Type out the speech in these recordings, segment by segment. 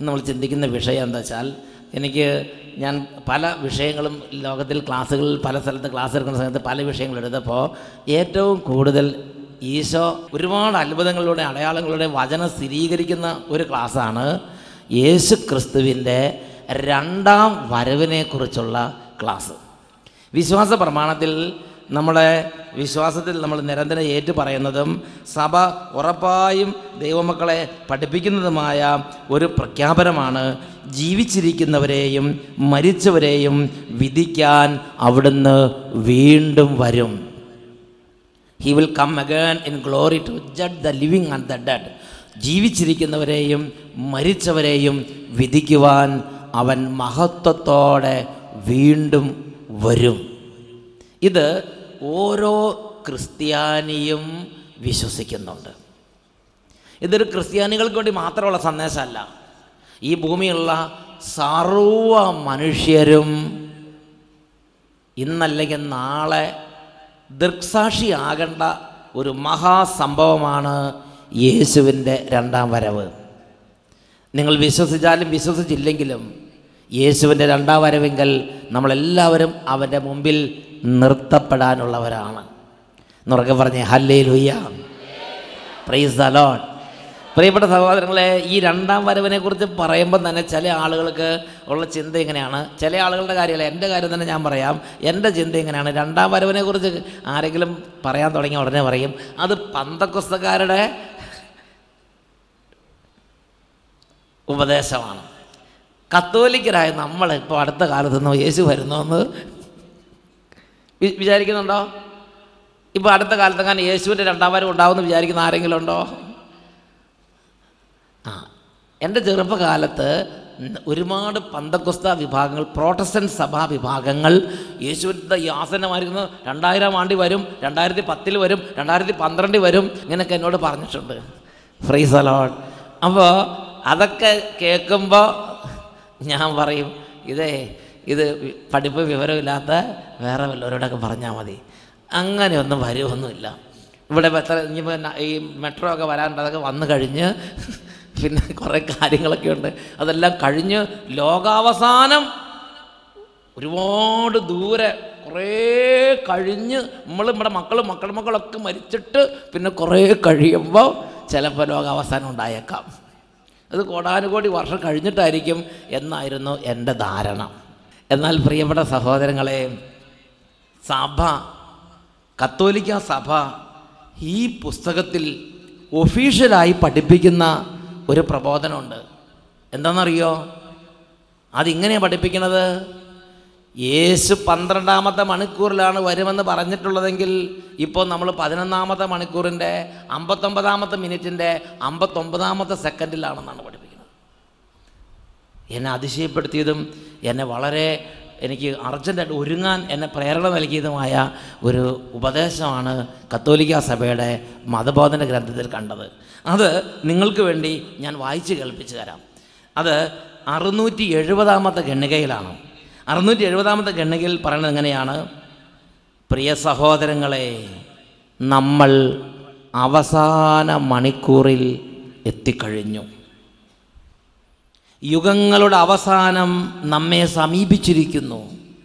നമ്മൾ ചിന്തിക്കുന്ന വിഷയം എന്താ വെച്ചാൽ എനിക്ക് ഞാൻ പല വിഷയങ്ങളും ലോകത്തിൽ ക്ലാസ്സുകളിൽ പല സ്ഥലത്ത് ക്ലാസ് എടുക്കുന്ന സമയത്ത് പല വിഷയങ്ങൾ എടുത്തപ്പോൾ ഏറ്റവും കൂടുതൽ ഈശോ ഒരുപാട് അത്ഭുതങ്ങളിലൂടെ അടയാളങ്ങളുടെ വചനം സ്ഥിരീകരിക്കുന്ന ഒരു ക്ലാസ്സാണ് യേശു ക്രിസ്തുവിൻ്റെ രണ്ടാം വരവിനെക്കുറിച്ചുള്ള ക്ലാസ് വിശ്വാസ പ്രമാണത്തിൽ നമ്മുടെ വിശ്വാസത്തിൽ നമ്മൾ നിരന്തരം ഏറ്റു പറയുന്നതും സഭ ഉറപ്പായും ദൈവമക്കളെ പഠിപ്പിക്കുന്നതുമായ ഒരു പ്രഖ്യാപനമാണ് ജീവിച്ചിരിക്കുന്നവരെയും മരിച്ചവരെയും വിധിക്കാൻ അവിടുന്ന് വീണ്ടും വരും he will come again in glory to judge the living and the dead ജീവിച്ചിരിക്കുന്നവരെയും മരിച്ചവരെയും വിധിക്കുവാൻ അവൻ മഹത്വത്തോടെ വീണ്ടും വരും ഇത് ഓരോ ക്രിസ്ത്യാനിയും വിശ്വസിക്കുന്നുണ്ട് ഇതൊരു ക്രിസ്ത്യാനികൾക്ക് വേണ്ടി മാത്രമുള്ള സന്ദേശമല്ല ഈ ഭൂമിയിലുള്ള സർവ മനുഷ്യരും ഇന്നല്ലെങ്കിൽ നാളെ ദൃക്സാക്ഷിയാകേണ്ട ഒരു മഹാസംഭവമാണ് യേശുവിൻ്റെ രണ്ടാം വരവ് നിങ്ങൾ വിശ്വസിച്ചാലും വിശ്വസിച്ചില്ലെങ്കിലും യേശുവിൻ്റെ രണ്ടാം വരവെങ്കിൽ നമ്മളെല്ലാവരും അവൻ്റെ മുമ്പിൽ നിർത്തപ്പെടാനുള്ളവരാണ് എന്നുറക്കെ പറഞ്ഞേ ഹല്ലേ ലുയ്യ പ്രൈസ് ദ ലോഡ് പ്രിയപ്പെട്ട സഹോദരങ്ങളെ ഈ രണ്ടാം വരവിനെ കുറിച്ച് പറയുമ്പോൾ തന്നെ ചില ആളുകൾക്ക് ഉള്ള ചിന്ത ഇങ്ങനെയാണ് ചില ആളുകളുടെ കാര്യമല്ല എൻ്റെ കാര്യം തന്നെ ഞാൻ പറയാം എൻ്റെ ചിന്ത ഇങ്ങനെയാണ് രണ്ടാം വരവിനെ കുറിച്ച് ആരെങ്കിലും പറയാൻ തുടങ്ങിയ ഉടനെ പറയും അത് പന്തക്കുസ്തക്കാരുടെ ഉപദേശമാണ് കത്തോലിക്കരായ നമ്മൾ ഇപ്പോൾ അടുത്ത കാലത്ത് നിന്ന് യേശു വരുന്നോന്ന് വി- വിചാരിക്കുന്നുണ്ടോ ഇപ്പോൾ അടുത്ത കാലത്തെങ്ങാനും യേശുവിൻ്റെ രണ്ടാം വരവ് ഉണ്ടാവുമെന്ന് വിചാരിക്കുന്ന ആരെങ്കിലും ഉണ്ടോ ആ എൻ്റെ ചെറുപ്പകാലത്ത് ഉം ഒരുപാട് പന്തക്കുസ്ത വിഭാഗങ്ങൾ പ്രോട്ടസ്റ്റന്റ് സഭാ വിഭാഗങ്ങൾ യേശുവിൻ്റെ ഈ ആസനമായിരിക്കുന്നത് രണ്ടായിരം ആണ്ടി വരും രണ്ടായിരത്തി പത്തിൽ വരും രണ്ടായിരത്തി പന്ത്രണ്ടിൽ വരും ഇങ്ങനെയൊക്കെ എന്നോട് പറഞ്ഞിട്ടുണ്ട് ഫ്രീസ് അലോട്ട് അപ്പോൾ അതൊക്കെ കേൾക്കുമ്പോൾ ഞാൻ പറയും ഇതേ ഇത് വി- പഠിപ്പ് വിവരമില്ലാത്ത വേറെ വല്ലവരോടൊക്കെ പറഞ്ഞാൽ മതി അങ്ങനെയൊന്നും വരുമൊന്നുമില്ല ഇവിടെ ഇപ്പം എത്ര ഇനിയിപ്പോൾ ന- ഈ മെട്രോ ഒക്കെ വരാനുണ്ട് അതൊക്കെ വന്നു കഴിഞ്ഞ് പിന്നെ കുറേ കാര്യങ്ങളൊക്കെ ഉണ്ട് അതെല്ലാം കഴിഞ്ഞ് ലോകാവസാനം ഒരുപാട് ദൂരെ കുറേ കഴിഞ്ഞ് നമ്മൾ നമ്മുടെ മക്കളും മക്കളുടെ മക്കളൊക്കെ മരിച്ചിട്ട് പിന്നെ കുറേ കഴിയുമ്പോൾ ചിലപ്പോൾ ലോകാവസാനം ഉണ്ടായേക്കാം അത് കോടാനുകോടി വർഷം കഴിഞ്ഞിട്ടായിരിക്കും എന്നായിരുന്നു എൻ്റെ ധാരണ എന്നാൽ പ്രിയപ്പെട്ട സഹോദരങ്ങളെ സഭ കത്തോലിക്ക സഭ ഈ പുസ്തകത്തിൽ ഒഫീഷ്യലായി പഠിപ്പിക്കുന്ന ഒരു പ്രബോധനമുണ്ട് എന്താണെന്നറിയോ അതിങ്ങനെയാണ് പഠിപ്പിക്കുന്നത് യേശു പന്ത്രണ്ടാമത്തെ മണിക്കൂറിലാണ് വരുമെന്ന് പറഞ്ഞിട്ടുള്ളതെങ്കിൽ ഇപ്പോൾ നമ്മൾ പതിനൊന്നാമത്തെ മണിക്കൂറിൻ്റെ അമ്പത്തൊമ്പതാമത്തെ മിനിറ്റിൻ്റെ അമ്പത്തൊമ്പതാമത്തെ സെക്കൻഡിലാണെന്നാണ് പഠിപ്പിക്കുന്നത് എന്നെ അതിശയപ്പെടുത്തിയതും എന്നെ വളരെ എനിക്ക് അർജൻറ്റായിട്ട് ഒരുങ്ങാൻ എന്നെ പ്രേരണ നൽകിയതുമായ ഒരു ഉപദേശമാണ് കത്തോലിക്ക സഭയുടെ മതബോധന ഗ്രന്ഥത്തിൽ കണ്ടത് അത് നിങ്ങൾക്ക് വേണ്ടി ഞാൻ വായിച്ച് കേൾപ്പിച്ചു തരാം അത് അറുന്നൂറ്റി എഴുപതാമത്തെ ഗണ്ണികയിലാണ് അറുന്നൂറ്റി എഴുപതാമത്തെ ഗണ്ണികയിൽ പറയുന്നത് എങ്ങനെയാണ് പ്രിയ സഹോദരങ്ങളെ നമ്മൾ അവസാന മണിക്കൂറിൽ എത്തിക്കഴിഞ്ഞു യുഗങ്ങളുടെ അവസാനം നമ്മെ സമീപിച്ചിരിക്കുന്നു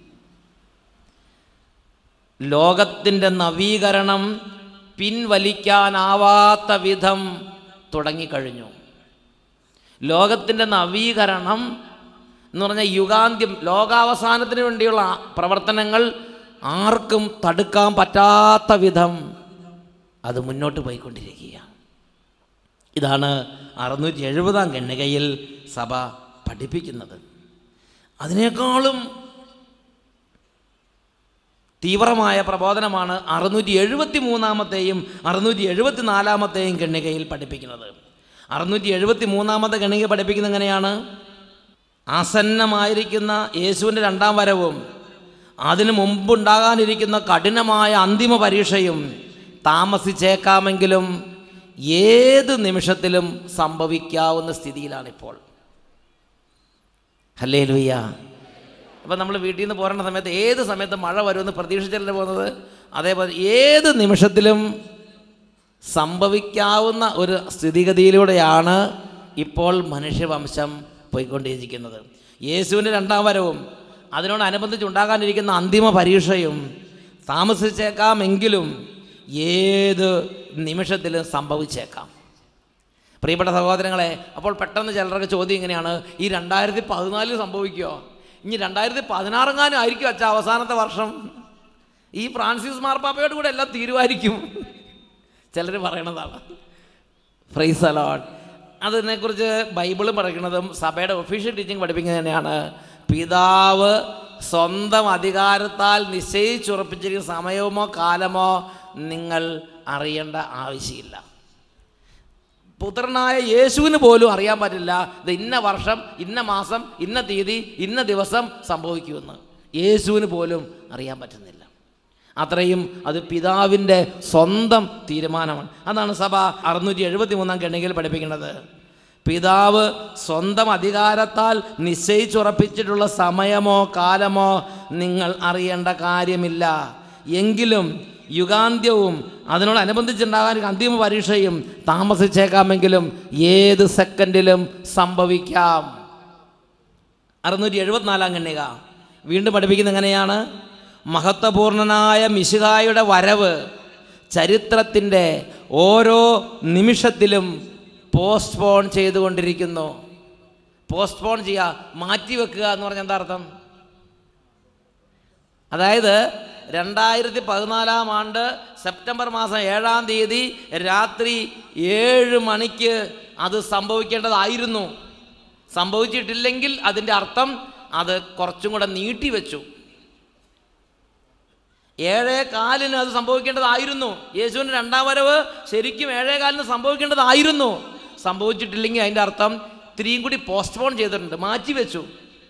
ലോകത്തിൻ്റെ നവീകരണം പിൻവലിക്കാനാവാത്ത വിധം തുടങ്ങിക്കഴിഞ്ഞു ലോകത്തിൻ്റെ നവീകരണം എന്ന് പറഞ്ഞാൽ യുഗാന്ത്യം ലോകാവസാനത്തിന് വേണ്ടിയുള്ള പ്രവർത്തനങ്ങൾ ആർക്കും തടുക്കാൻ പറ്റാത്ത വിധം അത് മുന്നോട്ട് പോയിക്കൊണ്ടിരിക്കുകയാണ് ഇതാണ് അറുന്നൂറ്റി എഴുപതാം ഖണ്ഡികയിൽ സഭ പഠിപ്പിക്കുന്നത് അതിനേക്കാളും തീവ്രമായ പ്രബോധനമാണ് അറുന്നൂറ്റി എഴുപത്തി മൂന്നാമത്തെയും അറുന്നൂറ്റി എഴുപത്തി നാലാമത്തെയും ഖണ്ഡികയിൽ പഠിപ്പിക്കുന്നത് അറുന്നൂറ്റി എഴുപത്തി മൂന്നാമത്തെ ഖണ്ഡിക പഠിപ്പിക്കുന്നത് എങ്ങനെയാണ് ആസന്നമായിരിക്കുന്ന യേശുവിൻ്റെ രണ്ടാം വരവും അതിനു മുമ്പുണ്ടാകാനിരിക്കുന്ന കഠിനമായ അന്തിമ പരീക്ഷയും താമസിച്ചേക്കാമെങ്കിലും ഏത് നിമിഷത്തിലും സംഭവിക്കാവുന്ന സ്ഥിതിയിലാണിപ്പോൾ ഹല്ലേ ലുയ്യ അപ്പം നമ്മൾ വീട്ടിൽ നിന്ന് പോരുന്ന സമയത്ത് ഏത് സമയത്ത് മഴ വരുമെന്ന് പ്രതീക്ഷിച്ചല്ലേ പോകുന്നത് അതേപോലെ ഏത് നിമിഷത്തിലും സംഭവിക്കാവുന്ന ഒരു സ്ഥിതിഗതിയിലൂടെയാണ് ഇപ്പോൾ മനുഷ്യവംശം പോയിക്കൊണ്ടിരിക്കുന്നത് യേശുവിൻ്റെ രണ്ടാം വരവും അതിനോടനുബന്ധിച്ച് ഉണ്ടാകാനിരിക്കുന്ന അന്തിമ പരീക്ഷയും താമസിച്ചേക്കാമെങ്കിലും ഏത് നിമിഷത്തിലും സംഭവിച്ചേക്കാം പ്രിയപ്പെട്ട സഹോദരങ്ങളെ അപ്പോൾ പെട്ടെന്ന് ചിലർക്ക് ചോദ്യം ഇങ്ങനെയാണ് ഈ രണ്ടായിരത്തി പതിനാലിൽ സംഭവിക്കുമോ ഇനി രണ്ടായിരത്തി പതിനാറെങ്ങാനും ആയിരിക്കും അച്ഛാ അവസാനത്തെ വർഷം ഈ ഫ്രാൻസിസ് മാർപ്പാപ്പയോട് കൂടെ എല്ലാം തീരുമാനിക്കും ചിലർ പറയണതാണ് ഫ്രൈസ് അലോട്ട് അതിനെക്കുറിച്ച് ബൈബിളും പറയുന്നതും സഭയുടെ ഒഫീഷ്യൽ ടീച്ചിങ് പഠിപ്പിക്കുന്നത് തന്നെയാണ് പിതാവ് സ്വന്തം അധികാരത്താൽ നിശ്ചയിച്ചുറപ്പിച്ചിരിക്കുന്ന സമയമോ കാലമോ നിങ്ങൾ അറിയേണ്ട ആവശ്യമില്ല പുത്രനായ യേശുവിന് പോലും അറിയാൻ പറ്റില്ല ഇത് ഇന്ന വർഷം ഇന്ന മാസം ഇന്ന തീയതി ഇന്ന ദിവസം സംഭവിക്കുമെന്ന് യേശുവിന് പോലും അറിയാൻ പറ്റുന്നില്ല അത്രയും അത് പിതാവിൻ്റെ സ്വന്തം തീരുമാനമാണ് അതാണ് സഭ അറുന്നൂറ്റി എഴുപത്തി മൂന്നാം ഗണ്ണികയിൽ പഠിപ്പിക്കുന്നത് പിതാവ് സ്വന്തം അധികാരത്താൽ നിശ്ചയിച്ചുറപ്പിച്ചിട്ടുള്ള സമയമോ കാലമോ നിങ്ങൾ അറിയേണ്ട കാര്യമില്ല എങ്കിലും യുഗാന്ത്യവും അതിനോടനുബന്ധിച്ചുണ്ടാകാൻ അന്തിമ പരീക്ഷയും താമസിച്ചേക്കാമെങ്കിലും ഏത് സെക്കൻഡിലും സംഭവിക്കാം അറുന്നൂറ്റി എഴുപത്തിനാലാം ഖണ്ണിക വീണ്ടും പഠിപ്പിക്കുന്നത് എങ്ങനെയാണ് മഹത്വപൂർണനായ മിശുകായുടെ വരവ് ചരിത്രത്തിൻ്റെ ഓരോ നിമിഷത്തിലും പോസ്റ്റ്പോൺ ചെയ്തുകൊണ്ടിരിക്കുന്നു പോസ്റ്റ്പോൺ ചെയ്യുക മാറ്റിവെക്കുക എന്ന് പറഞ്ഞാൽ എന്താ അർത്ഥം അതായത് രണ്ടായിരത്തി പതിനാലാം ആണ്ട് സെപ്റ്റംബർ മാസം ഏഴാം തീയതി രാത്രി ഏഴ് മണിക്ക് അത് സംഭവിക്കേണ്ടതായിരുന്നു സംഭവിച്ചിട്ടില്ലെങ്കിൽ അതിൻ്റെ അർത്ഥം അത് കുറച്ചും കൂടെ നീട്ടിവെച്ചു ഏഴേ കാലിന് അത് സംഭവിക്കേണ്ടതായിരുന്നു യേശുവിൻ്റെ രണ്ടാം വരവ് ശരിക്കും ഏഴേ കാലിന് സംഭവിക്കേണ്ടതായിരുന്നു സംഭവിച്ചിട്ടില്ലെങ്കിൽ അതിൻ്റെ അർത്ഥം ഇത്തിരിയും കൂടി പോസ്റ്റ്പോൺ ചെയ്തിട്ടുണ്ട് മാറ്റിവെച്ചു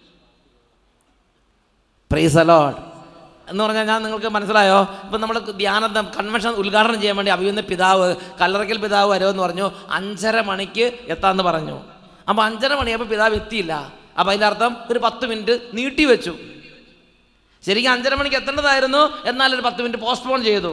പ്രൈസ് അലോട്ട് എന്ന് പറഞ്ഞാൽ ഞാൻ നിങ്ങൾക്ക് മനസ്സിലായോ ഇപ്പം നമ്മൾ ധ്യാനം കൺവെൻഷൻ ഉദ്ഘാടനം ചെയ്യാൻ വേണ്ടി അഭിയുന്ന പിതാവ് കല്ലറയ്ക്കൽ പിതാവ് വരുമെന്ന് പറഞ്ഞു അഞ്ചര മണിക്ക് എത്താമെന്ന് പറഞ്ഞു അപ്പോൾ അഞ്ചര മണിയപ്പോൾ പിതാവ് എത്തിയില്ല അപ്പോൾ അതിൻ്റെ അർത്ഥം ഒരു പത്ത് മിനിറ്റ് നീട്ടി വെച്ചു ശരിക്കും അഞ്ചര മണിക്ക് എത്തേണ്ടതായിരുന്നു എന്നാൽ ഒരു പത്ത് മിനിറ്റ് പോസ്റ്റ്പോൺ ചെയ്തു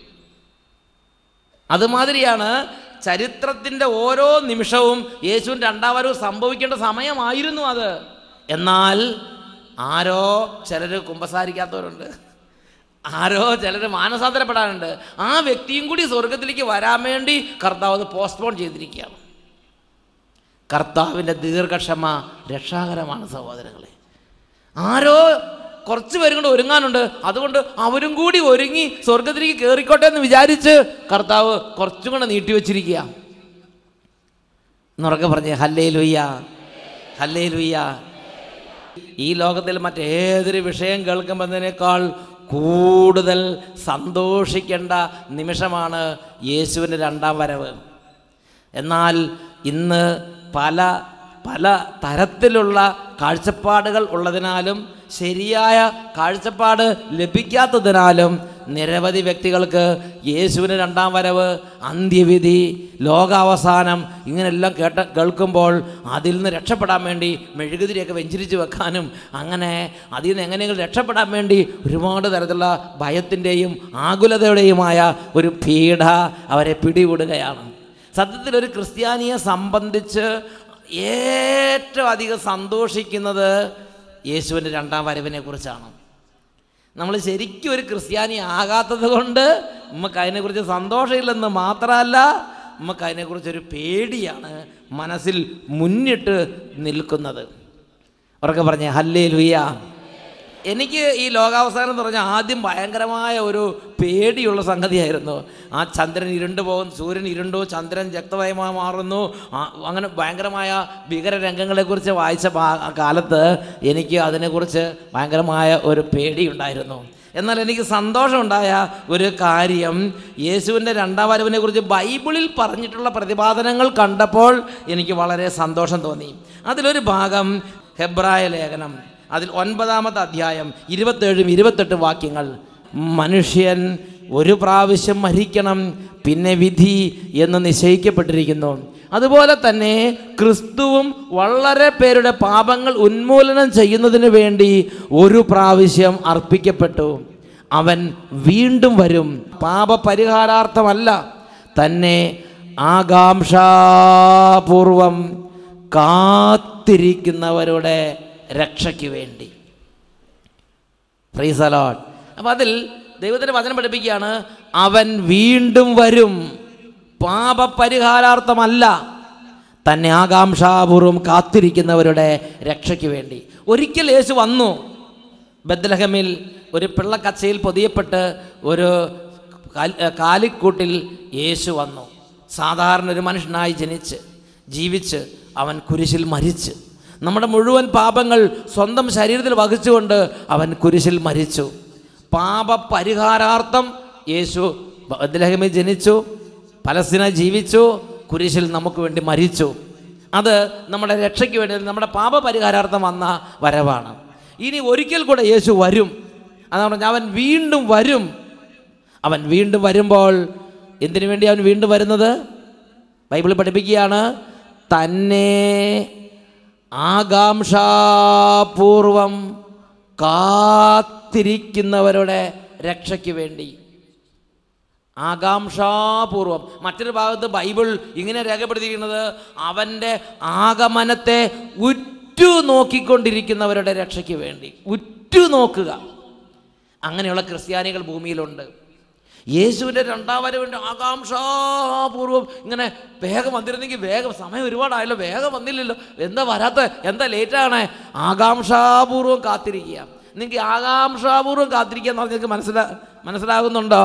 അതുമാതിരിയാണ് ചരിത്രത്തിൻ്റെ ഓരോ നിമിഷവും യേശുവിൻ്റെ രണ്ടാം വരവ് സംഭവിക്കേണ്ട സമയമായിരുന്നു അത് എന്നാൽ ആരോ ചിലർ കുമ്പസാരിക്കാത്തവരുണ്ട് ആരോ ചിലർ മാനസാന്തരപ്പെടാനുണ്ട് ആ വ്യക്തിയും കൂടി സ്വർഗത്തിലേക്ക് വരാൻ വേണ്ടി കർത്താവ് അത് പോസ്റ്റ്പോൺ ചെയ്തിരിക്കുകയാണ് കർത്താവിൻ്റെ ദീർഘക്ഷമ രക്ഷാകരമാണ് സഹോദരങ്ങളെ ആരോ കുറച്ച് പേരും കൂടെ ഒരുങ്ങാനുണ്ട് അതുകൊണ്ട് അവരും കൂടി ഒരുങ്ങി സ്വർഗത്തിലേക്ക് കയറിക്കോട്ടെ എന്ന് വിചാരിച്ച് കർത്താവ് കുറച്ചും കൂടെ നീട്ടിവെച്ചിരിക്കുക എന്നുറക്കെ പറഞ്ഞേ ഹല്ലേ ലുയ്യ ഹല്ലേ ലുയ്യ ഈ ലോകത്തിൽ മറ്റേതൊരു വിഷയം കേൾക്കുമ്പോഴതിനേക്കാൾ കൂടുതൽ സന്തോഷിക്കേണ്ട നിമിഷമാണ് യേശുവിൻ്റെ രണ്ടാം വരവ് എന്നാൽ ഇന്ന് പല പല തരത്തിലുള്ള കാഴ്ചപ്പാടുകൾ ഉള്ളതിനാലും ശരിയായ കാഴ്ചപ്പാട് ലഭിക്കാത്തതിനാലും നിരവധി വ്യക്തികൾക്ക് യേശുവിന് രണ്ടാം വരവ് അന്ത്യവിധി ലോകാവസാനം ഇങ്ങനെല്ലാം കേട്ട കേൾക്കുമ്പോൾ അതിൽ നിന്ന് രക്ഷപ്പെടാൻ വേണ്ടി മെഴുകുതിരിയൊക്കെ വെഞ്ചരിച്ച് വെക്കാനും അങ്ങനെ അതിൽ നിന്ന് എങ്ങനെയെങ്കിലും രക്ഷപ്പെടാൻ വേണ്ടി ഒരുപാട് തരത്തിലുള്ള ഭയത്തിൻ്റെയും ആകുലതയുടെയുമായ ഒരു പീഡ അവരെ പിടിവിടുകയാണ് സത്യത്തിൽ ഒരു ക്രിസ്ത്യാനിയെ സംബന്ധിച്ച് ഏറ്റവും അധികം സന്തോഷിക്കുന്നത് യേശുവിൻ്റെ രണ്ടാം വരവിനെ കുറിച്ചാണ് നമ്മൾ ശരിക്കും ഒരു ക്രിസ്ത്യാനി ആകാത്തത് കൊണ്ട് നമുക്ക് അതിനെക്കുറിച്ച് സന്തോഷമില്ലെന്ന് മാത്രമല്ല നമുക്ക് അതിനെക്കുറിച്ചൊരു പേടിയാണ് മനസ്സിൽ മുന്നിട്ട് നിൽക്കുന്നത് ഉറക്കെ പറഞ്ഞേ ഹല്ലേ ലുയ്യ എനിക്ക് ഈ ലോകാവസാനം എന്ന് പറഞ്ഞാൽ ആദ്യം ഭയങ്കരമായ ഒരു പേടിയുള്ള സംഗതിയായിരുന്നു ആ ചന്ദ്രൻ ഇരുണ്ടു പോകും സൂര്യൻ ഇരുണ്ടു ചന്ദ്രൻ രക്തമയമായി മാറുന്നു ആ, അങ്ങനെ ഭയങ്കരമായ ഭീകര രംഗങ്ങളെക്കുറിച്ച് വായിച്ച പാ- കാലത്ത് എനിക്ക് അതിനെക്കുറിച്ച് ഭയങ്കരമായ ഒരു പേടിയുണ്ടായിരുന്നു എന്നാൽ എനിക്ക് സന്തോഷമുണ്ടായ ഒരു കാര്യം യേശുവിൻ്റെ രണ്ടാം വരവിനെ കുറിച്ച് ബൈബിളിൽ പറഞ്ഞിട്ടുള്ള പ്രതിപാദനങ്ങൾ കണ്ടപ്പോൾ എനിക്ക് വളരെ സന്തോഷം തോന്നി അതിലൊരു ഭാഗം ഹെബ്രായ ലേഖനം അതിൽ ഒൻപതാമത്തെ അധ്യായം ഇരുപത്തേഴും ഇരുപത്തെട്ട് വാക്യങ്ങൾ മനുഷ്യൻ ഒരു പ്രാവശ്യം മരിക്കണം പിന്നെ വിധി എന്ന് നിശ്ചയിക്കപ്പെട്ടിരിക്കുന്നു അതുപോലെ തന്നെ ക്രിസ്തുവും വളരെ പേരുടെ പാപങ്ങൾ ഉന്മൂലനം ചെയ്യുന്നതിന് വേണ്ടി ഒരു പ്രാവശ്യം അർപ്പിക്കപ്പെട്ടു അവൻ വീണ്ടും വരും പാപപരിഹാരാർത്ഥമല്ല തന്നെ ആകാംക്ഷാപൂർവം കാത്തിരിക്കുന്നവരുടെ രക്ഷയ്ക്ക് വേണ്ടി പ്രൈസ് അലോട്ട് അപ്പം അതിൽ ദൈവത്തിൻ്റെ വചനം പഠിപ്പിക്കുകയാണ് അവൻ വീണ്ടും വരും പാപപരിഹാരാർത്ഥമല്ല തന്നെ ആകാംക്ഷാപൂർവം കാത്തിരിക്കുന്നവരുടെ രക്ഷയ്ക്ക് വേണ്ടി ഒരിക്കൽ യേശു വന്നു ബദ്ലഹമിൽ ഒരു പിള്ളക്കച്ചയിൽ പൊതിയപ്പെട്ട് ഒരു കാൽ- ഏ, കാലിക്കൂട്ടിൽ യേശു വന്നു സാധാരണ ഒരു മനുഷ്യനായി ജനിച്ച് ജീവിച്ച് അവൻ കുരിശിൽ മരിച്ച് നമ്മുടെ മുഴുവൻ പാപങ്ങൾ സ്വന്തം ശരീരത്തിൽ വഹിച്ചുകൊണ്ട് അവൻ കുരിശിൽ മരിച്ചു പാപപരിഹാരാർത്ഥം യേശു ബദ്ലഹമിൽ ജനിച്ചു പലസ്തീന ജീവിച്ചു കുരിശിൽ നമുക്ക് വേണ്ടി മരിച്ചു അത് നമ്മുടെ രക്ഷയ്ക്ക് വേണ്ടി നമ്മുടെ പാപപരിഹാരാർത്ഥം വന്ന വരവാണ് ഇനി ഒരിക്കൽ കൂടെ യേശു വരും അതാണ് പറഞ്ഞാൽ അവൻ വീണ്ടും വരും അവൻ വീണ്ടും വരുമ്പോൾ എന്തിനു വേണ്ടി അവൻ വീണ്ടും വരുന്നത് ബൈബിൾ പഠിപ്പിക്കുകയാണ് തന്നെ ആകാംക്ഷാപൂർവം കാത്തിരിക്കുന്നവരുടെ രക്ഷയ്ക്ക് വേണ്ടി ആകാംക്ഷാപൂർവം മറ്റൊരു ഭാഗത്ത് ബൈബിൾ ഇങ്ങനെ രേഖപ്പെടുത്തിയിരിക്കുന്നത് അവൻ്റെ ആഗമനത്തെ ഉറ്റു നോക്കിക്കൊണ്ടിരിക്കുന്നവരുടെ രക്ഷയ്ക്ക് വേണ്ടി ഉറ്റു നോക്കുക അങ്ങനെയുള്ള ക്രിസ്ത്യാനികൾ ഭൂമിയിലുണ്ട് യേശുവിൻ്റെ രണ്ടാം വരവിൻ്റെ ആകാംക്ഷാപൂർവം ഇങ്ങനെ വേഗം വന്നിരുന്നെങ്കിൽ വേഗം സമയം ഒരുപാടായല്ലോ വേഗം വന്നില്ലല്ലോ എന്താ വരാത്ത എന്താ ലേറ്റാണ് ആകാംക്ഷാപൂർവം കാത്തിരിക്കുക നിങ്ങൾക്ക് ആകാംക്ഷാപൂർവം കാത്തിരിക്കുക എന്ന് പറഞ്ഞാൽ നിങ്ങൾക്ക് മനസ്സിലാ മനസ്സിലാകുന്നുണ്ടോ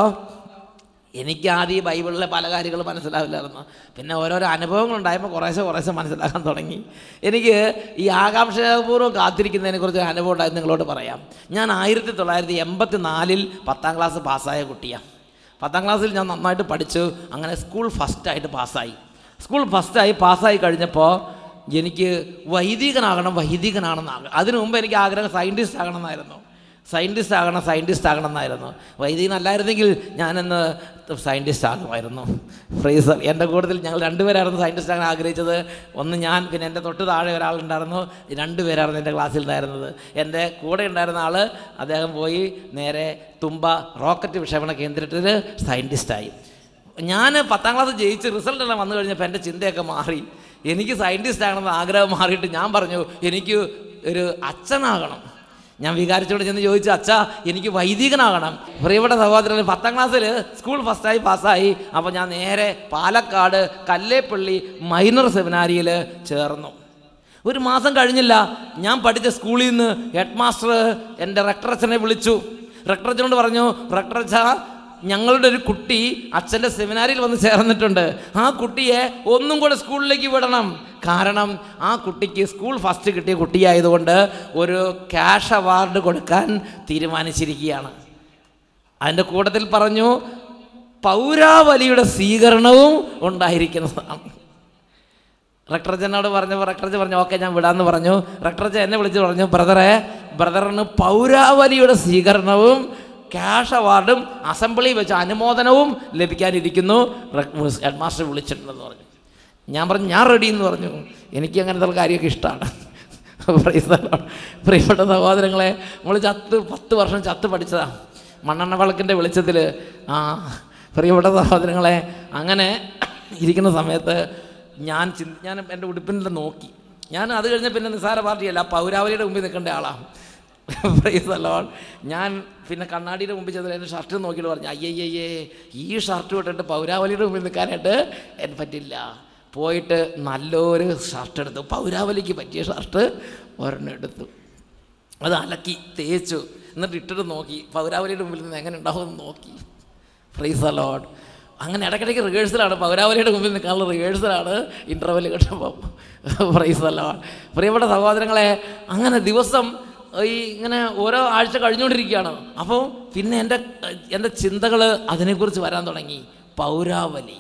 എനിക്ക് ആദ്യം ഈ ബൈബിളിലെ പല കാര്യങ്ങളും മനസ്സിലാവില്ലായിരുന്നു പിന്നെ ഓരോരോ അനുഭവങ്ങൾ ഉണ്ടായപ്പോൾ കുറേശ്ശെ കുറേശ്ശെ മനസ്സിലാക്കാൻ തുടങ്ങി എനിക്ക് ഈ ആകാംക്ഷാപൂർവ്വം കാത്തിരിക്കുന്നതിനെക്കുറിച്ച് ഒരു അനുഭവം ഉണ്ടായത് നിങ്ങളോട് പറയാം ഞാൻ ആയിരത്തി തൊള്ളായിരത്തി എൺപത്തി നാലിൽ പത്താം ക്ലാസ് പാസ്സായ കുട്ടിയാണ് പത്താം ക്ലാസ്സിൽ ഞാൻ നന്നായിട്ട് പഠിച്ചു അങ്ങനെ സ്കൂൾ ഫസ്റ്റായിട്ട് പാസ്സായി സ്കൂൾ ഫസ്റ്റായി പാസ്സായി കഴിഞ്ഞപ്പോൾ എനിക്ക് വൈദികനാകണം വൈദികനാണെന്ന് ആഗ്രഹം അതിനു മുമ്പ് എനിക്ക് ആഗ്രഹം സയൻറ്റിസ്റ്റ് ആകണം എന്നായിരുന്നു സയൻറ്റിസ്റ്റ് ആകണം സയൻറ്റിസ്റ്റ് ആകണം എന്നായിരുന്നു വൈദികനല്ലായിരുന്നെങ്കിൽ ഞാനിന്ന് സയൻറ്റിസ്റ്റ് ആകുമായിരുന്നു ഫ്രീസർ എൻ്റെ കൂട്ടത്തിൽ ഞങ്ങൾ രണ്ടുപേരായിരുന്നു സയൻറ്റിസ്റ്റ് ആകാൻ ആഗ്രഹിച്ചത് ഒന്ന് ഞാൻ പിന്നെ എൻ്റെ തൊട്ട് താഴെ ഒരാളുണ്ടായിരുന്നു രണ്ടുപേരായിരുന്നു എൻ്റെ ക്ലാസ്സിൽ ഉണ്ടായിരുന്നത് എൻ്റെ കൂടെ ഉണ്ടായിരുന്ന ആൾ അദ്ദേഹം പോയി നേരെ തുമ്പ റോക്കറ്റ് വിക്ഷേപണ കേന്ദ്രത്തിൽ സയൻറ്റിസ്റ്റായി ഞാൻ പത്താം ക്ലാസ് ജയിച്ച് റിസൾട്ട് എല്ലാം വന്നു കഴിഞ്ഞപ്പോൾ എൻ്റെ ചിന്തയൊക്കെ മാറി എനിക്ക് സയൻറ്റിസ്റ്റ് ആകണമെന്ന് ആഗ്രഹം മാറിയിട്ട് ഞാൻ പറഞ്ഞു എനിക്ക് ഒരു അച്ഛനാകണം ഞാൻ വികാരിച്ചോട് ചെന്ന് ചോദിച്ചു അച്ഛാ എനിക്ക് വൈദികനാകണം പ്രിയപ്പെട്ട സഹോദരൻ പത്താം ക്ലാസ്സിൽ സ്കൂൾ ഫസ്റ്റായി പാസ്സായി അപ്പോൾ ഞാൻ നേരെ പാലക്കാട് കല്ലേപ്പള്ളി മൈനർ സെമിനാരിയിൽ ചേർന്നു ഒരു മാസം കഴിഞ്ഞില്ല ഞാൻ പഠിച്ച സ്കൂളിൽ നിന്ന് ഹെഡ് മാസ്റ്റർ എൻ്റെ റെക്ടറച്ചനെ വിളിച്ചു റെക്ടറച്ചനോട് പറഞ്ഞു റെക്ടറച്ച ഞങ്ങളുടെ ഒരു കുട്ടി അച്ഛൻ്റെ സെമിനാരിയിൽ വന്ന് ചേർന്നിട്ടുണ്ട് ആ കുട്ടിയെ ഒന്നും കൂടെ സ്കൂളിലേക്ക് വിടണം കാരണം ആ കുട്ടിക്ക് സ്കൂൾ ഫസ്റ്റ് കിട്ടിയ കുട്ടിയായതുകൊണ്ട് ഒരു ക്യാഷ് അവാർഡ് കൊടുക്കാൻ തീരുമാനിച്ചിരിക്കുകയാണ് അതിൻ്റെ കൂട്ടത്തിൽ പറഞ്ഞു പൗരാവലിയുടെ സ്വീകരണവും ഉണ്ടായിരിക്കുന്നതാണ് റക്ടർജനോട് പറഞ്ഞപ്പോൾ റക്ടർജ പറഞ്ഞു ഓക്കെ ഞാൻ വിടാമെന്ന് പറഞ്ഞു റക്ടർജ എന്നെ വിളിച്ച് പറഞ്ഞു ബ്രദറെ ബ്രദറിന് പൗരാവലിയുടെ സ്വീകരണവും ക്യാഷ് അവാർഡും അസംബ്ലി വെച്ച് അനുമോദനവും ലഭിക്കാനിരിക്കുന്നു ഹെഡ് മാസ്റ്റർ വിളിച്ചിട്ടുണ്ടെന്ന് പറഞ്ഞു ഞാൻ പറഞ്ഞു ഞാൻ റെഡി എന്ന് പറഞ്ഞു എനിക്ക് അങ്ങനത്തെ കാര്യമൊക്കെ ഇഷ്ടമാണ് Praise the Lord. പ്രിയപ്പെട്ട സഹോദരങ്ങളെ നമ്മൾ ചത്ത് പത്ത് വർഷം ചത്ത് പഠിച്ചതാണ് മണ്ണെണ്ണ വിളക്കിൻ്റെ വെളിച്ചത്തിൽ ആ പ്രിയപ്പെട്ട സഹോദരങ്ങളെ അങ്ങനെ ഇരിക്കുന്ന സമയത്ത് ഞാൻ ചിന്ത ഞാൻ എൻ്റെ ഉടുപ്പിൻ്റെ നോക്കി ഞാൻ അത് കഴിഞ്ഞ് പിന്നെ നിസ്സാര പാർട്ടിയല്ല പൗരാവലിയുടെ മുമ്പിൽ നിൽക്കേണ്ട ആളാണ് പ്രൈസ് അലോൺ ഞാൻ പിന്നെ കണ്ണാടിയുടെ മുമ്പിൽ ചെന്നിട്ട് എൻ്റെ ഷർട്ട് നോക്കിയിട്ട് പറഞ്ഞു അയ്യയ്യേ ഈ ഷർട്ട് ഇട്ടിട്ട് പൗരാവലിയുടെ മുമ്പിൽ നിൽക്കാനായിട്ട് എനിക്ക് പറ്റില്ല പോയിട്ട് നല്ലൊരു ഷർട്ട് എടുത്തു പൗരാവലിക്ക് പറ്റിയ ഷർട്ട് ഒരെണ്ണം എടുത്തു അത് അലക്കി തേച്ചു എന്നിട്ട് ഇട്ടിട്ട് നോക്കി പൗരാവലിയുടെ മുമ്പിൽ നിന്ന് എങ്ങനെ ഉണ്ടാവുമെന്ന് നോക്കി ഫ്രീസ് അലോഡ് അങ്ങനെ ഇടയ്ക്കിടയ്ക്ക് റിഹേഴ്സലാണ് പൗരാവലിയുടെ മുമ്പിൽ നിൽക്കാനുള്ള റിഹേഴ്സലാണ് ഇൻ്റർവെൽ കിട്ടുമ്പോൾ ഫ്രീസ് അലോഡ് പ്രിയപ്പെട്ട സഹോദരങ്ങളെ അങ്ങനെ ദിവസം ഈ ഇങ്ങനെ ഓരോ ആഴ്ച കഴിഞ്ഞുകൊണ്ടിരിക്കുകയാണ് അപ്പോൾ പിന്നെ എൻ്റെ എൻ്റെ ചിന്തകൾ അതിനെക്കുറിച്ച് വരാൻ തുടങ്ങി പൗരാവലി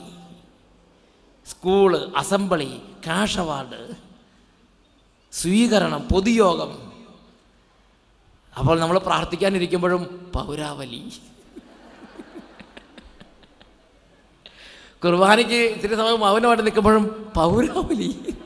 സ്കൂള് അസംബ്ലി കാഷ് അവാർഡ് സ്വീകരണം പൊതുയോഗം അപ്പോൾ നമ്മൾ പ്രാർത്ഥിക്കാനിരിക്കുമ്പോഴും പൗരാവലി കുർബാനയ്ക്ക് ഇത്തിരി സമയം മൗനമായിട്ട് നിൽക്കുമ്പോഴും പൗരാവലി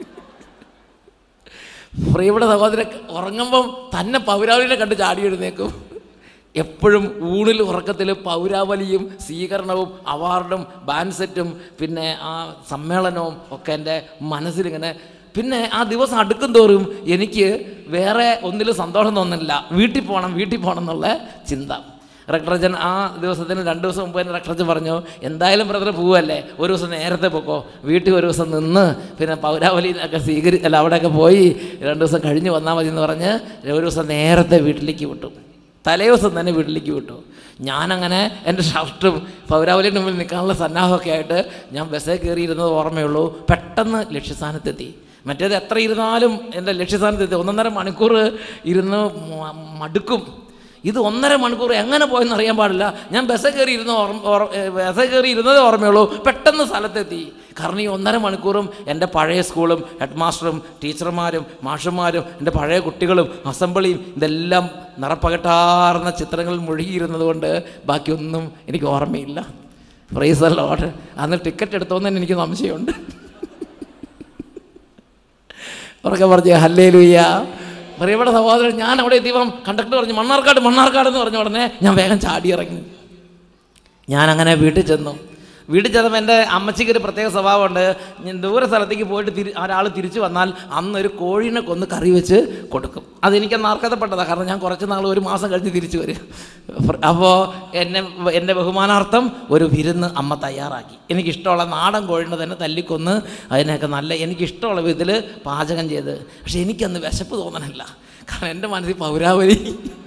പ്രിയപ്പെട്ട സഹോദരൻ ഉറങ്ങുമ്പം തന്നെ പൗരാവലിനെ കണ്ട് ചാടി എഴുന്നേക്കും എപ്പോഴും ഊണിൽ ഉറക്കത്തിൽ പൗരാവലിയും സ്വീകരണവും അവാർഡും ബാൻസെറ്റും പിന്നെ ആ സമ്മേളനവും ഒക്കെ എൻ്റെ മനസ്സിലിങ്ങനെ പിന്നെ ആ ദിവസം അടുക്കും തോറും എനിക്ക് വേറെ ഒന്നിലും സന്തോഷം തോന്നുന്നില്ല വീട്ടിൽ പോകണം വീട്ടിൽ പോകണം എന്നുള്ള ചിന്ത റക്ടറച്ചൻ ആ ദിവസത്തിന് രണ്ട് ദിവസം മുമ്പ് തന്നെ റക്ടറച്ചൻ പറഞ്ഞു എന്തായാലും ബ്രദർ പോവല്ലേ ഒരു ദിവസം നേരത്തെ പൊക്കോ വീട്ടിൽ ഒരു ദിവസം നിന്ന് പിന്നെ പൗരാവലിയിലൊക്കെ സ്വീകരി അല്ല അവിടെയൊക്കെ പോയി രണ്ട് ദിവസം കഴിഞ്ഞ് വന്നാൽ മതി എന്ന് പറഞ്ഞ് ഒരു ദിവസം നേരത്തെ വീട്ടിലേക്ക് വിട്ടു തലേ ദിവസം തന്നെ വീട്ടിലേക്ക് വിട്ടു ഞാനങ്ങനെ എൻ്റെ ഷർട്ടും പൗരാവലിയുടെ മുമ്പിൽ നിൽക്കാനുള്ള സന്നാഹമൊക്കെ ആയിട്ട് ഞാൻ ബസ്സിൽ കയറിയിരുന്നത് ഓർമ്മയുള്ളൂ പെട്ടെന്ന് ലക്ഷ്യസ്ഥാനത്തെത്തി മറ്റേത് എത്ര ഇരുന്നാലും എൻ്റെ ലക്ഷ്യസ്ഥാനത്തെത്തി ഒന്നൊന്നര മണിക്കൂർ ഇരുന്ന് മ- മടുക്കും ഇത് ഒന്നര മണിക്കൂർ എങ്ങനെ പോയെന്ന് അറിയാൻ പാടില്ല ഞാൻ ബസ്സിൽ കയറി ഇരുന്ന ഓർമ്മ ഓർ- ഏ, ബസ്സിൽ കയറി ഇരുന്നതേ ഓർമ്മയുള്ളൂ പെട്ടെന്ന് സ്ഥലത്തെത്തി കാരണം ഈ ഒന്നര മണിക്കൂറും എൻ്റെ പഴയ സ്കൂളും ഹെഡ് മാസ്റ്ററും ടീച്ചർമാരും മാഷന്മാരും എൻ്റെ പഴയ കുട്ടികളും അസംബ്ലിയും ഇതെല്ലാം നിറപ്പകട്ടാർന്ന ചിത്രങ്ങളിൽ മുഴുകിയിരുന്നത് കൊണ്ട് ബാക്കിയൊന്നും എനിക്ക് ഓർമ്മയില്ല പ്രൈസ് ലോട്ട് അന്ന് ടിക്കറ്റ് എടുത്തോന്ന് തന്നെ എനിക്ക് സംശയമുണ്ട് ഉറക്കെ പറഞ്ഞു ഹല്ലേ ലുയ്യ പ്രിയപ്പെട്ട സഹോദരൻ ഞാൻ അവിടെ എത്തിയപ്പം കണ്ടക്ടർ പറഞ്ഞു മണ്ണാർക്കാട് മണ്ണാർക്കാട് എന്ന് പറഞ്ഞ ഉടനെ ഞാൻ വേഗം ചാടി ഇറങ്ങി ഞാൻ അങ്ങനെ വീട്ടിൽ ചെന്നു വീട്ടിൽ ചെന്നപ്പോൾ എൻ്റെ അമ്മച്ചിക്ക് ഒരു പ്രത്യേക സ്വഭാവമുണ്ട് ഞാൻ ദൂര സ്ഥലത്തേക്ക് പോയിട്ട് തിരി ഒരാൾ തിരിച്ചു വന്നാൽ അന്ന് ഒരു കോഴീനെ കൊന്ന് കറി വെച്ച് കൊടുക്കും അതെനിക്ക് അർഹതപ്പെട്ടതാണ് കാരണം ഞാൻ കുറച്ച് നാൾ ഒരു മാസം കഴിഞ്ഞ് തിരിച്ചു വരും അപ്പോൾ എന്നെ എൻ്റെ ബഹുമാനാർത്ഥം ഒരു വിരുന്ന് അമ്മ തയ്യാറാക്കി എനിക്കിഷ്ടമുള്ള നാടൻ കോഴീനെ തന്നെ തല്ലിക്കൊന്ന് അതിനൊക്കെ നല്ല എനിക്കിഷ്ടമുള്ള വിധത്തിൽ പാചകം ചെയ്ത് പക്ഷേ എനിക്കന്ന് വിശപ്പ് തോന്നണില്ല കാരണം എൻ്റെ മനസ്സിൽ പൗരാവലി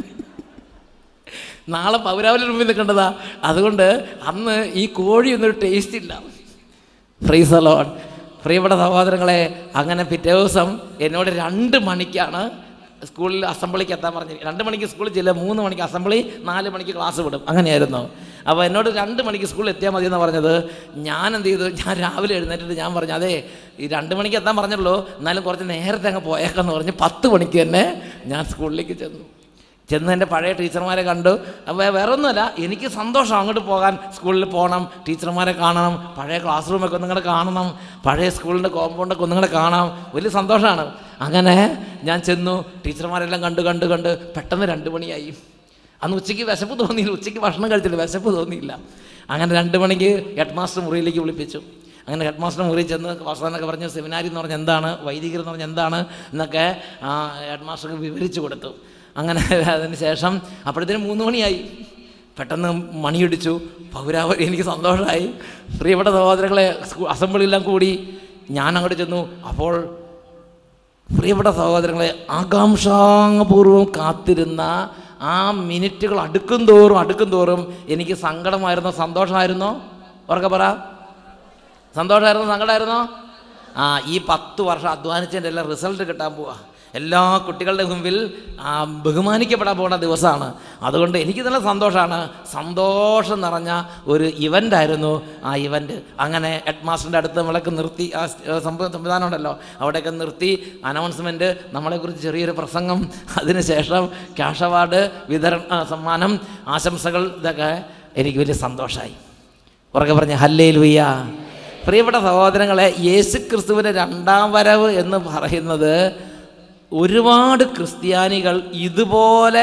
നാളെ പൗരാവലി മുമ്പിൽ നിൽക്കേണ്ടതാ അതുകൊണ്ട് അന്ന് ഈ കോഴിയൊന്നും ടേസ്റ്റ് ഇല്ല ഫ്രീസ് അലോൺ പ്രിയപ്പെട്ട സഹോദരങ്ങളെ അങ്ങനെ പിറ്റേ ദിവസം എന്നോട് രണ്ട് മണിക്കാണ് സ്കൂളിൽ അസംബ്ലിക്ക് എത്താൻ പറഞ്ഞു രണ്ട് മണിക്ക് സ്കൂളിൽ ചെല്ലുക മൂന്ന് മണിക്ക് അസംബ്ലി നാല് മണിക്ക് ക്ലാസ് വിടും അങ്ങനെയായിരുന്നു അപ്പോൾ എന്നോട് രണ്ട് മണിക്ക് സ്കൂളിൽ എത്തിയാൽ മതി എന്ന് പറഞ്ഞത് ഞാൻ എന്ത് ചെയ്തു ഞാൻ രാവിലെ എഴുന്നേറ്റിട്ട് ഞാൻ പറഞ്ഞു അതെ ഈ രണ്ട് മണിക്ക് എത്താൻ പറഞ്ഞല്ലോ എന്നാലും കുറച്ച് നേരത്തെ അങ്ങ് പോയേക്കെന്ന് പറഞ്ഞ് പത്ത് മണിക്ക് തന്നെ ഞാൻ സ്കൂളിലേക്ക് ചെന്നു ചെന്ന് എൻ്റെ പഴയ ടീച്ചർമാരെ കണ്ടു അപ്പോൾ വേറെ ഒന്നുമല്ല എനിക്ക് സന്തോഷം അങ്ങോട്ട് പോകാൻ സ്കൂളിൽ പോകണം ടീച്ചർമാരെ കാണണം പഴയ ക്ലാസ് റൂമൊക്കെ ഒന്നുകൂടെ കാണണം പഴയ സ്കൂളിൻ്റെ കോമ്പൗണ്ടൊക്കെ ഒന്നുകൂടെ കാണാം വലിയ സന്തോഷമാണ് അങ്ങനെ ഞാൻ ചെന്നു ടീച്ചർമാരെല്ലാം കണ്ട് കണ്ട് കണ്ട് പെട്ടെന്ന് രണ്ട് മണിയായി അന്ന് ഉച്ചയ്ക്ക് വിശപ്പ് തോന്നിയില്ല ഉച്ചയ്ക്ക് ഭക്ഷണം കഴിച്ചില്ല വിശപ്പ് തോന്നിയില്ല അങ്ങനെ രണ്ട് മണിക്ക് ഹെഡ് മാസ്റ്റർ മുറിയിലേക്ക് വിളിപ്പിച്ചു അങ്ങനെ ഹെഡ് മാസ്റ്റർ മുറി ചെന്ന് അവസാനമൊക്കെ പറഞ്ഞു സെമിനാരി എന്ന് പറഞ്ഞാൽ എന്താണ് വൈദികർ എന്ന് പറഞ്ഞാൽ എന്താണ് എന്നൊക്കെ ആ, ഹെഡ് മാസ്റ്റർക്ക് വിവരിച്ചു കൊടുത്തു അങ്ങനെ അതിന് ശേഷം അപ്പോഴത്തേനും മൂന്ന് മണിയായി പെട്ടെന്ന് മണിയടിച്ചു പൗരാവലി എനിക്ക് സന്തോഷമായി പ്രിയപ്പെട്ട സഹോദരങ്ങളെ സ്കൂ അസംബ്ലിയെല്ലാം കൂടി ഞാൻ അങ്ങോട്ട് ചെന്നു അപ്പോൾ പ്രിയപ്പെട്ട സഹോദരങ്ങളെ ആകാംക്ഷാപൂർവം കാത്തിരുന്ന ആ മിനിറ്റുകൾ അടുക്കും തോറും അടുക്കും തോറും എനിക്ക് സങ്കടമായിരുന്നോ സന്തോഷമായിരുന്നോ ഉറക്കെ പറ സന്തോഷമായിരുന്നോ സങ്കടമായിരുന്നോ ആ ഈ പത്ത് വർഷം അധ്വാനിച്ചതിൻ്റെ എല്ലാം റിസൾട്ട് കിട്ടാൻ പോവാ എല്ലാ കുട്ടികളുടെ മുമ്പിൽ ആ, ബഹുമാനിക്കപ്പെടാൻ പോകുന്ന ദിവസമാണ് അതുകൊണ്ട് എനിക്ക് നല്ല സന്തോഷമാണ് സന്തോഷം നിറഞ്ഞ ഒരു ഇവൻ്റ് ആയിരുന്നു ആ ഇവൻ്റ് അങ്ങനെ ഹെഡ് മാസ്റ്ററിൻ്റെ അടുത്ത് നമ്മളൊക്കെ നിർത്തി ആ സ്- ആ സംഭവ സംവിധാനം ഉണ്ടല്ലോ അവിടെയൊക്കെ നിർത്തി അനൗൺസ്മെൻറ്റ് നമ്മളെക്കുറിച്ച് ചെറിയൊരു പ്രസംഗം അതിനുശേഷം ക്യാഷ് അവാർഡ് വിതരണ ആ, സമ്മാനം ആശംസകൾ ഇതൊക്കെ എനിക്ക് വലിയ സന്തോഷമായി ഉറക്കെ പറഞ്ഞ ഹല്ലേ ലുയ്യ പ്രിയപ്പെട്ട സഹോദരങ്ങളെ യേശു ക്രിസ്തുവിൻ്റെ രണ്ടാം വരവ് എന്ന് പറയുന്നത് ഒരുപാട് ക്രിസ്ത്യാനികൾ ഇതുപോലെ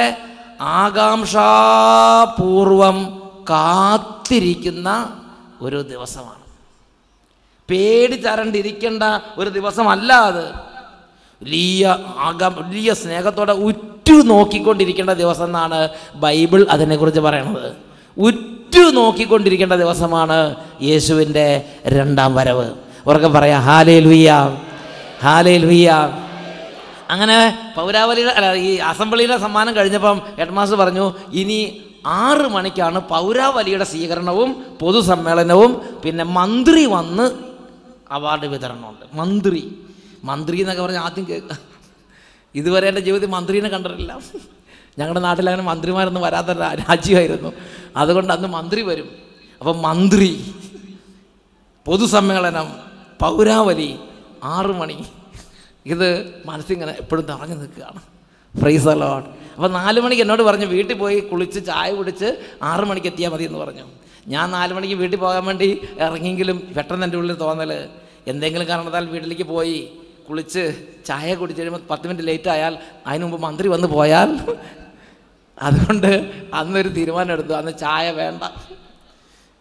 ആകാംക്ഷാപൂർവം കാത്തിരിക്കുന്ന ഒരു ദിവസമാണ് പേടിച്ചരണ്ടിരിക്കേണ്ട ഒരു ദിവസമല്ല അത് വലിയ ആകാം വലിയ സ്നേഹത്തോടെ ഉറ്റു നോക്കിക്കൊണ്ടിരിക്കേണ്ട ദിവസം എന്നാണ് ബൈബിൾ അതിനെക്കുറിച്ച് പറയണത് ഉറ്റു നോക്കിക്കൊണ്ടിരിക്കേണ്ട ദിവസമാണ് യേശുവിൻ്റെ രണ്ടാം വരവ് ഉറക്കെ പറയാം ഹാലേ ലുയ്യ ഹാലേ ലുയ്യ അങ്ങനെ പൗരാവലിയുടെ അല്ല ഈ അസംബ്ലിയുടെ സമ്മാനം കഴിഞ്ഞപ്പം ഹെഡ് മാസ്റ്റർ പറഞ്ഞു ഇനി ആറ് മണിക്കാണ് പൗരാവലിയുടെ സ്വീകരണവും പൊതുസമ്മേളനവും പിന്നെ മന്ത്രി വന്ന് അവാർഡ് വിതരണമുണ്ട് മന്ത്രി മന്ത്രി എന്നൊക്കെ പറഞ്ഞാൽ ആദ്യം കേൾക്കാം ഇതുവരെ എൻ്റെ ജീവിതത്തിൽ മന്ത്രീനെ കണ്ടിട്ടില്ല ഞങ്ങളുടെ നാട്ടിൽ അങ്ങനെ മന്ത്രിമാരൊന്നും വരാത്ത രാ- രാജ്യമായിരുന്നു അതുകൊണ്ട് അന്ന് മന്ത്രി വരും അപ്പം മന്ത്രി പൊതുസമ്മേളനം പൗരാവലി ആറ് മണി ഇത് മനസ്സിങ്ങനെ എപ്പോഴും തറഞ്ഞു നിൽക്കുകയാണ് ഫ്രൈസ് അലോട്ട് അപ്പോൾ നാല് മണിക്ക് എന്നോട് പറഞ്ഞു വീട്ടിൽ പോയി കുളിച്ച് ചായ കുടിച്ച് ആറ് മണിക്ക് എത്തിയാൽ മതി എന്ന് പറഞ്ഞു ഞാൻ നാല് മണിക്ക് വീട്ടിൽ പോകാൻ വേണ്ടി ഇറങ്ങിയെങ്കിലും പെട്ടെന്ന് എൻ്റെ ഉള്ളിൽ തോന്നൽ എന്തെങ്കിലും കാരണത്താൽ വീട്ടിലേക്ക് പോയി കുളിച്ച് ചായ കുടിച്ച് കഴിയുമ്പോൾ പത്ത് മിനിറ്റ് ലേറ്റ് ആയാൽ അതിന് മുമ്പ് മന്ത്രി വന്ന് പോയാൽ അതുകൊണ്ട് അന്നൊരു തീരുമാനം എടുത്തു അന്ന് ചായ വേണ്ട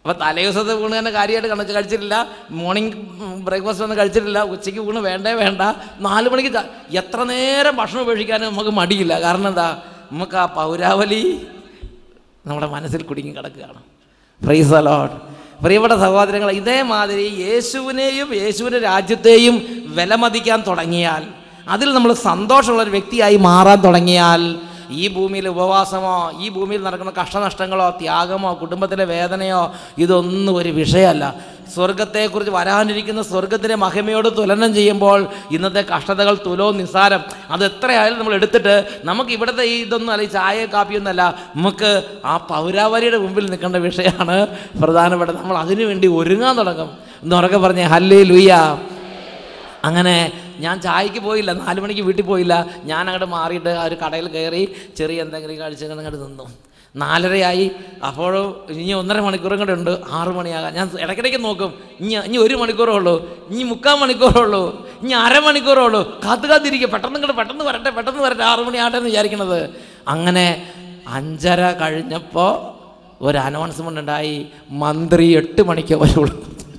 അപ്പോൾ തലേ ദിവസത്തെ ഊണ് തന്നെ കാര്യമായിട്ട് കണക്ക് കഴിച്ചിട്ടില്ല മോർണിംഗ് ബ്രേക്ക്ഫാസ്റ്റ് ഒന്നും കഴിച്ചിട്ടില്ല ഉച്ചയ്ക്ക് ഊണ് വേണ്ടേ വേണ്ട നാല് മണിക്ക് ച- എത്ര നേരം ഭക്ഷണം ഉപേക്ഷിക്കാനും നമുക്ക് മടിയില്ല കാരണം എന്താ നമുക്ക് ആ പൗരാവലി നമ്മുടെ മനസ്സിൽ കുടുങ്ങി കിടക്കുകയാണ് പ്രൈസ് അലോട്ട് പ്രിയപ്പെട്ട സഹോദരങ്ങൾ ഇതേമാതിരി യേശുവിനെയും യേശുവിൻ്റെ രാജ്യത്തെയും വിലമതിക്കാൻ തുടങ്ങിയാൽ അതിൽ നമ്മൾ സന്തോഷമുള്ള ഒരു വ്യക്തിയായി മാറാൻ തുടങ്ങിയാൽ ഈ ഭൂമിയിൽ ഉപവാസമോ ഈ ഭൂമിയിൽ നടക്കുന്ന കഷ്ടനഷ്ടങ്ങളോ ത്യാഗമോ കുടുംബത്തിലെ വേദനയോ ഇതൊന്നും ഒരു വിഷയമല്ല സ്വർഗത്തെക്കുറിച്ച് വരാനിരിക്കുന്ന സ്വർഗത്തിൻ്റെ മഹിമയോട് തുലനം ചെയ്യുമ്പോൾ ഇന്നത്തെ കഷ്ടതകൾ തുലോ നിസ്സാരം അത് എത്രയായാലും നമ്മൾ എടുത്തിട്ട് നമുക്ക് ഇവിടുത്തെ ഈ ഇതൊന്നും അല്ല ഈ ചായ കാപ്പിയൊന്നുമല്ല നമുക്ക് ആ പൗരാവലിയുടെ മുമ്പിൽ നിൽക്കേണ്ട വിഷയമാണ് പ്രധാനപ്പെട്ട നമ്മൾ അതിനു വേണ്ടി ഒരുങ്ങാൻ തുടങ്ങും എന്നുറക്കെ പറഞ്ഞേ ഹല്ലേ ലുയ്യ അങ്ങനെ ഞാൻ ചായക്ക് പോയില്ല നാല് മണിക്ക് വീട്ടിൽ പോയില്ല ഞാൻ അങ്ങോട്ട് മാറിയിട്ട് ആ ഒരു കടയിൽ കയറി ചെറിയ എന്തെങ്കിലും കഴിച്ച് അങ്ങോട്ട് നിന്നു നാലരയായി അപ്പോഴും ഇനി ഒന്നര മണിക്കൂറും കൂടെ ഉണ്ട് ആറ് മണിയാകാം ഞാൻ ഇടയ്ക്കിടയ്ക്ക് നോക്കും ഇനി ഇനി ഒരു മണിക്കൂറേ ഉള്ളൂ ഇനി മുക്കാൽ മണിക്കൂറേ ഉള്ളൂ ഇനി അരമണിക്കൂറേ ഉള്ളൂ കാത്തു കാത്തിരിക്കുക പെട്ടെന്ന് ഇങ്ങോട്ട് പെട്ടെന്ന് വരട്ടെ പെട്ടെന്ന് വരട്ടെ ആറ് മണിയാട്ടെ എന്ന് വിചാരിക്കണത് അങ്ങനെ അഞ്ചര കഴിഞ്ഞപ്പോൾ ഒരു അനൗൺസ്മെൻ്റ് ഉണ്ടായി മന്ത്രി എട്ട് മണിക്ക് വരുള്ളൂ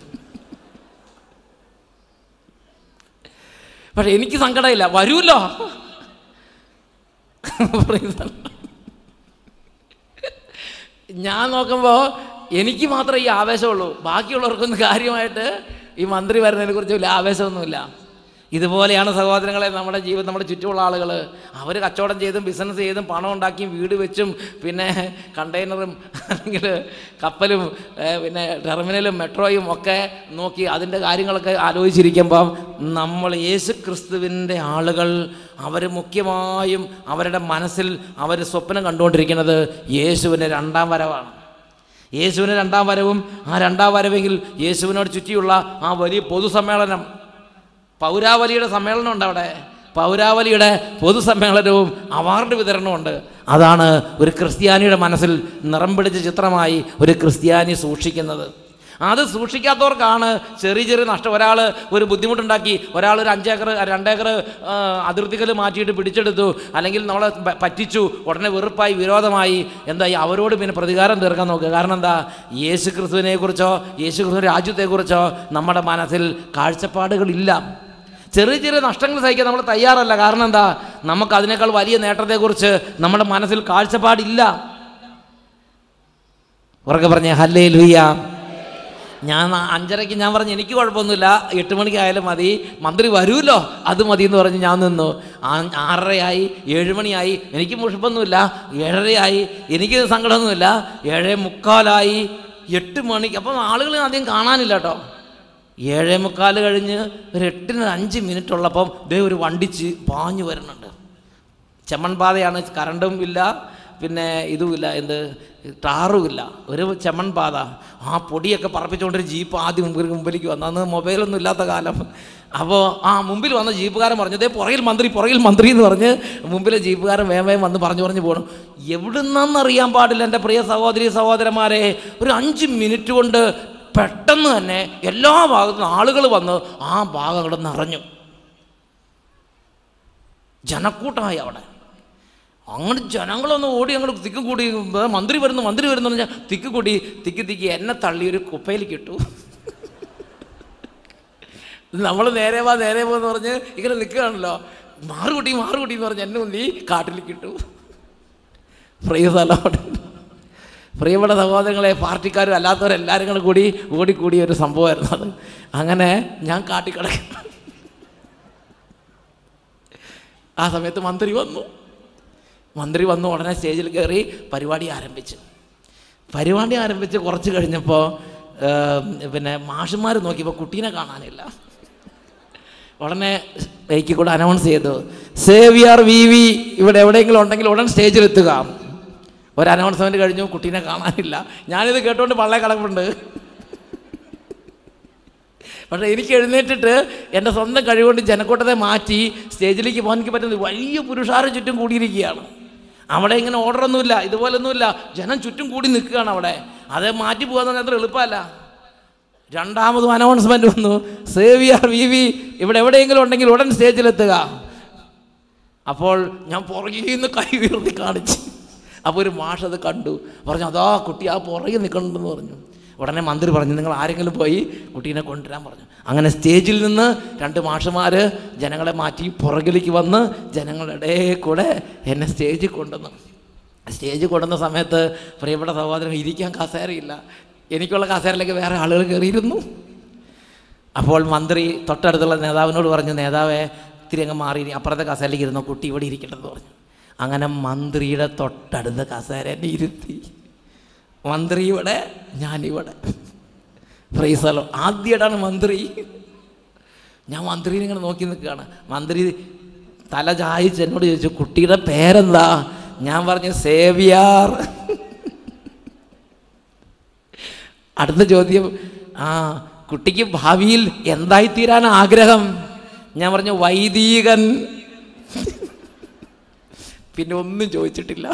പക്ഷെ എനിക്ക് സങ്കടമില്ല വരൂല്ലോ ഞാൻ നോക്കുമ്പോൾ എനിക്ക് മാത്രമേ ഈ ആവേശമുള്ളൂ ബാക്കിയുള്ളവർക്കൊന്നും കാര്യമായിട്ട് ഈ മന്ത്രി വരുന്നതിനെ കുറിച്ച് വലിയ ആവേശമൊന്നുമില്ല ഇതുപോലെയാണ് സഹോദരങ്ങളെ നമ്മുടെ ജീവിതം നമ്മുടെ ചുറ്റുമുള്ള ആളുകൾ അവർ കച്ചവടം ചെയ്തും ബിസിനസ് ചെയ്തും പണം ഉണ്ടാക്കിയും വീട് വെച്ചും പിന്നെ കണ്ടെയ്നറും അല്ലെങ്കിൽ കപ്പലും ഏ, പിന്നെ ടെർമിനലും മെട്രോയും ഒക്കെ നോക്കി അതിൻ്റെ കാര്യങ്ങളൊക്കെ ആലോചിച്ചിരിക്കുമ്പം നമ്മൾ യേശു ക്രിസ്തുവിൻ്റെ ആളുകൾ അവർ മുഖ്യമായും അവരുടെ മനസ്സിൽ അവർ സ്വപ്നം കണ്ടുകൊണ്ടിരിക്കുന്നത് യേശുവിൻ്റെ രണ്ടാം വരവാണ് യേശുവിന് രണ്ടാം വരവും ആ രണ്ടാം വരവെങ്കിൽ യേശുവിനോട് ചുറ്റിയുള്ള ആ വലിയ പൊതുസമ്മേളനം പൗരാവലിയുടെ സമ്മേളനം ഉണ്ട് അവിടെ പൗരാവലിയുടെ പൊതുസമ്മേളനവും അവാർഡ് വിതരണവും ഉണ്ട് അതാണ് ഒരു ക്രിസ്ത്യാനിയുടെ മനസ്സിൽ നിറം പിടിച്ച ചിത്രമായി ഒരു ക്രിസ്ത്യാനി സൂക്ഷിക്കുന്നത് അത് സൂക്ഷിക്കാത്തവർക്കാണ് ചെറിയ ചെറിയ നഷ്ടം ഒരാൾ ഒരു ബുദ്ധിമുട്ടുണ്ടാക്കി ഒരാൾ ഒരു അഞ്ചേക്കർ രണ്ടേക്കർ അതിർത്തികൾ മാറ്റിയിട്ട് പിടിച്ചെടുത്തു അല്ലെങ്കിൽ നമ്മളെ പ- പറ്റിച്ചു ഉടനെ വെറുപ്പായി വിരോധമായി എന്തായി അവരോട് പിന്നെ പ്രതികാരം തീർക്കാൻ നോക്കുക കാരണം എന്താ യേശു ക്രിസ്തുവിനെക്കുറിച്ചോ യേശു ക്രിസ്തു രാജ്യത്തെക്കുറിച്ചോ നമ്മുടെ മനസ്സിൽ കാഴ്ചപ്പാടുകളില്ല ചെറിയ ചെറിയ നഷ്ടങ്ങൾ സഹിക്കാൻ നമ്മൾ തയ്യാറല്ല കാരണം എന്താ നമുക്ക് അതിനേക്കാൾ വലിയ നേട്ടത്തെക്കുറിച്ച് നമ്മുടെ മനസ്സിൽ കാഴ്ചപ്പാടില്ല ഉറക്കെ പറഞ്ഞേ ഹല്ലേ ലുയ്യ ഞാൻ ആ അഞ്ചരയ്ക്ക് ഞാൻ പറഞ്ഞു എനിക്ക് കുഴപ്പമൊന്നുമില്ല എട്ട് മണിക്കായാലും മതി മന്ത്രി വരുമല്ലോ അത് മതി എന്ന് പറഞ്ഞ് ഞാൻ നിന്നു ആ- ആറരയായി ഏഴ് മണിയായി എനിക്ക് മുഷിപ്പൊന്നുമില്ല ഏഴരയായി എനിക്ക് സങ്കടമൊന്നുമില്ല ഏഴേ മുക്കാലായി എട്ട് മണിക്ക് അപ്പം ആളുകളെ അധികം കാണാനില്ല കേട്ടോ ഏഴേ മുക്കാൽ കഴിഞ്ഞ് ഒരു എട്ടിന് അഞ്ച് മിനിറ്റ് ഉള്ളപ്പം ദേ ഒരു വണ്ടിച്ച് പാഞ്ഞു വരുന്നുണ്ട് ചെമ്മൺ പാതയാണ് കറണ്ടും ഇല്ല പിന്നെ ഇതുമില്ല എന്ത് ടാറുമില്ല ഒരു ചെമ്മൺ പാത ആ പൊടിയൊക്കെ പറപ്പിച്ചുകൊണ്ടൊരു ജീപ്പ് ആദ്യം മുമ്പിൽ മുമ്പിലേക്ക് വന്നു അന്ന് മൊബൈലൊന്നും ഇല്ലാത്ത കാലം അപ്പോൾ ആ മുമ്പിൽ വന്ന ജീപ്പുകാരൻ പറഞ്ഞു ദേ പുറകിൽ മന്ത്രി പുറകിൽ മന്ത്രി എന്ന് പറഞ്ഞ് മുമ്പിലെ ജീപ്പുകാരൻ വേഗം വേഗം വന്ന് പറഞ്ഞു പറഞ്ഞു പോകണം എവിടുന്നറിയാൻ പാടില്ല എൻ്റെ പ്രിയ സഹോദരി സഹോദരന്മാരെ ഒരു അഞ്ച് മിനിറ്റ് കൊണ്ട് പെട്ടെന്ന് തന്നെ എല്ലാ ഭാഗത്തുനിന്നും ആളുകൾ വന്ന് ആ ഭാഗം അവിടെ നിറഞ്ഞു ജനക്കൂട്ടമായി അവിടെ അങ്ങോട്ട് ജനങ്ങളൊന്ന് ഓടി അങ്ങോട്ട് തിക്ക് കൂടി "ദേ മന്ത്രി വരുന്നു മന്ത്രി വരുന്നു എന്ന് പറഞ്ഞാൽ തിക്ക് കൂടി തിക്ക് തിക്കി എന്നെ തള്ളി ഒരു കുപ്പയിലേക്ക് ഇട്ടു നമ്മൾ നേരെ വാ നേരെ പോ എന്ന് പറഞ്ഞ് ഇങ്ങനെ നിൽക്കുകയാണല്ലോ മാറുകുട്ടി മാറുകുട്ടി എന്ന് പറഞ്ഞ് എന്നെ ഉന്തി കാട്ടിലേക്ക് ഇട്ടു പ്രിയതലോട് പ്രിയപ്പെട്ട സഹോദരങ്ങളെ പാർട്ടിക്കാരും അല്ലാത്തവരെല്ലാവരും കൂടെ കൂടി ഓടിക്കൂടിയ ഒരു സംഭവമായിരുന്നു അത് അങ്ങനെ ഞാൻ കാട്ടിക്കിടക്കും ആ സമയത്ത് മന്ത്രി വന്നു മന്ത്രി വന്നു ഉടനെ സ്റ്റേജിൽ കയറി പരിപാടി ആരംഭിച്ചു പരിപാടി ആരംഭിച്ച് കുറച്ച് കഴിഞ്ഞപ്പോൾ പിന്നെ മാഷന്മാർ നോക്കിയപ്പോൾ കുട്ടീനെ കാണാനില്ല ഉടനെ എനിക്ക് കൂടെ അനൗൺസ് ചെയ്തു സേവിയർ വി വി ഇവിടെ എവിടെയെങ്കിലും ഉണ്ടെങ്കിൽ ഉടൻ സ്റ്റേജിലെത്തുക ഒരു അനൗൺസ്മെൻറ്റ് കഴിഞ്ഞു കുട്ടീനെ കാണാനില്ല ഞാനിത് കേട്ടുകൊണ്ട് പള്ളേ കളപ്പുണ്ട് പക്ഷേ എനിക്ക് എഴുന്നേറ്റിട്ട് എൻ്റെ സ്വന്തം കഴിവുകൊണ്ട് ജനക്കൂട്ടത്തെ മാറ്റി സ്റ്റേജിലേക്ക് പോകാൻ എനിക്ക് പറ്റുന്നത് വലിയ പുരുഷാരം ചുറ്റും കൂടിയിരിക്കുകയാണ് അവിടെ ഇങ്ങനെ ഓർഡറൊന്നുമില്ല ഇതുപോലൊന്നുമില്ല ജനം ചുറ്റും കൂടി നിൽക്കുകയാണ് അവിടെ അത് മാറ്റി പോകാന്ന് പറഞ്ഞാൽ അത്ര എളുപ്പമല്ല രണ്ടാമതും അനൗൺസ്മെൻറ്റ് വന്നു സേവിയർ വി വി ഇവിടെ എവിടെയെങ്കിലും ഉണ്ടെങ്കിൽ ഉടൻ സ്റ്റേജിലെത്തുക അപ്പോൾ ഞാൻ പുറകിൽ നിന്ന് കൈ ഉയർത്തി കാണിച്ചു അപ്പോൾ ഒരു മാഷ് അത് കണ്ടു പറഞ്ഞു അതാ കുട്ടി ആ പുറകിൽ നിൽക്കണമെന്ന് പറഞ്ഞു ഉടനെ മന്ത്രി പറഞ്ഞു നിങ്ങൾ ആരെങ്കിലും പോയി കുട്ടീനെ കൊണ്ടുവരാൻ പറഞ്ഞു അങ്ങനെ സ്റ്റേജിൽ നിന്ന് രണ്ട് മാഷുമാർ ജനങ്ങളെ മാറ്റി പുറകിലേക്ക് വന്ന് ജനങ്ങളുടെ ഇടയിൽ കൂടെ എന്നെ സ്റ്റേജിൽ കൊണ്ടുവന്നു സ്റ്റേജിൽ കൊണ്ടുവന്ന സമയത്ത് പ്രിയപ്പെട്ട സഹോദരൻ ഇരിക്കാൻ കസേരയില്ല എനിക്കുള്ള കസേരയിലേക്ക് വേറെ ആളുകൾ കയറിയിരുന്നു അപ്പോൾ മന്ത്രി തൊട്ടടുത്തുള്ള നേതാവിനോട് പറഞ്ഞു നേതാവേ ഇത്തിരി അങ്ങ് മാറി ഇരി. അപ്പുറത്തെ കസേരയിലേക്ക് ഇരുന്നു കുട്ടി ഇവിടെ ഇരിക്കട്ടെന്ന് പറഞ്ഞു അങ്ങനെ മന്ത്രിയുടെ തൊട്ടടുത്ത കസേര എന്നെ ഇരുത്തി മന്ത്രി ഇവിടെ ഞാനിവിടെ ഫ്രൈസലോ ആദ്യമായിട്ടാണ് മന്ത്രി ഞാൻ മന്ത്രിനെ ഇങ്ങനെ നോക്കി നിൽക്കുകയാണ് മന്ത്രി തല ചായച്ച് എന്നോട് ചോദിച്ചു കുട്ടിയുടെ പേരെന്താ ഞാൻ പറഞ്ഞു സേവിയാർ അടുത്ത ചോദ്യം ആ കുട്ടിക്ക് ഭാവിയിൽ എന്തായി തീരാൻ ആഗ്രഹം ഞാൻ പറഞ്ഞു വൈദികൻ പിന്നെ ഒന്നും ചോദിച്ചിട്ടില്ല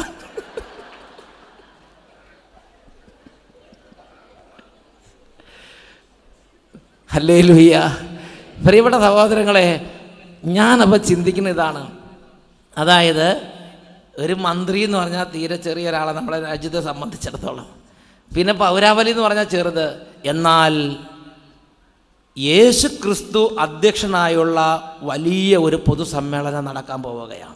ഹല്ലേ ലുയ്യ പ്രിയപ്പെട്ട സഹോദരങ്ങളെ ഞാനപ്പോൾ ചിന്തിക്കുന്ന ഇതാണ് അതായത് ഒരു മന്ത്രി എന്ന് പറഞ്ഞാൽ തീരെ ചെറിയ ഒരാളെ നമ്മളെ രാജ്യത്തെ സംബന്ധിച്ചിടത്തോളം പിന്നെ പൗരാവലി എന്ന് പറഞ്ഞാൽ ചെറുത് എന്നാൽ യേശു ക്രിസ്തു അധ്യക്ഷനായുള്ള വലിയ ഒരു പൊതുസമ്മേളനം നടക്കാൻ പോവുകയാണ്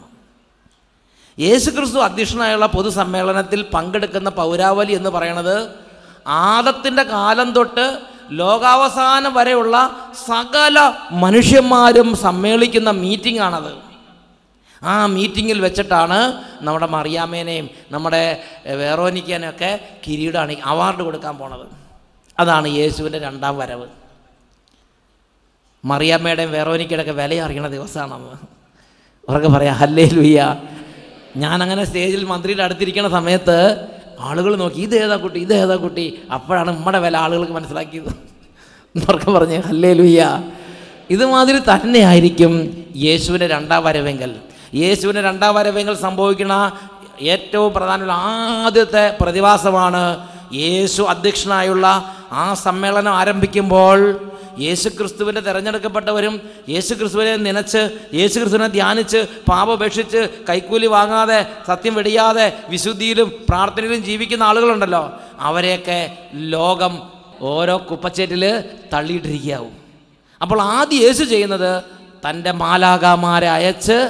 യേശു ക്രിസ്തു അധ്യക്ഷനായുള്ള പൊതുസമ്മേളനത്തിൽ പങ്കെടുക്കുന്ന പൗരാവലി എന്ന് പറയുന്നത് ആദത്തിൻ്റെ കാലം തൊട്ട് ലോകാവസാനം വരെയുള്ള സകല മനുഷ്യന്മാരും സമ്മേളിക്കുന്ന മീറ്റിംഗ് ആണത് ആ മീറ്റിങ്ങിൽ വെച്ചിട്ടാണ് നമ്മുടെ മറിയാമേനെയും നമ്മുടെ വേറോനിക്കാനെയൊക്കെ കിരീടാണ് അവാർഡ് കൊടുക്കാൻ പോണത് അതാണ് യേശുവിൻ്റെ രണ്ടാം വരവ് മറിയാമ്മയുടെയും വേറോനിക്കയുടെ ഒക്കെ വില അറിയണ ദിവസമാണെന്ന് ഉറക്കെ പറയാം ഹല്ലേ ലുയ്യ ഞാനങ്ങനെ സ്റ്റേജിൽ മന്ത്രിയുടെ അടുത്തിരിക്കുന്ന സമയത്ത് ആളുകൾ നോക്കി ഇത് ഏതാ കുട്ടി ഇത് ഏതാ കുട്ടി അപ്പോഴാണ് നമ്മുടെ വില ആളുകൾക്ക് മനസ്സിലാക്കിയത് എന്നൊക്കെ പറഞ്ഞ് ഹല്ലേ ലുയ്യ ഇതുമാതിരി തന്നെയായിരിക്കും യേശുവിൻ്റെ രണ്ടാം വരവെങ്കിൽ യേശുവിൻ്റെ രണ്ടാം വരവെങ്കിൽ സംഭവിക്കുന്ന ഏറ്റവും പ്രധാനമുള്ള ആദ്യത്തെ പ്രതിഭാസമാണ് യേശു അധ്യക്ഷനായുള്ള ആ സമ്മേളനം ആരംഭിക്കുമ്പോൾ യേശു ക്രിസ്തുവിൻ്റെ തിരഞ്ഞെടുക്കപ്പെട്ടവരും യേശു ക്രിസ്തുവിനെ നനച്ച് യേശു ക്രിസ്തുവിനെ ധ്യാനിച്ച് പാപപേക്ഷിച്ച് കൈക്കൂലി വാങ്ങാതെ സത്യം വെടിയാതെ വിശുദ്ധിയിലും പ്രാർത്ഥനയിലും ജീവിക്കുന്ന ആളുകളുണ്ടല്ലോ അവരെയൊക്കെ ലോകം ഓരോ കുപ്പച്ചേറ്റിൽ തള്ളിയിട്ടിരിക്കാവും അപ്പോൾ ആദ്യം യേശു ചെയ്യുന്നത് തൻ്റെ മാലാകാമാരെ അയച്ച്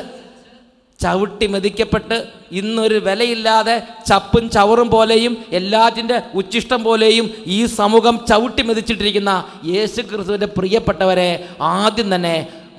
ചവിട്ടി മെതിക്കപ്പെട്ട് ഇന്നൊരു വിലയില്ലാതെ ചപ്പും ചവറും പോലെയും എല്ലാറ്റിൻ്റെ ഉച്ചിഷ്ടം പോലെയും ഈ സമൂഹം ചവിട്ടി മെതിച്ചിട്ടിരിക്കുന്ന യേശു ക്രിസ്തുവിൻ്റെ പ്രിയപ്പെട്ടവരെ ആദ്യം തന്നെ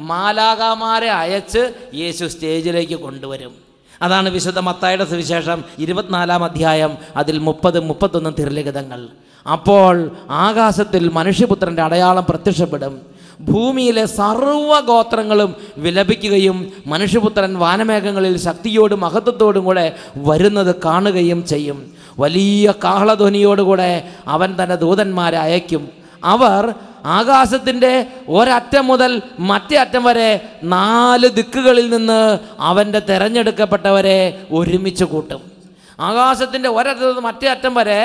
മാലാകാമാരെ അയച്ച് യേശു സ്റ്റേജിലേക്ക് കൊണ്ടുവരും അതാണ് വിശുദ്ധ മത്തായുടെ സുവിശേഷം ഇരുപത്തിനാലാം അധ്യായം അതിൽ മുപ്പത് മുപ്പത്തൊന്ന് തിരലിഖിതങ്ങൾ അപ്പോൾ ആകാശത്തിൽ മനുഷ്യപുത്രൻ്റെ അടയാളം പ്രത്യക്ഷപ്പെടും ഭൂമിയിലെ സർവ്വഗോത്രങ്ങളും വിലപിക്കുകയും മനുഷ്യപുത്രൻ വാനമേഘങ്ങളിൽ ശക്തിയോടും മഹത്വത്തോടും കൂടെ വരുന്നത് കാണുകയും ചെയ്യും വലിയ കാഹളധ്വനിയോടുകൂടെ അവൻ തൻ്റെ ദൂതന്മാരെ അയക്കും അവർ ആകാശത്തിൻ്റെ ഒരറ്റം മുതൽ മറ്റേ അറ്റം വരെ നാല് ദിക്കുകളിൽ നിന്ന് അവൻ്റെ തിരഞ്ഞെടുക്കപ്പെട്ടവരെ ഒരുമിച്ച് കൂട്ടും ആകാശത്തിൻ്റെ ഒരറ്റം മുതൽ മറ്റേ അറ്റം വരെ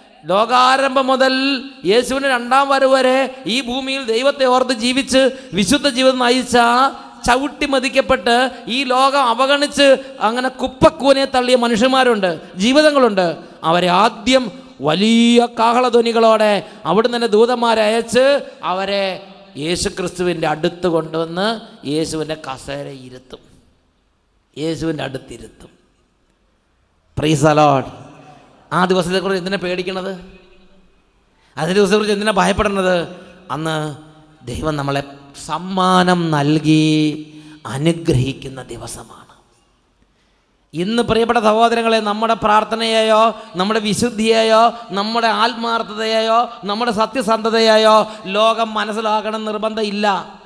ലോകാരംഭം മുതൽ യേശുവിന് രണ്ടാം വരവ് വരെ ഈ ഭൂമിയിൽ ദൈവത്തെ ഓർത്ത് ജീവിച്ച് വിശുദ്ധ ജീവിതം നയിച്ച ചവിട്ടി മതിക്കപ്പെട്ട് ഈ ലോകം അവഗണിച്ച് അങ്ങനെ കുപ്പക്കൂനെ തള്ളിയ മനുഷ്യന്മാരുണ്ട് ജീവിതങ്ങളുണ്ട് അവരെ ആദ്യം വലിയ കാഹളധ്വനികളോടെ അവിടുന്ന് തന്നെ ദൂതന്മാരെ അയച്ച് അവരെ യേശു ക്രിസ്തുവിൻ്റെ അടുത്ത് കൊണ്ടുവന്ന് യേശുവിൻ്റെ കസേര ഇരുത്തും യേശുവിൻ്റെ അടുത്തിരുത്തും പ്രീസ് അലോഡ് ആ ദിവസത്തെക്കുറിച്ച് എന്തിനാ പേടിക്കണത് അതിൻ്റെ ദിവസത്തെക്കുറിച്ച് എന്തിനാ ഭയപ്പെടുന്നത് അന്ന് ദൈവം നമ്മളെ സമ്മാനം നൽകി അനുഗ്രഹിക്കുന്ന ദിവസമാണ് ഇന്ന് പ്രിയപ്പെട്ട സഹോദരങ്ങളെ നമ്മുടെ പ്രാർത്ഥനയെയോ നമ്മുടെ വിശുദ്ധിയെയോ നമ്മുടെ ആത്മാർത്ഥതയെയോ നമ്മുടെ സത്യസന്ധതയെയോ ലോകം മനസ്സിലാക്കണം നിർബന്ധമില്ല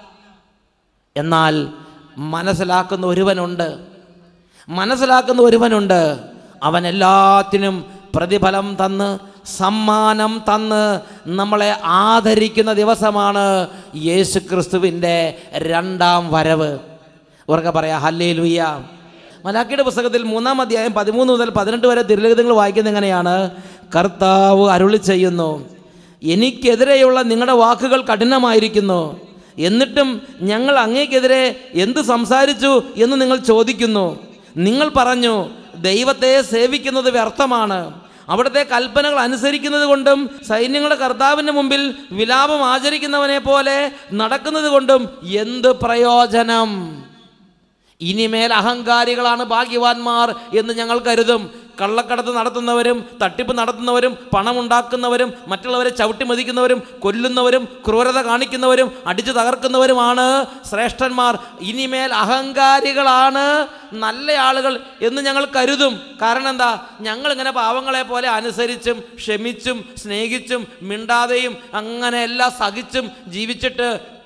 എന്നാൽ മനസ്സിലാക്കുന്ന ഒരുവനുണ്ട് മനസ്സിലാക്കുന്ന ഒരുവനുണ്ട് അവൻ എല്ലാത്തിനും പ്രതിഫലം തന്ന് സമ്മാനം തന്ന് നമ്മളെ ആദരിക്കുന്ന ദിവസമാണ് യേശു ക്രിസ്തുവിൻ്റെ രണ്ടാം വരവ് ഉറക്കെ പറയാം ഹല്ലേ ലുയ്യ മലാക്കിയുടെ പുസ്തകത്തിൽ മൂന്നാം അധ്യായം പതിമൂന്ന് മുതൽ പതിനെട്ട് വരെ തിരുലിഖിതങ്ങൾ വായിക്കുന്നത് എങ്ങനെയാണ് കർത്താവ് അരുളി ചെയ്യുന്നു എനിക്കെതിരെയുള്ള നിങ്ങളുടെ വാക്കുകൾ കഠിനമായിരിക്കുന്നു എന്നിട്ടും ഞങ്ങൾ അങ്ങേക്കെതിരെ എന്ത് സംസാരിച്ചു എന്ന് നിങ്ങൾ ചോദിക്കുന്നു നിങ്ങൾ പറഞ്ഞു ദൈവത്തെ സേവിക്കുന്നത് വ്യർത്ഥമാണ് അവിടുത്തെ കൽപ്പനകൾ അനുസരിക്കുന്നത് കൊണ്ടും സൈന്യങ്ങളുടെ കർത്താവിൻ്റെ മുമ്പിൽ വിലാപം ആചരിക്കുന്നവനെ പോലെ നടക്കുന്നത് കൊണ്ടും എന്ത് പ്രയോജനം ഇനിമേൽ അഹങ്കാരികളാണ് ഭാഗ്യവാന്മാർ എന്ന് ഞങ്ങൾ കരുതും കള്ളക്കടത്ത് നടത്തുന്നവരും തട്ടിപ്പ് നടത്തുന്നവരും പണമുണ്ടാക്കുന്നവരും മറ്റുള്ളവരെ ചവിട്ടി മതിക്കുന്നവരും കൊല്ലുന്നവരും ക്രൂരത കാണിക്കുന്നവരും അടിച്ചു തകർക്കുന്നവരുമാണ് ശ്രേഷ്ഠന്മാർ ഇനിമേൽ അഹങ്കാരികളാണ് നല്ല ആളുകൾ എന്ന് ഞങ്ങൾ കരുതും കാരണം എന്താ ഞങ്ങൾ ഇങ്ങനെ പാവങ്ങളെ പോലെ അനുസരിച്ചും ക്ഷമിച്ചും സ്നേഹിച്ചും മിണ്ടാതെയും അങ്ങനെ എല്ലാം സഹിച്ചും ജീവിച്ചിട്ട്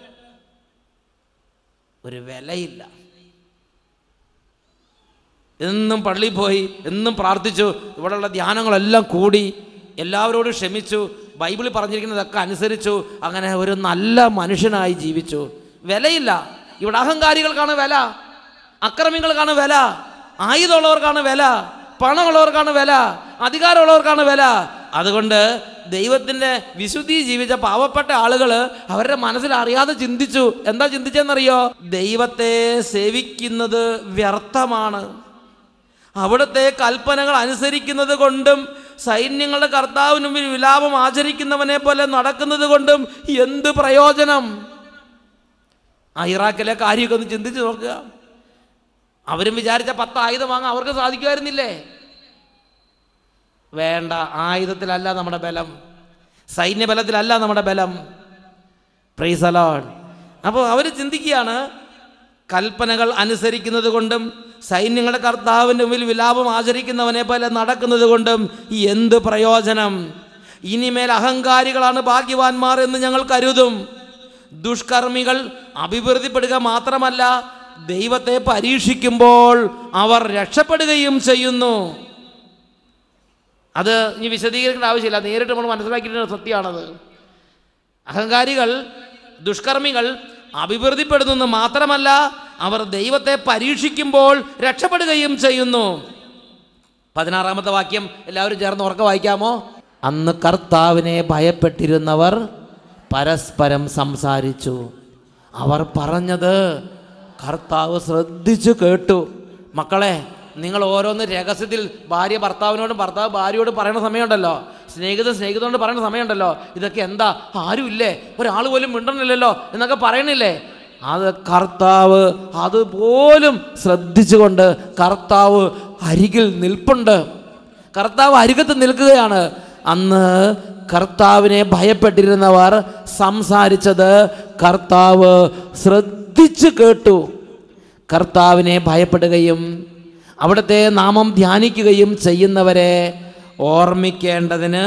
ഒരു വിലയില്ല എന്നും പള്ളിയിൽ പോയി എന്നും പ്രാർത്ഥിച്ചു ഇവിടെയുള്ള ധ്യാനങ്ങളെല്ലാം കൂടി എല്ലാവരോടും ക്ഷമിച്ചു ബൈബിളിൽ പറഞ്ഞിരിക്കുന്നതൊക്കെ അനുസരിച്ചു അങ്ങനെ ഒരു നല്ല മനുഷ്യനായി ജീവിച്ചു വിലയില്ല ഇവിടെ അഹങ്കാരികൾക്കാണ് വില അക്രമികൾക്കാണ് വില ആയുധമുള്ളവർക്കാണ് വില പണമുള്ളവർക്കാണ് വില അധികാരമുള്ളവർക്കാണ് വില അതുകൊണ്ട് ദൈവത്തിൻ്റെ വിശുദ്ധി ജീവിച്ച പാവപ്പെട്ട ആളുകൾ അവരുടെ മനസ്സിൽ അറിയാതെ ചിന്തിച്ചു എന്താ ചിന്തിച്ചെന്നറിയോ ദൈവത്തെ സേവിക്കുന്നത് വ്യർത്ഥമാണ് അവിടുത്തെ കൽപ്പനകൾ അനുസരിക്കുന്നത് കൊണ്ടും സൈന്യങ്ങളുടെ കർത്താവിന് മുമ്പിൽ വിലാപം ആചരിക്കുന്നവനെ പോലെ നടക്കുന്നത് കൊണ്ടും എന്ത് പ്രയോജനം ആ ഇറാഖിലെ കാര്യമൊക്കെ ഒന്ന് ചിന്തിച്ച് നോക്കുക അവരും വിചാരിച്ച പത്ത് ആയുധം വാങ്ങാൻ അവർക്ക് സാധിക്കുമായിരുന്നില്ലേ വേണ്ട ആയുധത്തിലല്ല നമ്മുടെ ബലം സൈന്യബലത്തിലല്ല നമ്മുടെ ബലം പ്രൈസലോൺ അപ്പോൾ അവർ ചിന്തിക്കുകയാണ് കൽപ്പനകൾ അനുസരിക്കുന്നത് കൊണ്ടും സൈന്യങ്ങളുടെ കർത്താവിൻ്റെ മുമ്പിൽ വിലാപം ആചരിക്കുന്നവനെ പോലെ നടക്കുന്നത് കൊണ്ടും എന്ത് പ്രയോജനം ഇനിമേൽ അഹങ്കാരികളാണ് ഭാഗ്യവാന്മാർ എന്ന് ഞങ്ങൾ കരുതും ദുഷ്കർമ്മികൾ അഭിവൃദ്ധിപ്പെടുക മാത്രമല്ല ദൈവത്തെ പരീക്ഷിക്കുമ്പോൾ അവർ രക്ഷപ്പെടുകയും ചെയ്യുന്നു അത് ഇനി വിശദീകരിക്കേണ്ട ആവശ്യമില്ല നേരിട്ട് നമ്മൾ മനസ്സിലാക്കിയിട്ടുള്ള സത്യമാണത് അഹങ്കാരികൾ ദുഷ്കർമ്മികൾ അഭിവൃദ്ധിപ്പെടുന്നെന്ന് മാത്രമല്ല അവർ ദൈവത്തെ പരീക്ഷിക്കുമ്പോൾ രക്ഷപ്പെടുകയും ചെയ്യുന്നു പതിനാറാമത്തെ വാക്യം എല്ലാവരും ചേർന്ന് ഉറക്ക വായിക്കാമോ അന്ന് കർത്താവിനെ ഭയപ്പെട്ടിരുന്നവർ പരസ്പരം സംസാരിച്ചു അവർ പറഞ്ഞത് കർത്താവ് ശ്രദ്ധിച്ചു കേട്ടു മക്കളെ നിങ്ങൾ ഓരോന്ന് രഹസ്യത്തിൽ ഭാര്യ ഭർത്താവിനോടും ഭർത്താവ് ഭാര്യയോടും പറയുന്ന സമയമുണ്ടല്ലോ സ്നേഹിതൻ സ്നേഹിതനോട് പറയുന്ന സമയമുണ്ടല്ലോ ഇതൊക്കെ എന്താ ആരുമില്ലേ ഒരാൾ പോലും മിണ്ടണില്ലല്ലോ എന്നൊക്കെ പറയണില്ലേ അത് കർത്താവ് അതുപോലും ശ്രദ്ധിച്ചുകൊണ്ട് കർത്താവ് അരികിൽ നിൽപ്പുണ്ട് കർത്താവ് അരികത്ത് നിൽക്കുകയാണ് അന്ന് കർത്താവിനെ ഭയപ്പെട്ടിരുന്നവർ സംസാരിച്ചത് കർത്താവ് ശ്രദ്ധിച്ചു കേട്ടു കർത്താവിനെ ഭയപ്പെടുകയും അവിടുത്തെ നാമം ധ്യാനിക്കുകയും ചെയ്യുന്നവരെ ഓർമ്മിക്കേണ്ടതിന്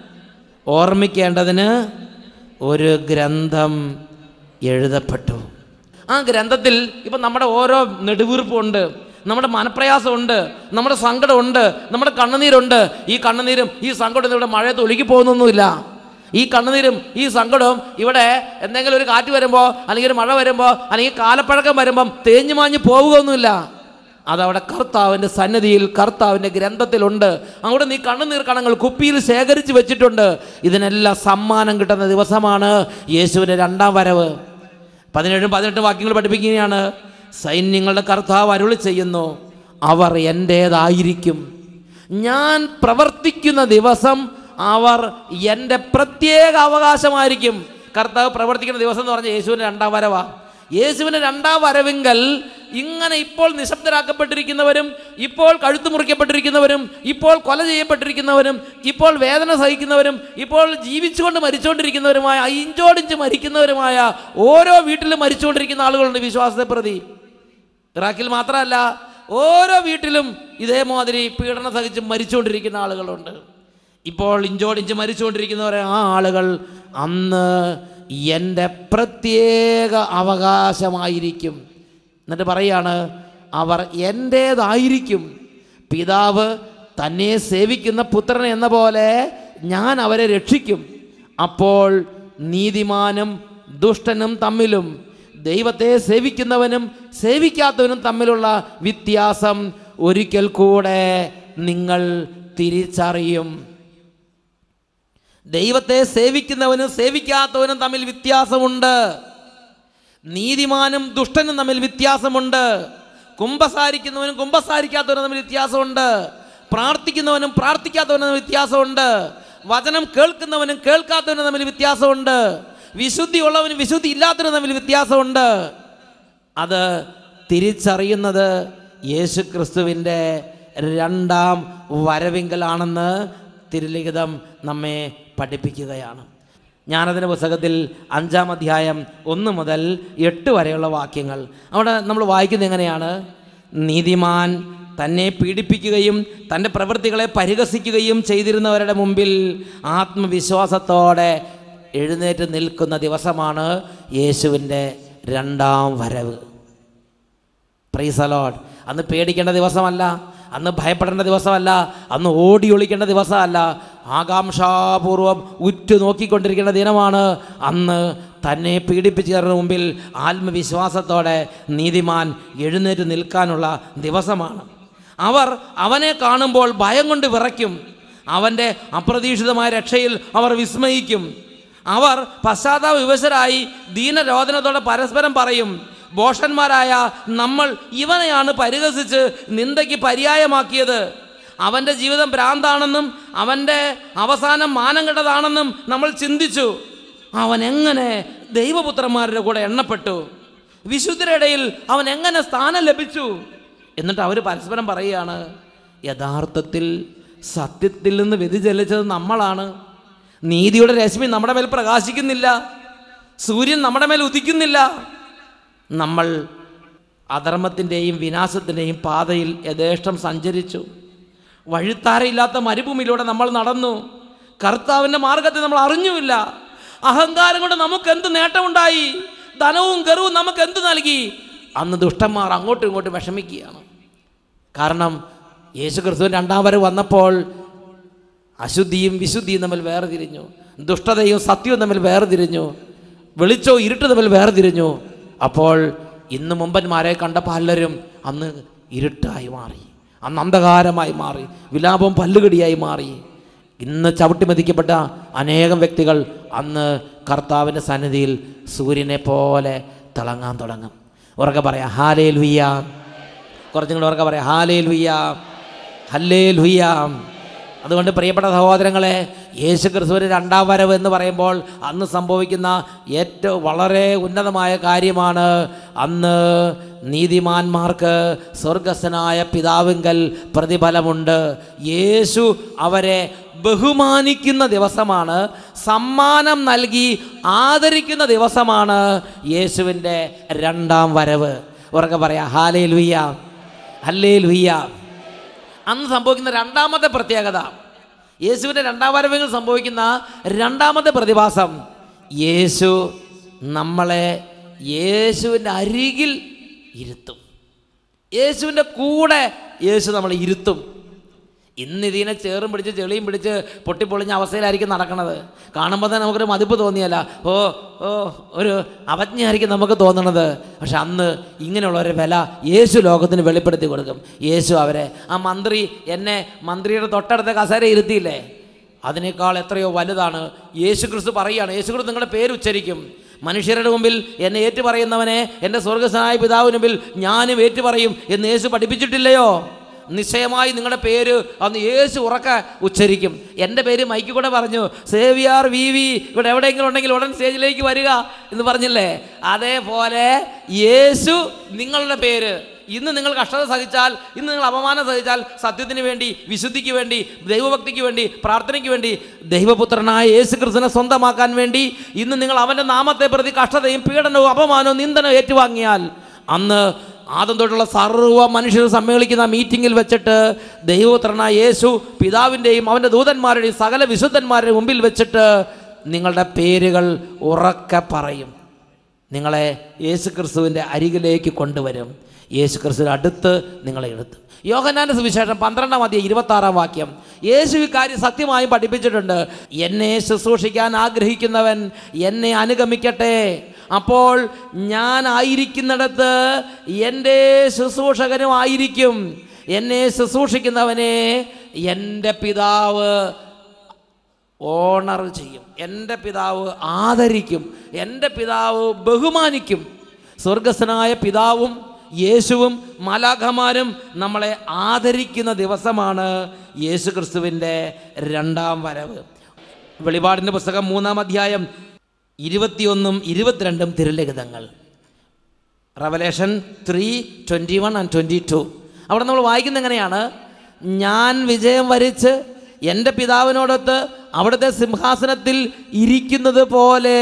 ഓർമ്മിക്കേണ്ടതിന് ഒരു ഗ്രന്ഥം എഴുതപ്പെട്ടു ആ ഗ്രന്ഥത്തിൽ ഇപ്പം നമ്മുടെ ഓരോ നെടുവീർപ്പുണ്ട് നമ്മുടെ മനപ്രയാസമുണ്ട് നമ്മുടെ സങ്കടമുണ്ട് നമ്മുടെ കണ്ണുനീരുണ്ട് ഈ കണ്ണുനീരും ഈ സങ്കടം ഇവിടെ മഴയത്ത് ഒഴുകി പോകുന്നൊന്നുമില്ല ഈ കണ്ണുനീരും ഈ സങ്കടവും ഇവിടെ എന്തെങ്കിലും ഒരു കാറ്റ് വരുമ്പോൾ അല്ലെങ്കിൽ ഒരു മഴ വരുമ്പോൾ അല്ലെങ്കിൽ കാലപ്പഴക്കം വരുമ്പം തേഞ്ഞു മാഞ്ഞു പോവുകയൊന്നുമില്ല അതവിടെ കർത്താവിൻ്റെ സന്നിധിയിൽ കർത്താവിൻ്റെ ഗ്രന്ഥത്തിലുണ്ട് അവിടെ നീ കണ്ണുനീർ കണങ്ങൾ കുപ്പിയിൽ ശേഖരിച്ച് വെച്ചിട്ടുണ്ട് ഇതിനെല്ലാം സമ്മാനം കിട്ടുന്ന ദിവസമാണ് യേശുവിൻ്റെ രണ്ടാം വരവ് പതിനേഴും പതിനെട്ടും വാക്യങ്ങൾ പഠിപ്പിക്കുകയാണ് സൈന്യങ്ങളുടെ കർത്താവ് അരുളി ചെയ്യുന്നു അവർ എൻ്റേതായിരിക്കും ഞാൻ പ്രവർത്തിക്കുന്ന ദിവസം അവർ എൻ്റെ പ്രത്യേക അവകാശമായിരിക്കും കർത്താവ് പ്രവർത്തിക്കുന്ന ദിവസം എന്ന് പറഞ്ഞാൽ യേശുവിൻ്റെ രണ്ടാം വരവാ യേശുവിൻ്റെ രണ്ടാം വരവെങ്കൽ ഇങ്ങനെ ഇപ്പോൾ നിശബ്ദരാക്കപ്പെട്ടിരിക്കുന്നവരും ഇപ്പോൾ കഴുത്തു മുറിക്കപ്പെട്ടിരിക്കുന്നവരും ഇപ്പോൾ കൊല ചെയ്യപ്പെട്ടിരിക്കുന്നവരും ഇപ്പോൾ വേദന സഹിക്കുന്നവരും ഇപ്പോൾ ജീവിച്ചുകൊണ്ട് മരിച്ചുകൊണ്ടിരിക്കുന്നവരുമായ ഇഞ്ചോടിഞ്ച് മരിക്കുന്നവരുമായ ഓരോ വീട്ടിലും മരിച്ചുകൊണ്ടിരിക്കുന്ന ആളുകളുണ്ട് വിശ്വാസത്തെ പ്രതി ഇറാഖിൽ മാത്രമല്ല ഓരോ വീട്ടിലും ഇതേമാതിരി പീഡനം സഹിച്ച് മരിച്ചുകൊണ്ടിരിക്കുന്ന ആളുകളുണ്ട് ഇപ്പോൾ ഇഞ്ചോടിഞ്ച് മരിച്ചുകൊണ്ടിരിക്കുന്നവരെ ആ ആളുകൾ അന്ന് എൻ്റെ പ്രത്യേക അവകാശമായിരിക്കും എന്നിട്ട് പറയാണ് അവർ എൻ്റേതായിരിക്കും പിതാവ് തന്നെ സേവിക്കുന്ന പുത്രൻ എന്ന പോലെ ഞാൻ അവരെ രക്ഷിക്കും അപ്പോൾ നീതിമാനും ദുഷ്ടനും തമ്മിലും ദൈവത്തെ സേവിക്കുന്നവനും സേവിക്കാത്തവനും തമ്മിലുള്ള വ്യത്യാസം ഒരിക്കൽ കൂടെ നിങ്ങൾ തിരിച്ചറിയും ദൈവത്തെ സേവിക്കുന്നവനും സേവിക്കാത്തവനും തമ്മിൽ വ്യത്യാസമുണ്ട് നീതിമാനും ദുഷ്ടനും തമ്മിൽ വ്യത്യാസമുണ്ട് കുംഭസാരിക്കുന്നവനും കുംഭസാരിക്കാത്തവനും തമ്മിൽ വ്യത്യാസമുണ്ട് പ്രാർത്ഥിക്കുന്നവനും പ്രാർത്ഥിക്കാത്തവനും തമ്മിൽ വ്യത്യാസമുണ്ട് വചനം കേൾക്കുന്നവനും കേൾക്കാത്തവനും തമ്മിൽ വ്യത്യാസമുണ്ട് വിശുദ്ധി ഉള്ളവനും വിശുദ്ധി ഇല്ലാത്തവനും തമ്മിൽ വ്യത്യാസമുണ്ട് അത് തിരിച്ചറിയുന്നത് യേശു ക്രിസ്തുവിൻ്റെ രണ്ടാം വരവിങ്കലാണെന്ന് തിരുലിഖിതം നമ്മെ പഠിപ്പിക്കുകയാണ് ജ്ഞാനത്തിൻ്റെ പുസ്തകത്തിൽ അഞ്ചാം അധ്യായം ഒന്ന് മുതൽ എട്ട് വരെയുള്ള വാക്യങ്ങൾ അവിടെ നമ്മൾ വായിക്കുന്നത് എങ്ങനെയാണ് നീതിമാൻ തന്നെ പീഡിപ്പിക്കുകയും തൻ്റെ പ്രവൃത്തികളെ പരിഹസിക്കുകയും ചെയ്തിരുന്നവരുടെ മുമ്പിൽ ആത്മവിശ്വാസത്തോടെ എഴുന്നേറ്റ് നിൽക്കുന്ന ദിവസമാണ് യേശുവിൻ്റെ രണ്ടാം വരവ് പ്രൈസലോഡ് അന്ന് പേടിക്കേണ്ട ദിവസമല്ല അന്ന് ഭയപ്പെടേണ്ട ദിവസമല്ല അന്ന് ഓടി ഒളിക്കേണ്ട ദിവസമല്ല ആകാംക്ഷാപൂർവം ഉറ്റു നോക്കിക്കൊണ്ടിരിക്കേണ്ട ദിനമാണ് അന്ന് തന്നെ പീഡിപ്പിച്ചവരുടെ മുമ്പിൽ ആത്മവിശ്വാസത്തോടെ നീതിമാൻ എഴുന്നേറ്റ് നിൽക്കാനുള്ള ദിവസമാണ് അവർ അവനെ കാണുമ്പോൾ ഭയം കൊണ്ട് വിറയ്ക്കും അവൻ്റെ അപ്രതീക്ഷിതമായ രക്ഷയിൽ അവർ വിസ്മയിക്കും അവർ പശ്ചാത്താപ വിവശരായി ദീനരോധനത്തോടെ പരസ്പരം പറയും ഭോഷന്മാരായ നമ്മൾ ഇവനെയാണ് പരിഹസിച്ച് നിന്ദയ്ക്ക് പര്യായമാക്കിയത് അവൻ്റെ ജീവിതം ഭ്രാന്താണെന്നും അവൻ്റെ അവസാനം മാനം കെട്ടതാണെന്നും നമ്മൾ ചിന്തിച്ചു അവൻ എങ്ങനെ ദൈവപുത്രന്മാരുടെ കൂടെ എണ്ണപ്പെട്ടു വിശുദ്ധരുടെ ഇടയിൽ അവൻ എങ്ങനെ സ്ഥാനം ലഭിച്ചു എന്നിട്ട് അവർ പരസ്പരം പറയുകയാണ് യഥാർത്ഥത്തിൽ സത്യത്തിൽ നിന്ന് വ്യതിചലിച്ചത് നമ്മളാണ് നീതിയുടെ രശ്മി നമ്മുടെ മേൽ പ്രകാശിക്കുന്നില്ല സൂര്യൻ നമ്മുടെ മേൽ ഉദിക്കുന്നില്ല നമ്മൾ അധർമ്മത്തിൻ്റെയും വിനാശത്തിൻ്റെയും പാതയിൽ യഥേഷ്ടം സഞ്ചരിച്ചു വഴിത്താരയില്ലാത്ത മരുഭൂമിയിലൂടെ നമ്മൾ നടന്നു കർത്താവിൻ്റെ മാർഗത്തെ നമ്മൾ അറിഞ്ഞുമില്ല അഹങ്കാരം കൊണ്ട് നമുക്ക് എന്ത് നേട്ടമുണ്ടായി ധനവും ഗർവും നമുക്ക് എന്ത് നൽകി അന്ന് ദുഷ്ടന്മാർ അങ്ങോട്ടും ഇങ്ങോട്ടും വിഷമിക്കുകയാണ് കാരണം യേശു ക്രിസ്തു രണ്ടാം വരെ വന്നപ്പോൾ അശുദ്ധിയും വിശുദ്ധിയും തമ്മിൽ വേർതിരിഞ്ഞു ദുഷ്ടതയും സത്യവും തമ്മിൽ വേർതിരിഞ്ഞു വെളിച്ചവും ഇരുട്ട് തമ്മിൽ വേർതിരിഞ്ഞു അപ്പോൾ ഇന്ന് മുമ്പന്മാരെ കണ്ട പലരും അന്ന് ഇരുട്ടായി മാറി അന്ന് അന്ധകാരമായി മാറി വിലാപം പല്ലുകടിയായി മാറി ഇന്ന് ചവിട്ടി മതിക്കപ്പെട്ട അനേകം വ്യക്തികൾ അന്ന് കർത്താവിൻ്റെ സന്നിധിയിൽ സൂര്യനെ പോലെ തിളങ്ങാൻ തുടങ്ങും ഉറക്കെ പറയാം ഹാലേ ലുയ്യ കുറച്ചും കൂടെ ഉറക്കെ പറയാം ഹാലേ ലുയ്യ ഹല്ലേ ലുയ്യ അതുകൊണ്ട് പ്രിയപ്പെട്ട സഹോദരങ്ങളെ യേശു ക്രിസ്തുവിൻ്റെ രണ്ടാം വരവ് എന്ന് പറയുമ്പോൾ അന്ന് സംഭവിക്കുന്ന ഏറ്റവും വളരെ ഉന്നതമായ കാര്യമാണ് അന്ന് നീതിമാന്മാർക്ക് സ്വർഗസ്ഥനായ പിതാവിങ്കൽ പ്രതിഫലമുണ്ട് യേശു അവരെ ബഹുമാനിക്കുന്ന ദിവസമാണ് സമ്മാനം നൽകി ആദരിക്കുന്ന ദിവസമാണ് യേശുവിൻ്റെ രണ്ടാം വരവ് ഉറക്കെ പറയാം ഹാലേ ലുയ്യ ഹല്ലേ ലുയ്യ അന്ന് സംഭവിക്കുന്ന രണ്ടാമത്തെ പ്രത്യേകത യേശുവിൻ്റെ രണ്ടാം വരവുകൾ സംഭവിക്കുന്ന രണ്ടാമത്തെ പ്രതിഭാസം യേശു നമ്മളെ യേശുവിൻ്റെ അരികിൽ ഇരുത്തും യേശുവിൻ്റെ കൂടെ യേശു നമ്മളെ ഇരുത്തും ഇന്ന് ഇതിനെ ചേറും പിടിച്ച് ചെളിയും പിടിച്ച് പൊട്ടിപ്പൊളിഞ്ഞ അവസ്ഥയിലായിരിക്കും നടക്കുന്നത് കാണുമ്പോൾ തന്നെ നമുക്കൊരു മതിപ്പ് തോന്നിയല്ല ഓ ഓ ഒരു അവജ്ഞയായിരിക്കും നമുക്ക് തോന്നണത് പക്ഷെ അന്ന് ഇങ്ങനെയുള്ള ഒരു വില യേശു ലോകത്തിന് വെളിപ്പെടുത്തി കൊടുക്കും യേശു അവരെ ആ മന്ത്രി എന്നെ മന്ത്രിയുടെ തൊട്ടടുത്ത കസേര ഇരുത്തിയില്ലേ അതിനേക്കാൾ എത്രയോ വലുതാണ് യേശു ക്രിസ്തു പറയുകയാണ് യേശു ക്രിസ്തു നിങ്ങളുടെ പേര് ഉച്ചരിക്കും മനുഷ്യരുടെ മുമ്പിൽ എന്നെ ഏറ്റുപറയുന്നവനെ എൻ്റെ സ്വർഗസ്വനായ പിതാവിന് മുമ്പിൽ ഞാനും ഏറ്റുപറയും എന്ന് യേശു പഠിപ്പിച്ചിട്ടില്ലയോ നിശ്ചയമായി നിങ്ങളുടെ പേര് അന്ന് യേശു ഉറക്ക ഉച്ചരിക്കും എൻ്റെ പേര് മൈക്ക് കൂടെ പറഞ്ഞു സേവിയാർ വി വി ഇവിടെ എവിടെയെങ്കിലും ഉണ്ടെങ്കിൽ ഉടൻ സ്റ്റേജിലേക്ക് വരിക എന്ന് പറഞ്ഞില്ലേ അതേപോലെ യേശു നിങ്ങളുടെ പേര് ഇന്ന് നിങ്ങൾ കഷ്ടത സഹിച്ചാൽ ഇന്ന് നിങ്ങൾ അപമാനം സഹിച്ചാൽ സത്യത്തിന് വേണ്ടി വിശുദ്ധിക്ക് വേണ്ടി ദൈവഭക്തിക്ക് വേണ്ടി പ്രാർത്ഥനയ്ക്ക് വേണ്ടി ദൈവപുത്രനായ യേശു ക്രിസ്തുവിനെ സ്വന്തമാക്കാൻ വേണ്ടി ഇന്ന് നിങ്ങൾ അവൻ്റെ നാമത്തെ പ്രതി കഷ്ടതയും പീഡനവും അപമാനവും നിന്ദനവും ഏറ്റുവാങ്ങിയാൽ അന്ന് ആദ്യം തൊട്ടുള്ള സർവ്വ മനുഷ്യർ സമ്മേളിക്കുന്ന മീറ്റിങ്ങിൽ വെച്ചിട്ട് ദൈവപുത്രനായ യേശു പിതാവിൻ്റെയും അവൻ്റെ ദൂതന്മാരുടെയും സകല വിശുദ്ധന്മാരുടെ മുമ്പിൽ വെച്ചിട്ട് നിങ്ങളുടെ പേരുകൾ ഉറക്കെ പറയും നിങ്ങളെ യേശു ക്രിസ്തുവിൻ്റെ അരികിലേക്ക് കൊണ്ടുവരും യേശു ക്രിസ്തുവിൻ്റെ അടുത്ത് നിങ്ങളെ എടുത്തു യോഹനാന്റെ സുവിശേഷം പന്ത്രണ്ടാം അധ്യായം ഇരുപത്താറാം വാക്യം യേശു ഈ കാര്യം സത്യമായും പഠിപ്പിച്ചിട്ടുണ്ട് എന്നെ ശുശ്രൂഷിക്കാൻ ആഗ്രഹിക്കുന്നവൻ എന്നെ അനുഗമിക്കട്ടെ അപ്പോൾ ഞാൻ ആയിരിക്കുന്നിടത്ത് എൻ്റെ ശുശ്രൂഷകനും ആയിരിക്കും എന്നെ ശുശ്രൂഷിക്കുന്നവനെ എൻ്റെ പിതാവ് ഓണർ ചെയ്യും എൻ്റെ പിതാവ് ആദരിക്കും എൻ്റെ പിതാവ് ബഹുമാനിക്കും സ്വർഗസ്ഥനായ പിതാവും യേശുവും മാലാഖമാരും നമ്മളെ ആദരിക്കുന്ന ദിവസമാണ് യേശു ക്രിസ്തുവിൻ്റെ രണ്ടാം വരവ് വെളിപാടിൻ്റെ പുസ്തകം മൂന്നാം അധ്യായം ഇരുപത്തിയൊന്നും ഇരുപത്തിരണ്ടും തിരുലിഖിതങ്ങൾ Revelation three twenty one and twenty two അവിടെ നമ്മൾ വായിക്കുന്ന എങ്ങനെയാണ് ഞാൻ വിജയം വരിച്ച് എൻ്റെ പിതാവിനോടൊത്ത് അവിടുത്തെ സിംഹാസനത്തിൽ ഇരിക്കുന്നത് പോലെ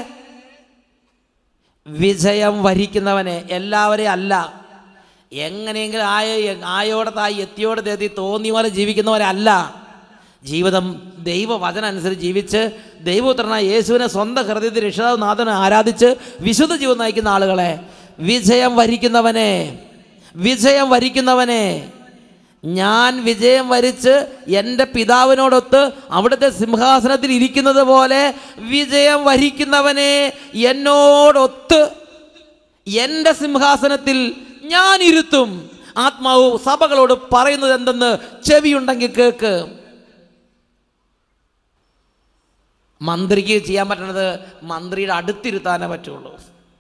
വിജയം വരിക്കുന്നവനെ എല്ലാവരെയും അല്ല എങ്ങനെയെങ്കിലും ആയ ആയോടെ തായി എത്തിയോടെ തേത്തി തോന്നിയ പോലെ ജീവിക്കുന്നവരല്ല ജീവിതം ദൈവവചനം അനുസരിച്ച് ജീവിച്ച് ദൈവപുത്രനായ യേശുവിനെ സ്വന്തം ഹൃദയത്തിൽ രക്ഷിതാവ് നാഥനെ ആരാധിച്ച് വിശുദ്ധ ജീവിതം നയിക്കുന്ന ആളുകളെ വിജയം വരിക്കുന്നവനെ വിജയം വരിക്കുന്നവനെ ഞാൻ വിജയം വരിച്ച് എൻ്റെ പിതാവിനോടൊത്ത് അവിടുത്തെ സിംഹാസനത്തിൽ ഇരിക്കുന്നത് പോലെ വിജയം വരിക്കുന്നവനെ എന്നോടൊത്ത് എൻ്റെ സിംഹാസനത്തിൽ ഞാൻ ഇരുത്തും ആത്മാവ് സഭകളോട് പറയുന്നത് എന്തെന്ന് ചെവിയുണ്ടെങ്കിൽ കേക്ക് മന്ത്രിക്ക് ചെയ്യാൻ പറ്റുന്നത് മന്ത്രിയുടെ അടുത്തിരുത്താനേ പറ്റുള്ളൂ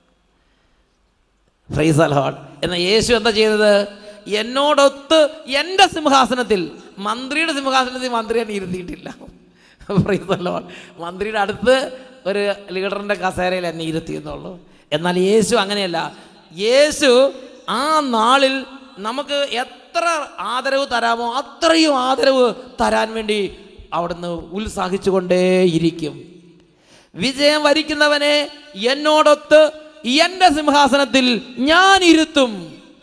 ഫ്രൈസ് അലോഡ് എന്നാൽ യേശു എന്താ ചെയ്തത് എന്നോടൊത്ത് എൻ്റെ സിംഹാസനത്തിൽ മന്ത്രിയുടെ സിംഹാസനത്തിൽ മന്ത്രി എന്നെ ഇരുത്തിയിട്ടില്ല ഫ്രൈസ് അലോഡ് മന്ത്രിയുടെ അടുത്ത് ഒരു ലീഡറിൻ്റെ കസേരയിൽ എന്നെ ഇരുത്തിയെന്നുള്ളൂ എന്നാൽ യേശു അങ്ങനെയല്ല യേശു ആ നാളിൽ നമുക്ക് എത്ര ആദരവ് തരാമോ അത്രയും ആദരവ് തരാൻ വേണ്ടി അവിടുന്ന് ഉത്സാഹിച്ചുകൊണ്ടേയിരിക്കും വിജയം വരിക്കുന്നവനെ എന്നോടൊത്ത് എൻ്റെ സിംഹാസനത്തിൽ ഞാൻ ഇരുത്തും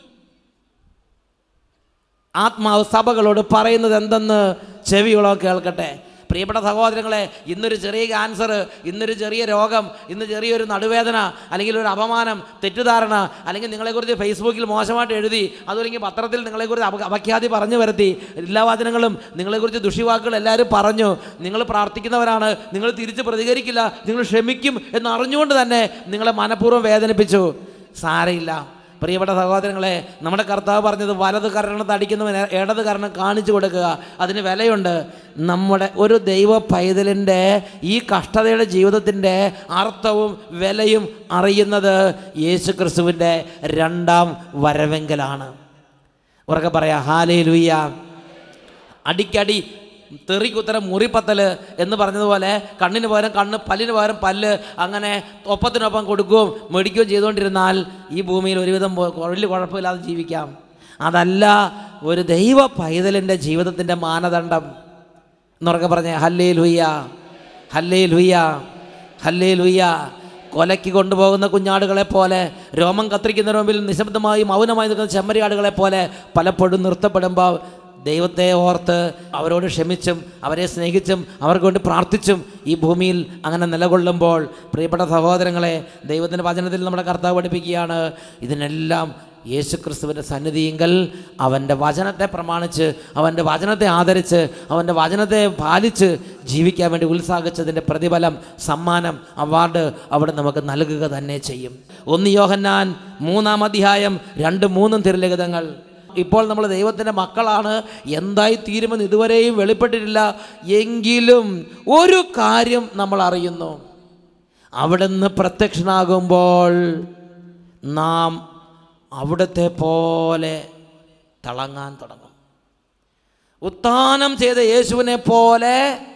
ആത്മാവ് സഭകളോട് പറയുന്നത് എന്തെന്ന് ചെവികളോ കേൾക്കട്ടെ പ്രിയപ്പെട്ട സഹോദരങ്ങളെ ഇന്നൊരു ചെറിയ ക്യാൻസർ ഇന്നൊരു ചെറിയ രോഗം ഇന്ന് ചെറിയൊരു നടുവേദന അല്ലെങ്കിൽ ഒരു അപമാനം തെറ്റിദ്ധാരണ അല്ലെങ്കിൽ നിങ്ങളെക്കുറിച്ച് ഫേസ്ബുക്കിൽ മോശമായിട്ട് എഴുതി അതല്ലെങ്കിൽ പത്രത്തിൽ നിങ്ങളെക്കുറിച്ച് അപ അപഖ്യാതി പറഞ്ഞു വരുത്തി എല്ലാ വചനങ്ങളും നിങ്ങളെക്കുറിച്ച് ദുഷിവാക്കുകൾ എല്ലാവരും പറഞ്ഞു നിങ്ങൾ പ്രാർത്ഥിക്കുന്നവരാണ് നിങ്ങൾ തിരിച്ച് പ്രതികരിക്കില്ല നിങ്ങൾ ക്ഷമിക്കും എന്ന് അറിഞ്ഞുകൊണ്ട് തന്നെ നിങ്ങളെ മനഃപൂർവ്വം വേദനിപ്പിച്ചു സാരയില്ല പ്രിയപ്പെട്ട സഹോദരങ്ങളെ നമ്മുടെ കർത്താവ് പറഞ്ഞത് വലത് കരണത്ത് അടിക്കുന്നവൻ ഇടത് കരണം കാണിച്ചു കൊടുക്കുക അതിന് വിലയുണ്ട് നമ്മുടെ ഒരു ദൈവ പൈതലിൻ്റെ ഈ കഷ്ടതയുടെ ജീവിതത്തിൻ്റെ അർത്ഥവും വിലയും അറിയുന്നത് യേശു ക്രിസ്തുവിൻ്റെ രണ്ടാം വരവെങ്കലാണ് ഉറക്കെ പറയാം ഹാലേ ലുയ്യ അടിക്കടി തെറിക്കുത്തരം മുറിപ്പത്തൽ എന്ന് പറഞ്ഞതുപോലെ കണ്ണിന് പകരം കണ്ണ് പല്ലിന് പകരം പല്ല് അങ്ങനെ ഒപ്പത്തിനൊപ്പം കൊടുക്കുകയും മേടിക്കുകയും ചെയ്തുകൊണ്ടിരുന്നാൽ ഈ ഭൂമിയിൽ ഒരുവിധം പോ- വലിയ കുഴപ്പമില്ലാതെ ജീവിക്കാം അതല്ല ഒരു ദൈവ പൈതലിൻ്റെ ജീവിതത്തിൻ്റെ മാനദണ്ഡം എന്നുറക്കെ പറഞ്ഞേ ഹല്ലേ ലുയ്യ ഹല്ലേ ലുയ്യ ഹല്ലേ ലുയ്യ കൊലയ്ക്ക് കൊണ്ടുപോകുന്ന കുഞ്ഞാടുകളെ പോലെ രോമം കത്തിരിക്കുന്നതിന് മുമ്പിൽ നിശബ്ദമായി മൗനമായി നിൽക്കുന്ന ചെമ്മരിയാടുകളെ പോലെ പലപ്പോഴും നിർത്തപ്പെടുമ്പോൾ ദൈവത്തെ ഓർത്ത് അവരോട് ക്ഷമിച്ചും അവരെ സ്നേഹിച്ചും അവർക്ക് വേണ്ടി പ്രാർത്ഥിച്ചും ഈ ഭൂമിയിൽ അങ്ങനെ നിലകൊള്ളുമ്പോൾ പ്രിയപ്പെട്ട സഹോദരങ്ങളെ ദൈവത്തിൻ്റെ വചനത്തിൽ നമ്മുടെ കർത്താവ് പഠിപ്പിക്കുകയാണ് ഇതിനെല്ലാം യേശു ക്രിസ്തുവിൻ്റെ സന്നിധിയെങ്കിൽ അവൻ്റെ വചനത്തെ പ്രമാണിച്ച് അവൻ്റെ വചനത്തെ ആദരിച്ച് അവൻ്റെ വചനത്തെ പാലിച്ച് ജീവിക്കാൻ വേണ്ടി ഉത്സാഹിച്ചതിൻ്റെ പ്രതിഫലം സമ്മാനം അവാർഡ് അവിടെ നമുക്ക് നൽകുക തന്നെ ചെയ്യും ഒന്ന് യോഹന്നാൻ മൂന്നാം അധ്യായം രണ്ട് മൂന്നും തിരുലിഖിതങ്ങൾ ഇപ്പോൾ നമ്മൾ ദൈവത്തിൻ്റെ മക്കളാണ് എന്തായി തീരുമെന്ന് ഇതുവരെയും വെളിപ്പെട്ടിട്ടില്ല എങ്കിലും ഒരു കാര്യം നമ്മൾ അറിയുന്നു അവിടുന്ന് പ്രത്യക്ഷനാകുമ്പോൾ നാം അവിടുത്തെ പോലെ തിളങ്ങാൻ തുടങ്ങും ഉത്ഥാനം ചെയ്ത യേശുവിനെ പോലെ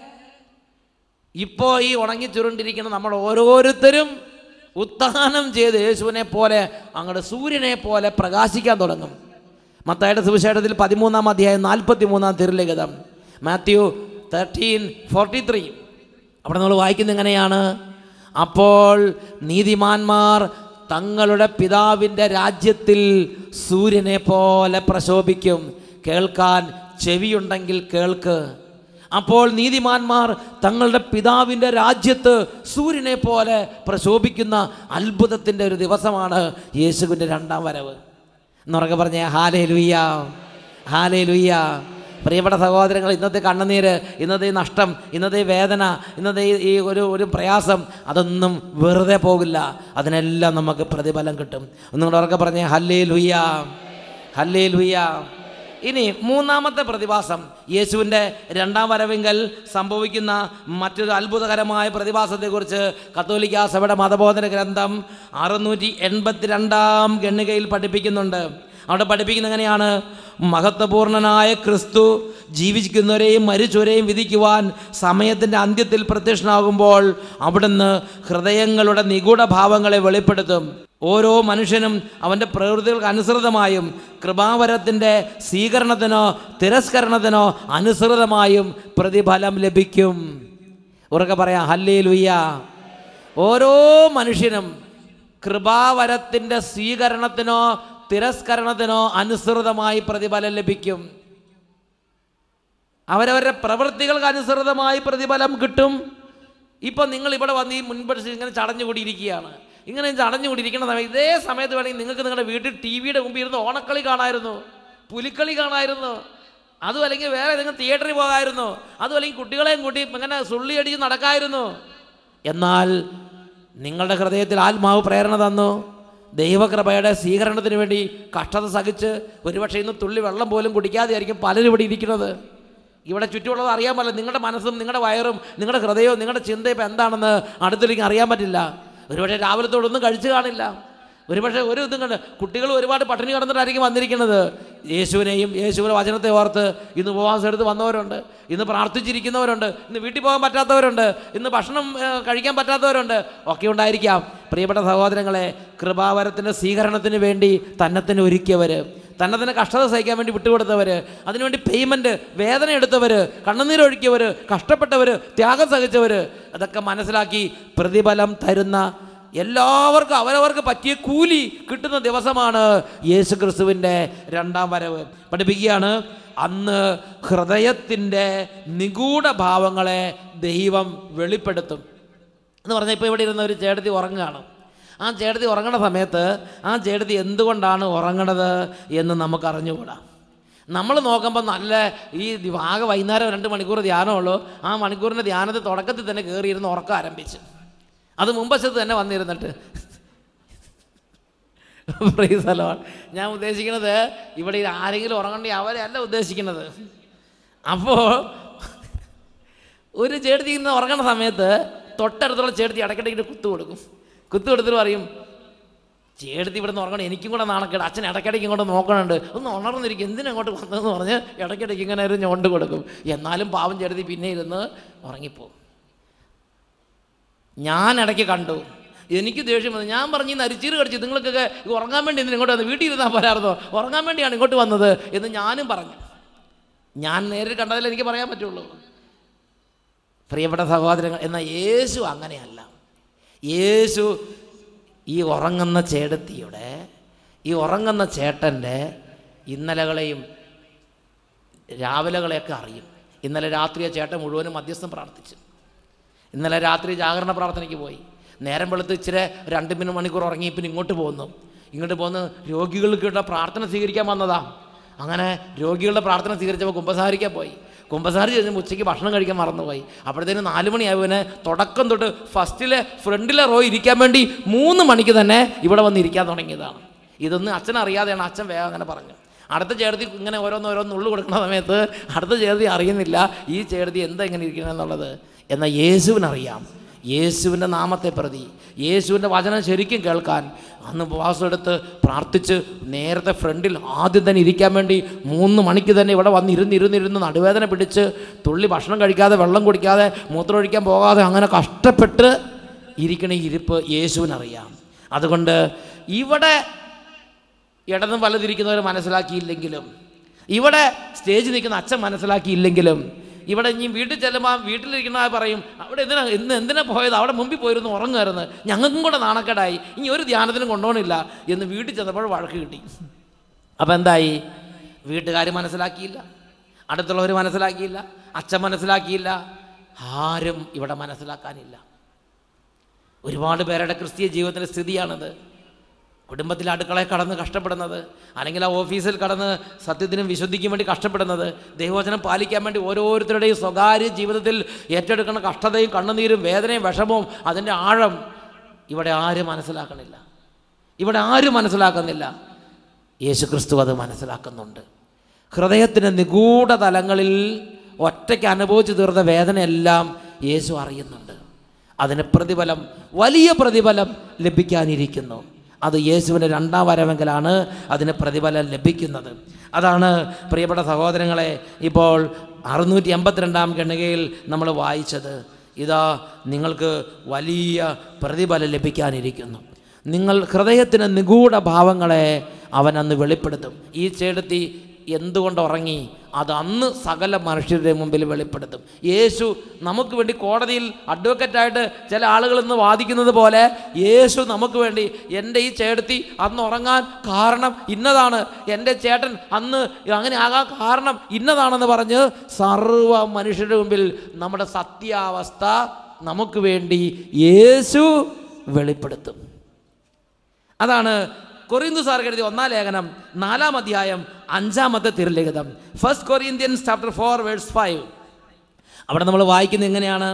ഇപ്പോൾ ഈ ഉണങ്ങി ചുരുണ്ടിരിക്കുന്ന നമ്മൾ ഓരോരുത്തരും ഉത്ഥാനം ചെയ്ത് യേശുവിനെ പോലെ അങ്ങോട്ട് സൂര്യനെ പോലെ പ്രകാശിക്കാൻ തുടങ്ങും മത്തായുടെ സുവിശേഷത്തിൽ പതിമൂന്നാം അധ്യായം നാൽപ്പത്തി മൂന്നാം തിരുലിഖിതം മാത്യു തേർട്ടീൻ ഫോർട്ടി ത്രീ അവിടെ നമ്മൾ വായിക്കുന്നത് എങ്ങനെയാണ് അപ്പോൾ നീതിമാന്മാർ തങ്ങളുടെ പിതാവിൻ്റെ രാജ്യത്തിൽ സൂര്യനെ പോലെ പ്രശോഭിക്കും കേൾക്കാൻ ചെവിയുണ്ടെങ്കിൽ കേൾക്ക് അപ്പോൾ നീതിമാന്മാർ തങ്ങളുടെ പിതാവിൻ്റെ രാജ്യത്ത് സൂര്യനെ പോലെ പ്രശോഭിക്കുന്ന അത്ഭുതത്തിൻ്റെ ഒരു ദിവസമാണ് യേശുവിൻ്റെ രണ്ടാം വരവ് എന്നുറക്കെ പറഞ്ഞ ഹാലേ ലുയ്യ ഹാലേ ലുയ്യ പ്രിയപ്പെട്ട സഹോദരങ്ങൾ ഇന്നത്തെ കണ്ണുനീര് ഇന്നത്തെ ഈ നഷ്ടം ഇന്നത്തെ ഈ വേദന ഇന്നത്തെ ഈ- ഈ ഒരു ഒരു പ്രയാസം അതൊന്നും വെറുതെ പോകില്ല അതിനെല്ലാം നമുക്ക് പ്രതിഫലം കിട്ടും ഒന്നും കൂടെ ഉറക്കെ പറഞ്ഞേ ഹല്ലേ ലുയ്യ ഹല്ലേ ലുയ്യ ഇനി മൂന്നാമത്തെ പ്രതിഭാസം യേശുവിൻ്റെ രണ്ടാം വരവെങ്കിൽ സംഭവിക്കുന്ന മറ്റൊരു അത്ഭുതകരമായ പ്രതിഭാസത്തെക്കുറിച്ച് കത്തോലിക്ക സഭയുടെ മതബോധന ഗ്രന്ഥം അറുന്നൂറ്റി എൺപത്തിരണ്ടാം ഗണ്ണികയിൽ പഠിപ്പിക്കുന്നുണ്ട് അവിടെ പഠിപ്പിക്കുന്ന എങ്ങനെയാണ് മഹത്വപൂർണനായ ക്രിസ്തു ജീവിക്കുന്നവരെയും മരിച്ചവരെയും വിധിക്കുവാൻ സമയത്തിൻ്റെ അന്ത്യത്തിൽ പ്രത്യക്ഷനാകുമ്പോൾ അവിടുന്ന് ഹൃദയങ്ങളുടെ നിഗൂഢ ഭാവങ്ങളെ വെളിപ്പെടുത്തും ഓരോ മനുഷ്യനും അവൻ്റെ പ്രവൃത്തികൾക്ക് അനുസൃതമായും കൃപാവരത്തിൻ്റെ സ്വീകരണത്തിനോ തിരസ്കരണത്തിനോ അനുസൃതമായും പ്രതിഫലം ലഭിക്കും ഉറക്കെ പറയാം ഹല്ലേ ലുയ്യ ഓരോ മനുഷ്യനും കൃപാവരത്തിൻ്റെ സ്വീകരണത്തിനോ തിരസ്കരണത്തിനോ അനുസൃതമായി പ്രതിഫലം ലഭിക്കും അവരവരുടെ പ്രവൃത്തികൾക്ക് അനുസൃതമായി പ്രതിഫലം കിട്ടും ഇപ്പം നിങ്ങൾ ഇവിടെ വന്ന് ഈ മുൻപടിച്ച് ഇങ്ങനെ ചടഞ്ഞുകൂടിയിരിക്കുകയാണ് ഇങ്ങനെ ചടഞ്ഞുകൂടിയിരിക്കുന്ന സമയത്ത് ഇതേ സമയത്ത് വേണമെങ്കിൽ നിങ്ങൾക്ക് നിങ്ങളുടെ വീട്ടിൽ ടി വിയുടെ മുമ്പിൽ ഇരുന്ന് ഓണക്കളി കാണാമായിരുന്നു പുലിക്കളി കാണാമായിരുന്നു അതും അല്ലെങ്കിൽ വേറെ നിങ്ങൾ തിയേറ്ററിൽ പോകാമായിരുന്നു അതും അല്ലെങ്കിൽ കുട്ടികളെയും കൂട്ടി ഇങ്ങനെ സുള്ളി അടിച്ച് നടക്കാമായിരുന്നു എന്നാൽ നിങ്ങളുടെ ഹൃദയത്തിൽ ആത്മാവ് പ്രേരണ തന്നു ദൈവകൃപയുടെ സ്വീകരണത്തിന് വേണ്ടി കഷ്ടത സഹിച്ച് ഒരുപക്ഷെ ഇന്ന് തുള്ളി വെള്ളം പോലും കുടിക്കാതെ ആയിരിക്കും പലരും ഇവിടെ ഇരിക്കുന്നത് ഇവിടെ ചുറ്റുമുള്ളത് അറിയാൻ പറ്റില്ല നിങ്ങളുടെ മനസ്സും നിങ്ങളുടെ വയറും നിങ്ങളുടെ ഹൃദയവും നിങ്ങളുടെ ചിന്ത ഇപ്പം എന്താണെന്ന് അടുത്തിലേക്ക് അറിയാൻ പറ്റില്ല ഒരുപക്ഷെ രാവിലത്തോടൊന്നും കഴിച്ചു കാണില്ല ഒരുപക്ഷെ ഒരു ഇതും കണ്ട് കുട്ടികൾ ഒരുപാട് പട്ടിണി കിടന്നിട്ടായിരിക്കും വന്നിരിക്കുന്നത് യേശുവിനെയും യേശുവിൻ്റെ വചനത്തെ ഓർത്ത് ഇന്ന് ഉപവാസം എടുത്ത് വന്നവരുണ്ട് ഇന്ന് പ്രാർത്ഥിച്ചിരിക്കുന്നവരുണ്ട് ഇന്ന് വീട്ടിൽ പോകാൻ പറ്റാത്തവരുണ്ട് ഇന്ന് ഭക്ഷണം ഏ, കഴിക്കാൻ പറ്റാത്തവരുണ്ട് ഒക്കെ ഉണ്ടായിരിക്കാം പ്രിയപ്പെട്ട സഹോദരങ്ങളെ കൃപാവരത്തിൻ്റെ സ്വീകരണത്തിന് വേണ്ടി തന്നത്തിന് ഒരുക്കിയവർ തന്നെ തന്നെ കഷ്ടത സഹിക്കാൻ വേണ്ടി വിട്ടുകൊടുത്തവർ അതിനുവേണ്ടി പേയ്മെൻറ്റ് വേദന എടുത്തവർ കണ്ണുനീരൊഴുക്കിയവർ കഷ്ടപ്പെട്ടവർ ത്യാഗം സഹിച്ചവർ അതൊക്കെ മനസ്സിലാക്കി പ്രതിഫലം തരുന്ന എല്ലാവർക്കും അവരവർക്ക് പറ്റിയ കൂലി കിട്ടുന്ന ദിവസമാണ് യേശു ക്രിസ്തുവിൻ്റെ രണ്ടാം വരവ് പഠിപ്പിക്കുകയാണ് അന്ന് ഹൃദയത്തിൻ്റെ നിഗൂഢ ഭാവങ്ങളെ ദൈവം വെളിപ്പെടുത്തും എന്ന് പറഞ്ഞാൽ ഇപ്പോൾ ഇവിടെ ഇരുന്ന ഒരു ചേട്ടത്തി ഉറങ്ങുകയാണ് ആ ചേട്ടത്തി ഉറങ്ങുന്ന സമയത്ത് ആ ചേട്ടത്തി എന്തുകൊണ്ടാണ് ഉറങ്ങണത് എന്ന് നമുക്ക് അറിഞ്ഞുകൂടാ നമ്മൾ നോക്കുമ്പോൾ നല്ല ഈ ആകെ വൈകുന്നേരം രണ്ട് മണിക്കൂർ ധ്യാനമുള്ളൂ ആ മണിക്കൂറിൻ്റെ ധ്യാനത്തിൽ തുടക്കത്തിൽ തന്നെ കയറിയിരുന്ന് ഉറക്കം ആരംഭിച്ചു അത് മുമ്പശത്ത് തന്നെ വന്നിരുന്നിട്ട് Praise the Lord. ഞാൻ ഉദ്ദേശിക്കുന്നത് ഇവിടെ ആരെങ്കിലും ഉറങ്ങണ്ടെങ്കിൽ അവരെ അല്ല ഉദ്ദേശിക്കുന്നത് അപ്പോൾ ഒരു ചേട്ടത്തി ഇന്ന് ഉറങ്ങണ സമയത്ത് തൊട്ടടുത്തുള്ള ചേട്ടത്തി ഇടയ്ക്കിടയ്ക്ക് കുത്തു കൊടുക്കും കുത്തു കൊടുത്തിട്ട് പറയും ചേട്ടത്തി ഇവിടെ നിന്ന് ഉറങ്ങണം എനിക്കും കൂടെ നാണക്കേട് അച്ഛൻ ഇടയ്ക്കിടയ്ക്ക് ഇങ്ങോട്ട് നോക്കണുണ്ട് ഒന്ന് ഉണർന്നിരിക്കും എന്തിനാ അങ്ങോട്ട് വന്നതെന്ന് പറഞ്ഞ് ഇടയ്ക്കിടയ്ക്ക് ഇങ്ങനെ ഒരു ഞൊണ്ട് കൊടുക്കും എന്നാലും പാവം ചേട്ടത്തി പിന്നെ ഇരുന്ന് ഉറങ്ങിപ്പോവും ഞാൻ ഇടയ്ക്ക് കണ്ടു എനിക്ക് ദേഷ്യം വന്നു ഞാൻ പറഞ്ഞു നരിച്ചീര് കടിച്ച് നിങ്ങൾക്കൊക്കെ ഇത് ഉറങ്ങാൻ വേണ്ടി എന്തിനാ ഇങ്ങോട്ട് വന്നത് വീട്ടിൽ ഇരുന്നാൽ പോരായിരുന്നോ ഉറങ്ങാൻ വേണ്ടിയാണ് ഇങ്ങോട്ട് വന്നത് എന്ന് ഞാനും പറഞ്ഞു ഞാൻ നേരിൽ കണ്ടതിൽ എനിക്ക് പറയാൻ പറ്റുള്ളൂ പ്രിയപ്പെട്ട സഹോദരങ്ങൾ എന്നാൽ യേശു അങ്ങനെയല്ല യേശു ഈ ഉറങ്ങുന്ന ചേടത്തിയുടെ ഈ ഉറങ്ങുന്ന ചേട്ടൻ്റെ ഇന്നലകളെയും രാവിലെകളെയൊക്കെ അറിയും ഇന്നലെ രാത്രി ആ ചേട്ടൻ മുഴുവനും മധ്യസ്ഥം പ്രാർത്ഥിച്ചു ഇന്നലെ രാത്രി ജാഗരണ പ്രാർത്ഥനയ്ക്ക് പോയി നേരം വെളുത്ത് ഇച്ചിരി രണ്ട് മിനിറ്റ് മണിക്കൂർ ഉറങ്ങി പിന്നെ ഇങ്ങോട്ട് പോകുന്നു ഇങ്ങോട്ട് പോന്ന് രോഗികൾക്കുള്ള പ്രാർത്ഥന സ്വീകരിക്കാൻ വന്നതാ അങ്ങനെ രോഗികളുടെ പ്രാർത്ഥന സ്വീകരിച്ചപ്പോൾ കുമ്പസാരിക്കാൻ പോയി കുമ്പസാരിച്ച് കഴിഞ്ഞ് ഉച്ചയ്ക്ക് ഭക്ഷണം കഴിക്കാൻ മറന്നുപോയി അപ്പോഴത്തേന് നാല് മണിയായവന് തുടക്കം തൊട്ട് ഫസ്റ്റിലെ ഫ്രണ്ടിലെ റോ ഇരിക്കാൻ വേണ്ടി മൂന്ന് മണിക്ക് തന്നെ ഇവിടെ വന്ന് ഇരിക്കാൻ തുടങ്ങിയതാണ് ഇതൊന്നും അച്ഛൻ അറിയാതെയാണ് അച്ഛൻ വേഗം അങ്ങനെ പറഞ്ഞു അടുത്ത ചേർത്തി ഇങ്ങനെ ഓരോന്ന് ഓരോന്ന് ഉള്ളു കൊടുക്കുന്ന സമയത്ത് അടുത്ത ചേർത്തി അറിയുന്നില്ല ഈ ചേർത്തി എന്താ ഇങ്ങനെ ഇരിക്കണമെന്നുള്ളത് എന്നാൽ യേശുവിനറിയാം യേശുവിൻ്റെ നാമത്തെ പ്രതി യേശുവിൻ്റെ വചനം ശരിക്കും കേൾക്കാൻ അന്ന് ഉപവാസം എടുത്ത് പ്രാർത്ഥിച്ച് നേരത്തെ ഫ്രണ്ടിൽ ആദ്യം തന്നെ ഇരിക്കാൻ വേണ്ടി മൂന്ന് മണിക്ക് തന്നെ ഇവിടെ വന്ന് ഇരുന്നിരുന്നിരുന്ന് നടുവേദന പിടിച്ച് തുള്ളി ഭക്ഷണം കഴിക്കാതെ വെള്ളം കുടിക്കാതെ മൂത്രമൊഴിക്കാൻ പോകാതെ അങ്ങനെ കഷ്ടപ്പെട്ട് ഇരിക്കണ ഈ ഇരിപ്പ് യേശുവിനറിയാം അതുകൊണ്ട് ഇവിടെ ഇടതും വലതിരിക്കുന്നവർ മനസ്സിലാക്കിയില്ലെങ്കിലും ഇവിടെ സ്റ്റേജിൽ നിൽക്കുന്ന അച്ഛൻ മനസ്സിലാക്കിയില്ലെങ്കിലും ഇവിടെ ഇനി വീട്ടിൽ ചെല്ലുമ്പോൾ വീട്ടിലിരിക്കുന്ന ആൾ പറയും അവിടെ എന്തിനാ ഇന്ന് എന്തിനാ പോയത് അവിടെ മുമ്പിൽ പോയിരുന്നു ഉറങ്ങുമായിരുന്നു ഞങ്ങൾക്കും കൂടെ നാണക്കേടായി ഇനി ഒരു ധ്യാനത്തിനും കൊണ്ടുപോകണില്ല എന്ന് വീട്ടിൽ ചെന്നപ്പോൾ വഴക്ക് കിട്ടി അപ്പം എന്തായി വീട്ടുകാർ മനസ്സിലാക്കിയില്ല അടുത്തുള്ളവർ മനസ്സിലാക്കിയില്ല അച്ഛൻ മനസ്സിലാക്കിയില്ല ആരും ഇവിടെ മനസ്സിലാക്കാനില്ല ഒരുപാട് പേരുടെ ക്രിസ്തീയ ജീവിതത്തിൻ്റെ സ്ഥിതിയാണിത് കുടുംബത്തിലെ അടുക്കളയിൽ കടന്ന് കഷ്ടപ്പെടുന്നത് അല്ലെങ്കിൽ ആ ഓഫീസിൽ കടന്ന് സത്യത്തിനും വിശുദ്ധിക്കും വേണ്ടി കഷ്ടപ്പെടുന്നത് ദൈവവചനം പാലിക്കാൻ വേണ്ടി ഓരോരുത്തരുടെയും സ്വകാര്യ ജീവിതത്തിൽ ഏറ്റെടുക്കുന്ന കഷ്ടതയും കണ്ണുനീരും വേദനയും വിഷമവും അതിൻ്റെ ആഴം ഇവിടെ ആരും മനസ്സിലാക്കണില്ല ഇവിടെ ആരും മനസ്സിലാക്കുന്നില്ല യേശു ക്രിസ്തു അത് മനസ്സിലാക്കുന്നുണ്ട് ഹൃദയത്തിൻ്റെ നിഗൂഢ തലങ്ങളിൽ ഒറ്റയ്ക്ക് അനുഭവിച്ചു തീർന്ന വേദനയെല്ലാം യേശു അറിയുന്നുണ്ട് അതിന് പ്രതിഫലം വലിയ പ്രതിഫലം ലഭിക്കാനിരിക്കുന്നു അത് യേശുവിൻ്റെ രണ്ടാം വരവെങ്കിലാണ് അതിന് പ്രതിഫലം ലഭിക്കുന്നത് അതാണ് പ്രിയപ്പെട്ട സഹോദരങ്ങളെ ഇപ്പോൾ അറുന്നൂറ്റി എൺപത്തിരണ്ടാം ഗണികയിൽ നമ്മൾ വായിച്ചത് ഇതാ നിങ്ങൾക്ക് വലിയ പ്രതിഫലം ലഭിക്കാനിരിക്കുന്നു നിങ്ങൾ ഹൃദയത്തിന് നിഗൂഢ ഭാവങ്ങളെ അവൻ അന്ന് വെളിപ്പെടുത്തും ഈ ചേടത്തി എന്തുകൊണ്ട് ഉറങ്ങി അത് അന്ന് സകല മനുഷ്യരുടെ മുമ്പിൽ വെളിപ്പെടുത്തും യേശു നമുക്ക് വേണ്ടി കോടതിയിൽ അഡ്വക്കറ്റായിട്ട് ചില ആളുകൾ ഇന്ന് വാദിക്കുന്നത് പോലെ യേശു നമുക്ക് വേണ്ടി എൻ്റെ ഈ ചേട്ടത്തി അന്ന് ഉറങ്ങാൻ കാരണം ഇന്നതാണ് എൻ്റെ ചേട്ടൻ അന്ന് അങ്ങനെ ആകാൻ കാരണം ഇന്നതാണെന്ന് പറഞ്ഞ് സർവ മനുഷ്യരുടെ മുമ്പിൽ നമ്മുടെ സത്യാവസ്ഥ നമുക്ക് വേണ്ടി യേശു വെളിപ്പെടുത്തും അതാണ് കൊറിന്തു സാർ എഴുതിയ ഒന്നാം ലേഖനം നാലാം അധ്യായം അഞ്ചാമത്തെ തിരുലിഖിതം first Corinthians chapter four verse five അവിടെ നമ്മൾ വായിക്കുന്നത് എങ്ങനെയാണ്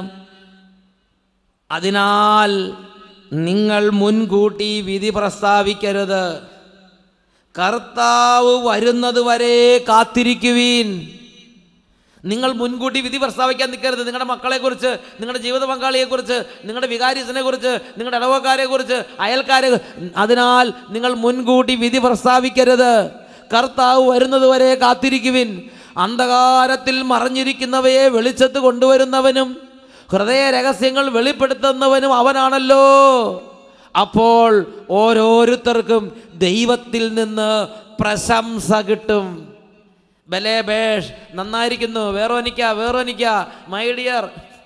അതിനാൽ നിങ്ങൾ മുൻകൂട്ടി വിധി പ്രസ്താവിക്കരുത് കർത്താവ് വരുന്നത് വരെ കാത്തിരിക്കുവീൻ നിങ്ങൾ മുൻകൂട്ടി വിധി പ്രസ്താവിക്കാൻ നിൽക്കരുത് നിങ്ങളുടെ മക്കളെക്കുറിച്ച് നിങ്ങളുടെ ജീവിത പങ്കാളിയെക്കുറിച്ച് നിങ്ങളുടെ വികാരിസിനെ കുറിച്ച് നിങ്ങളുടെ ഇടവക്കാരെക്കുറിച്ച് അയൽക്കാരെ അതിനാൽ നിങ്ങൾ മുൻകൂട്ടി വിധി പ്രസ്താവിക്കരുത് കർത്താവ് വരുന്നത് വരെ കാത്തിരിക്കുവിൻ അന്ധകാരത്തിൽ മറഞ്ഞിരിക്കുന്നവയെ വെളിച്ചത്ത് കൊണ്ടുവരുന്നവനും ഹൃദയ രഹസ്യങ്ങൾ വെളിപ്പെടുത്തുന്നവനും അവനാണല്ലോ അപ്പോൾ ഓരോരുത്തർക്കും ദൈവത്തിൽ നിന്ന് പ്രശംസ കിട്ടും ബലേബേഷ് നന്നായിരിക്കുന്നു വേറോനിക്ക വേറോനിക്ക മൈ ഡിയർ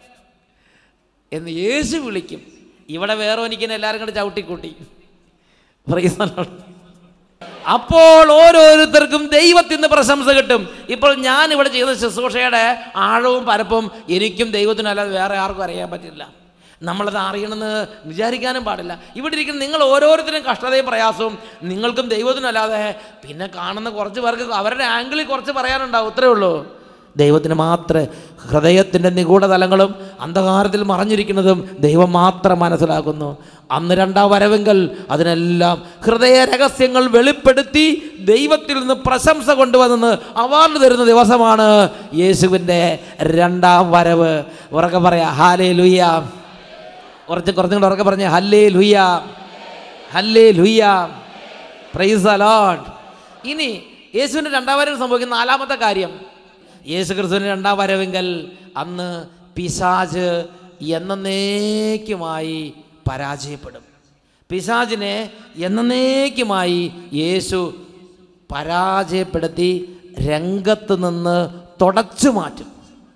എന്ന് യേശു വിളിക്കും ഇവിടെ വേറോനിക്കിനെ എല്ലാവരും കൂടെ ചവിട്ടിക്കൂട്ടി Praise the Lord. അപ്പോൾ ഓരോരുത്തർക്കും ദൈവത്തിൽ നിന്ന് പ്രശംസ കിട്ടും ഇപ്പോൾ ഞാൻ ഇവിടെ ചെയ്ത ശുശ്രൂഷയുടെ ആഴവും പരപ്പും എനിക്കും ദൈവത്തിനും അല്ലാതെ വേറെ ആർക്കും അറിയാൻ പറ്റില്ല നമ്മളത് അറിയണമെന്ന് വിചാരിക്കാനും പാടില്ല ഇവിടെ ഇരിക്കുന്ന നിങ്ങൾ ഓരോരുത്തരും കഷ്ടതയും പ്രയാസവും നിങ്ങൾക്കും ദൈവത്തിനും അല്ലാതെ പിന്നെ കാണുന്ന കുറച്ച് പേർക്ക് അവരുടെ ആംഗിളിൽ കുറച്ച് പറയാനുണ്ടാവും ഇത്രേ ഉള്ളൂ ദൈവത്തിന് മാത്രമേ ഹൃദയത്തിൻ്റെ നിഗൂഢ തലങ്ങളും അന്ധകാരത്തിൽ മറഞ്ഞിരിക്കുന്നതും ദൈവം മാത്രം മനസ്സിലാക്കുന്നു അന്ന് രണ്ടാം വരവെങ്കിൽ അതിനെല്ലാം ഹൃദയ രഹസ്യങ്ങൾ വെളിപ്പെടുത്തി ദൈവത്തിൽ നിന്ന് പ്രശംസ കൊണ്ടുവന്നെന്ന് അവാർഡ് തരുന്ന ദിവസമാണ് യേശുവിൻ്റെ രണ്ടാം വരവ് ഉറക്കെ പറയാ ഹാലേ ലുയ്യ കുറച്ച് കുറച്ചും കൂടെ ഉറക്കെ പറഞ്ഞ ഹല്ലേ ലുയ്യ ഹല്ലേ ലുയ്യ പ്രൈസ് അലോട്ട് ഇനി യേശുവിൻ്റെ രണ്ടാം വരവ് സംഭവിക്കുന്ന നാലാമത്തെ കാര്യം യേശു ക്രിസ്തുവിൻ്റെ രണ്ടാം വരവെങ്കിൽ അന്ന് പിശാജ് എന്നേക്കുമായി പരാജയപ്പെടും പിശാജിനെ എന്നേക്കുമായി യേശു പരാജയപ്പെടുത്തി രംഗത്ത് നിന്ന് തുടച്ചു മാറ്റും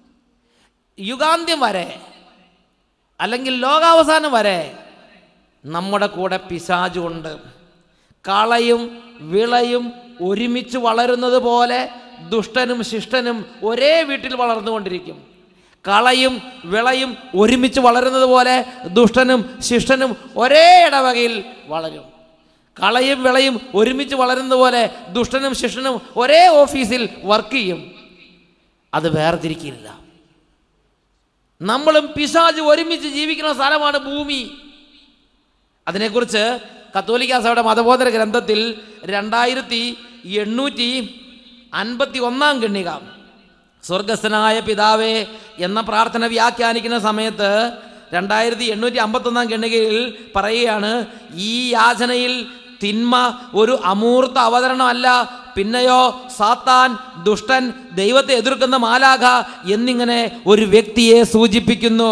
യുഗാന്ത്യം വരെ അല്ലെങ്കിൽ ലോകാവസാനം വരെ നമ്മുടെ കൂടെ പിശാചുണ്ട് കളയും വിളയും ഒരുമിച്ച് വളരുന്നത് പോലെ ദുഷ്ടനും ശിഷ്ടനും ഒരേ വീട്ടിൽ വളർന്നുകൊണ്ടിരിക്കും കളയും വിളയും ഒരുമിച്ച് വളരുന്നത് പോലെ ദുഷ്ടനും ശിഷ്ടനും ഒരേ ഇടവകയിൽ വളരും കളയും വിളയും ഒരുമിച്ച് വളരുന്നത് പോലെ ദുഷ്ടനും ശിഷ്ടനും ഒരേ ഓഫീസിൽ വർക്ക് ചെയ്യും അത് വേർതിരിക്കില്ല നമ്മളും പിശാജ് ഒരുമിച്ച് ജീവിക്കുന്ന സ്ഥലമാണ് ഭൂമി അതിനെക്കുറിച്ച് കത്തോലിക്ക സഭയുടെ മതബോധന ഗ്രന്ഥത്തിൽ രണ്ടായിരത്തി എണ്ണൂറ്റി അൻപത്തി ഒന്നാം ഗണ്ണിക സ്വർഗസ്ഥനായ പിതാവേ എന്ന പ്രാർത്ഥന വ്യാഖ്യാനിക്കുന്ന സമയത്ത് രണ്ടായിരത്തി എണ്ണൂറ്റി അമ്പത്തൊന്നാം ഗണ്ണികയിൽ പറയുകയാണ് ഈ യാചനയിൽ തിന്മ ഒരു അമൂർത്ത അവതരണമല്ല പിന്നെയോ സാത്താൻ ദുഷ്ടൻ ദൈവത്തെ എതിർക്കുന്ന മാലാഖ എന്നിങ്ങനെ ഒരു വ്യക്തിയെ സൂചിപ്പിക്കുന്നു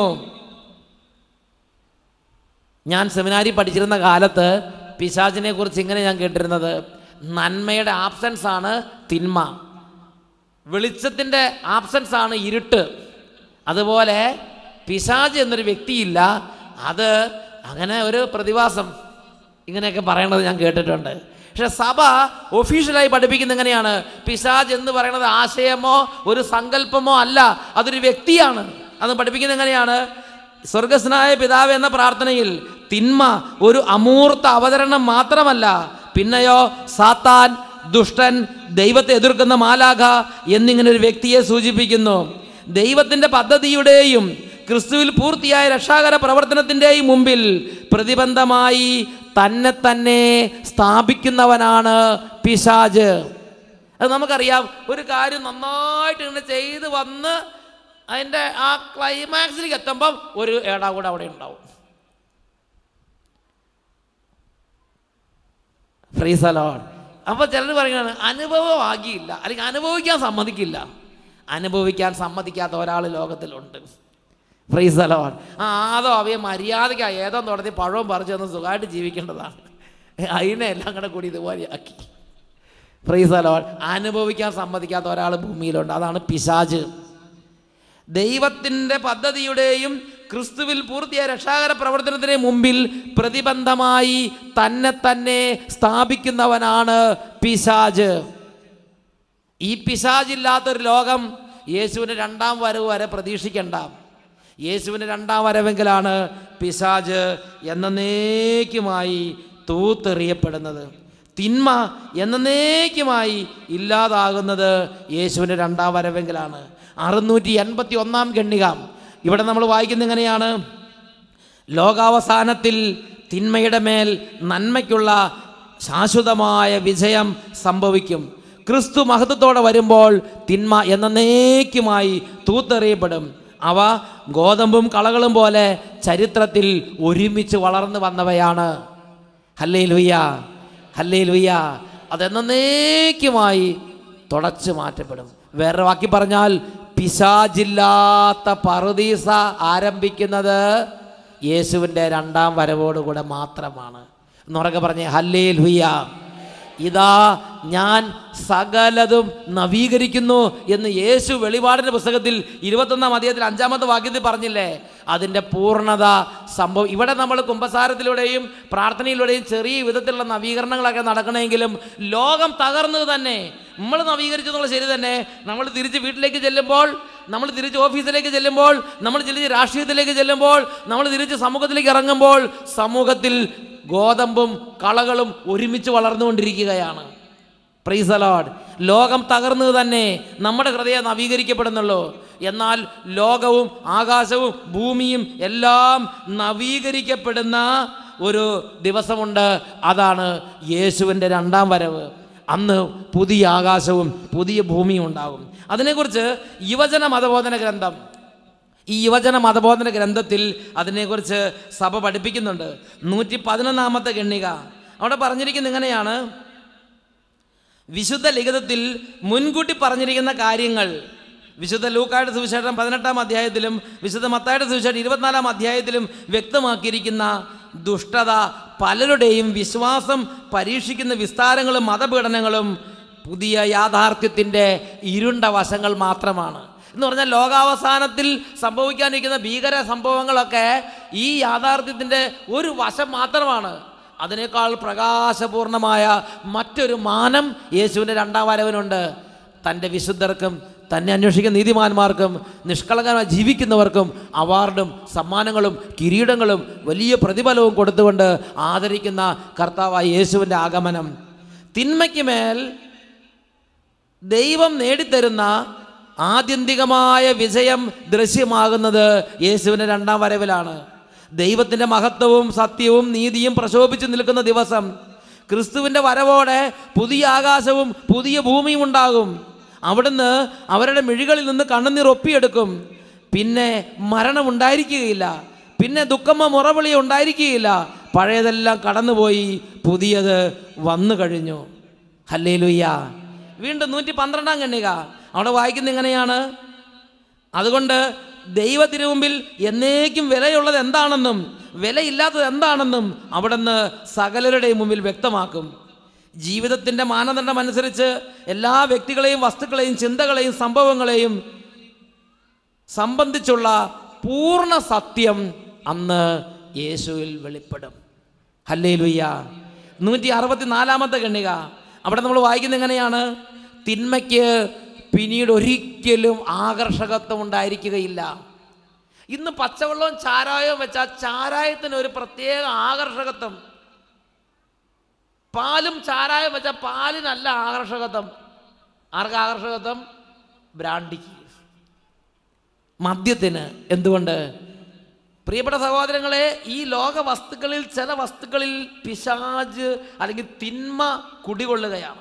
ഞാൻ സെമിനാരി പഠിച്ചിരുന്ന കാലത്ത് പിശാചിനെ കുറിച്ച് ഇങ്ങനെ ഞാൻ കേട്ടിരുന്നത് നന്മയുടെ ആബ്സെൻസ് ആണ് തിന്മ വെളിച്ചത്തിൻ്റെ ആബ്സെൻസ് ആണ് ഇരുട്ട് അതുപോലെ പിശാജ് എന്നൊരു വ്യക്തിയില്ല അത് അങ്ങനെ ഒരു പ്രതിഭാസം ഇങ്ങനെയൊക്കെ പറയണത് ഞാൻ കേട്ടിട്ടുണ്ട് പക്ഷെ സഭ ഒഫീഷ്യലായി പഠിപ്പിക്കുന്ന എങ്ങനെയാണ് പിശാജ് എന്ന് പറയുന്നത് ആശയമോ ഒരു സങ്കല്പമോ അല്ല അതൊരു വ്യക്തിയാണ് അത് പഠിപ്പിക്കുന്നത് എങ്ങനെയാണ് സ്വർഗസ്നായ പിതാവ് എന്ന പ്രാർത്ഥനയിൽ തിന്മ ഒരു അമൂർത്ത അവതരണം മാത്രമല്ല പിന്നെയോ സാത്താൻ ദുഷ്ടൻ ദൈവത്തെ എതിർക്കുന്ന മാലാഖ എന്നിങ്ങനെ ഒരു വ്യക്തിയെ സൂചിപ്പിക്കുന്നു ദൈവത്തിൻ്റെ പദ്ധതിയുടെയും ക്രിസ്തുവിൽ പൂർത്തിയായ രക്ഷാകര പ്രവർത്തനത്തിൻ്റെയും മുമ്പിൽ പ്രതിബന്ധമായി തന്നെ തന്നെ സ്ഥാപിക്കുന്നവനാണ് പിശാജ് അത് നമുക്കറിയാം ഒരു കാര്യം നന്നായിട്ട് ഇങ്ങനെ ചെയ്ത് വന്ന് അതിൻ്റെ ആ ക്ലൈമാക്സിലേക്ക് എത്തുമ്പം ഒരു ഏടാ കൂടെ അവിടെ ഉണ്ടാവും ഫ്രീസ് അലോൺ അപ്പോൾ ചിലർ പറയുകയാണ് അനുഭവമാകിയില്ല അല്ലെങ്കിൽ അനുഭവിക്കാൻ സമ്മതിക്കില്ല അനുഭവിക്കാൻ സമ്മതിക്കാത്ത ഒരാൾ ലോകത്തിലുണ്ട് ഫ്രീസ് അലോൺ ആ ആദോ അവയെ മര്യാദയ്ക്ക് ഏതോ തുടങ്ങി പഴവും പറിച്ചു തന്ന് സുഖമായിട്ട് ജീവിക്കേണ്ടതാണ് അതിനെ എല്ലാം കൂടെ കൂടി ഇതുപോലെയാക്കി ഫ്രീസ് അലോൺ അനുഭവിക്കാൻ സമ്മതിക്കാത്ത ഒരാൾ ഭൂമിയിലുണ്ട് അതാണ് പിശാജ് ദൈവത്തിൻ്റെ പദ്ധതിയുടെയും ക്രിസ്തുവിൽ പൂർത്തിയായ രക്ഷാകര പ്രവർത്തനത്തിന് മുമ്പിൽ പ്രതിബന്ധമായി തന്നെ തന്നെ സ്ഥാപിക്കുന്നവനാണ് പിശാജ് ഈ പിശാജില്ലാത്തൊരു ലോകം യേശുവിൻ്റെ രണ്ടാം വരവ് വരെ പ്രതീക്ഷിക്കേണ്ട യേശുവിൻ്റെ രണ്ടാം വരവെങ്കിലാണ് പിശാജ് എന്നേക്കുമായി തൂത്തെറിയപ്പെടുന്നത് തിന്മ എന്നേക്കുമായി ഇല്ലാതാകുന്നത് യേശുവിൻ്റെ രണ്ടാം വരവെങ്കിലാണ് അറുന്നൂറ്റി എൺപത്തി ഒന്നാം ഖണ്ഡിക ഇവിടെ നമ്മൾ വായിക്കുന്ന എങ്ങനെയാണ് ലോകാവസാനത്തിൽ തിന്മയുടെ മേൽ നന്മയ്ക്കുള്ള ശാശ്വതമായ വിജയം സംഭവിക്കും ക്രിസ്തു മഹത്വത്തോടെ വരുമ്പോൾ തിന്മ എന്നേക്കുമായി തൂത്തെറിയപ്പെടും അവ ഗോതമ്പും കളകളും പോലെ ചരിത്രത്തിൽ ഒരുമിച്ച് വളർന്നു വന്നവയാണ് ഹല്ലേ ലുയ്യ ഹല്ലേ ലുയ്യ അതെന്നേക്കുമായി തുടച്ചു മാറ്റപ്പെടും വേറെ വാക്കി പറഞ്ഞാൽ പിശാജില്ലാത്ത പറുദീസ ആരംഭിക്കുന്നത് യേശുവിൻ്റെ രണ്ടാം വരവോടുകൂടെ മാത്രമാണ് എന്നുറക്കെ പറഞ്ഞേ ഹല്ലേ ലുയ്യ ഇതാ ഞാൻ സകലതും നവീകരിക്കുന്നു എന്ന് യേശു വെളിപാടിൻ്റെ പുസ്തകത്തിൽ ഇരുപത്തൊന്നാം അധ്യായത്തിൽ അഞ്ചാമത്തെ വാക്യത്തിൽ പറഞ്ഞില്ലേ അതിൻ്റെ പൂർണ്ണത സംഭവം ഇവിടെ നമ്മൾ കുംഭസാരത്തിലൂടെയും പ്രാർത്ഥനയിലൂടെയും ചെറിയ വിധത്തിലുള്ള നവീകരണങ്ങളൊക്കെ നടക്കണമെങ്കിലും ലോകം തകർന്നത് തന്നെ നമ്മൾ നവീകരിച്ചു എന്നുള്ള ശരി തന്നെ നമ്മൾ തിരിച്ച് വീട്ടിലേക്ക് ചെല്ലുമ്പോൾ നമ്മൾ തിരിച്ച് ഓഫീസിലേക്ക് ചെല്ലുമ്പോൾ നമ്മൾ തിരിച്ച് രാഷ്ട്രീയത്തിലേക്ക് ചെല്ലുമ്പോൾ നമ്മൾ തിരിച്ച് സമൂഹത്തിലേക്ക് ഇറങ്ങുമ്പോൾ സമൂഹത്തിൽ ഗോതമ്പും കളകളും ഒരുമിച്ച് വളർന്നുകൊണ്ടിരിക്കുകയാണ് പ്രൈസ് അലോഡ് ലോകം തകർന്നത് തന്നെ നമ്മുടെ ഹൃദയം നവീകരിക്കപ്പെടുന്നുള്ളൂ എന്നാൽ ലോകവും ആകാശവും ഭൂമിയും എല്ലാം നവീകരിക്കപ്പെടുന്ന ഒരു ദിവസമുണ്ട് അതാണ് യേശുവിൻ്റെ രണ്ടാം വരവ് അന്ന് പുതിയ ആകാശവും പുതിയ ഭൂമിയും ഉണ്ടാകും അതിനെക്കുറിച്ച് യുവജന മതബോധന ഗ്രന്ഥം ഈ യുവജന മതബോധന ഗ്രന്ഥത്തിൽ അതിനെക്കുറിച്ച് സഭ പഠിപ്പിക്കുന്നുണ്ട് നൂറ്റി പതിനൊന്നാമത്തെ ഗണ്ണിക അവിടെ പറഞ്ഞിരിക്കുന്നത് ഇങ്ങനെയാണ് വിശുദ്ധ ലിഖിതത്തിൽ മുൻകൂട്ടി പറഞ്ഞിരിക്കുന്ന കാര്യങ്ങൾ വിശുദ്ധ ലൂക്കായുടെ സുവിശേഷം പതിനെട്ടാം അധ്യായത്തിലും വിശുദ്ധ മത്തായുടെ സുവിശേഷം ഇരുപത്തിനാലാം അധ്യായത്തിലും വ്യക്തമാക്കിയിരിക്കുന്ന ദുഷ്ടത പലരുടെയും വിശ്വാസം പരീക്ഷിക്കുന്ന വിസ്താരങ്ങളും മതപീഡനങ്ങളും പുതിയ യാഥാർത്ഥ്യത്തിൻ്റെ ഇരുണ്ട വശങ്ങൾ മാത്രമാണ് എന്ന് പറഞ്ഞാൽ ലോകാവസാനത്തിൽ സംഭവിക്കാനിരിക്കുന്ന ഭീകര സംഭവങ്ങളൊക്കെ ഈ യാഥാർത്ഥ്യത്തിൻ്റെ ഒരു വശം മാത്രമാണ് അതിനേക്കാൾ പ്രകാശപൂർണമായ മറ്റൊരു മാനം യേശുവിൻ്റെ രണ്ടാം വരവിനുണ്ട് തൻ്റെ വിശുദ്ധർക്കും തന്നെ അന്വേഷിക്കുന്ന നീതിമാന്മാർക്കും നിഷ്കളങ്കമായി ജീവിക്കുന്നവർക്കും അവാർഡും സമ്മാനങ്ങളും കിരീടങ്ങളും വലിയ പ്രതിഫലവും കൊടുത്തുകൊണ്ട് ആദരിക്കുന്ന കർത്താവായ യേശുവിൻ്റെ ആഗമനം തിന്മയ്ക്ക് മേൽ ദൈവം നേടിത്തരുന്ന ആത്യന്തികമായ വിജയം ദൃശ്യമാകുന്നത് യേശുവിൻ്റെ രണ്ടാം വരവിലാണ് ദൈവത്തിൻ്റെ മഹത്വവും സത്യവും നീതിയും പ്രശോഭിച്ചു നിൽക്കുന്ന ദിവസം ക്രിസ്തുവിൻ്റെ വരവോടെ പുതിയ ആകാശവും പുതിയ ഭൂമിയും ഉണ്ടാകും അവിടുന്ന് അവരുടെ മിഴികളിൽ നിന്ന് കണ്ണുനീർ ഒപ്പിയെടുക്കും പിന്നെ മരണം ഉണ്ടായിരിക്കുകയില്ല പിന്നെ ദുഃഖമോ മുറവിളി ഉണ്ടായിരിക്കുകയില്ല പഴയതെല്ലാം കടന്നുപോയി പുതിയത് വന്നു കഴിഞ്ഞു ഹല്ലേ വീണ്ടും നൂറ്റി പന്ത്രണ്ടാം കണ്ണിക അവിടെ വായിക്കുന്ന എങ്ങനെയാണ് അതുകൊണ്ട് ദൈവത്തിന് മുമ്പിൽ എന്നേക്കും വിലയുള്ളത് എന്താണെന്നും വിലയില്ലാത്തത് എന്താണെന്നും അവിടുന്ന് സകലരുടെയും മുമ്പിൽ വ്യക്തമാക്കും ജീവിതത്തിൻ്റെ മാനദണ്ഡം അനുസരിച്ച് എല്ലാ വ്യക്തികളെയും വസ്തുക്കളെയും ചിന്തകളെയും സംഭവങ്ങളെയും സംബന്ധിച്ചുള്ള പൂർണ്ണ സത്യം അന്ന് യേശുവിൽ വെളിപ്പെടും ഹല്ലേ ലുയ്യ നൂറ്റി അറുപത്തി നാലാമത്തെ ഗണ്ണിക അവിടെ നമ്മൾ വായിക്കുന്നത് എങ്ങനെയാണ് തിന്മയ്ക്ക് പിന്നീട് ഒരിക്കലും ആകർഷകത്വം ഉണ്ടായിരിക്കുകയില്ല ഇന്ന് പച്ചവെള്ളവും ചാരായവും വെച്ചാൽ ചാരായത്തിന് ഒരു പ്രത്യേക ആകർഷകത്വം പാലും ചാരായം വെച്ചാൽ പാലിനല്ല ആകർഷകത്വം ആർക്ക് ആകർഷകത്വം ബ്രാൻഡിക്ക് മദ്യത്തിന് എന്തുകൊണ്ട് പ്രിയപ്പെട്ട സഹോദരങ്ങളെ ഈ ലോക വസ്തുക്കളിൽ ചില വസ്തുക്കളിൽ പിശാജ് അല്ലെങ്കിൽ തിന്മ കുടികൊള്ളുകയാണ്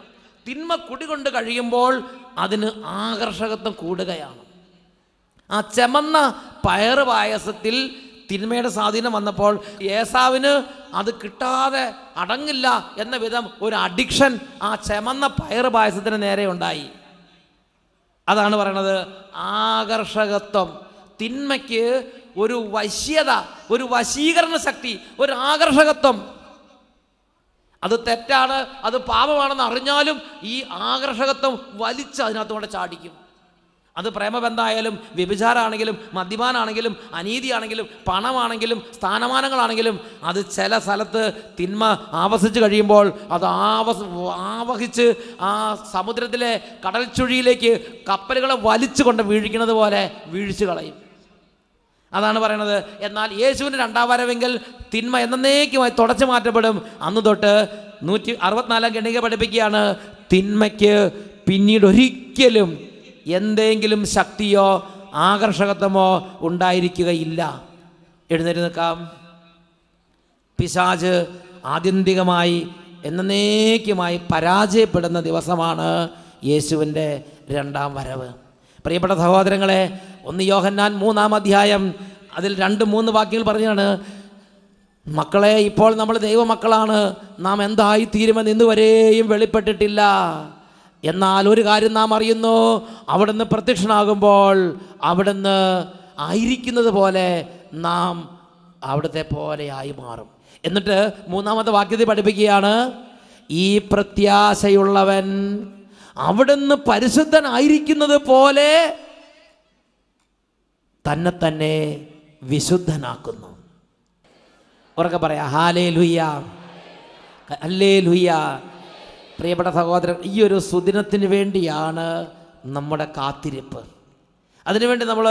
തിന്മ കുടികൊണ്ട് കഴിയുമ്പോൾ അതിന് ആകർഷകത്വം കൂടുകയാണ് ആ ചെമന്ന പയറ് പായസത്തിൽ തിന്മയുടെ സ്വാധീനം വന്നപ്പോൾ ഏസാവിന് അത് കിട്ടാതെ അടങ്ങില്ല എന്ന വിധം ഒരു അഡിക്ഷൻ ആ ചെമന്ന പയറ് പായസത്തിന് നേരെ ഉണ്ടായി അതാണ് പറയണത് ആകർഷകത്വം തിന്മയ്ക്ക് ഒരു വശ്യത ഒരു വശീകരണ ശക്തി ഒരു ആകർഷകത്വം അത് തെറ്റാണ് അത് പാപമാണെന്ന് അറിഞ്ഞാലും ഈ ആകർഷകത്വം വലിച്ച് അതിനകത്ത് കൊണ്ട് ചാടിക്കും അത് പ്രേമബന്ധമായാലും വ്യഭിചാരമാണെങ്കിലും മദ്യപാനാണെങ്കിലും അനീതിയാണെങ്കിലും പണമാണെങ്കിലും സ്ഥാനമാനങ്ങളാണെങ്കിലും അത് ചില സ്ഥലത്ത് തിന്മ ആവസിച്ച് കഴിയുമ്പോൾ അത് ആവസ് ആവഹിച്ച് ആ സമുദ്രത്തിലെ കടൽ ചുഴിയിലേക്ക് കപ്പലുകളെ വലിച്ചു കൊണ്ട് വീഴിക്കുന്നത് പോലെ വീഴിച്ചു കളയും അതാണ് പറയണത് എന്നാൽ യേശുവിൻ്റെ രണ്ടാം വരവെങ്കിൽ തിന്മ എന്നേക്കുമായി തുടച്ചു മാറ്റപ്പെടും അന്ന് തൊട്ട് നൂറ്റി അറുപത്തിനാലാം ഗണിക പഠിപ്പിക്കുകയാണ് തിന്മയ്ക്ക് പിന്നീട് ഒരിക്കലും എന്തെങ്കിലും ശക്തിയോ ആകർഷകത്വമോ ഉണ്ടായിരിക്കുകയില്ല എഴുന്നേറ്റ് നിൽക്കാം പിശാജ് ആത്യന്തികമായി എന്നേക്കുമായി പരാജയപ്പെടുന്ന ദിവസമാണ് യേശുവിൻ്റെ രണ്ടാം വരവ് പ്രിയപ്പെട്ട സഹോദരങ്ങളെ ഒന്ന് യോഹന്നാൻ മൂന്നാം അധ്യായം അതിൽ രണ്ട് മൂന്ന് വാക്യങ്ങൾ പറഞ്ഞാണ് മക്കളെ ഇപ്പോൾ നമ്മൾ ദൈവമക്കളാണ് നാം എന്തായി തീരുമെന്ന് ഇന്നുവരെയും വെളിപ്പെട്ടിട്ടില്ല എന്നാൽ ഒരു കാര്യം നാം അറിയുന്നു അവിടുന്ന് പ്രത്യക്ഷനാകുമ്പോൾ അവിടുന്ന് ആയിരിക്കുന്നത് പോലെ നാം അവിടുത്തെ പോലെയായി മാറും എന്നിട്ട് മൂന്നാമത്തെ വാക്യത്തിൽ പഠിപ്പിക്കുകയാണ് ഈ പ്രത്യാശയുള്ളവൻ അവിടുന്ന് പരിശുദ്ധനായിരിക്കുന്നത് പോലെ തന്നെ തന്നെ വിശുദ്ധനാക്കുന്നു ഉറക്കെ പറയാം ഹാലേ ലുയ്യ അല്ലേ ലുയ്യ പ്രിയപ്പെട്ട സഹോദരൻ ഈ ഒരു സുദിനത്തിന് വേണ്ടിയാണ് നമ്മുടെ കാത്തിരിപ്പ് അതിനുവേണ്ടി നമ്മൾ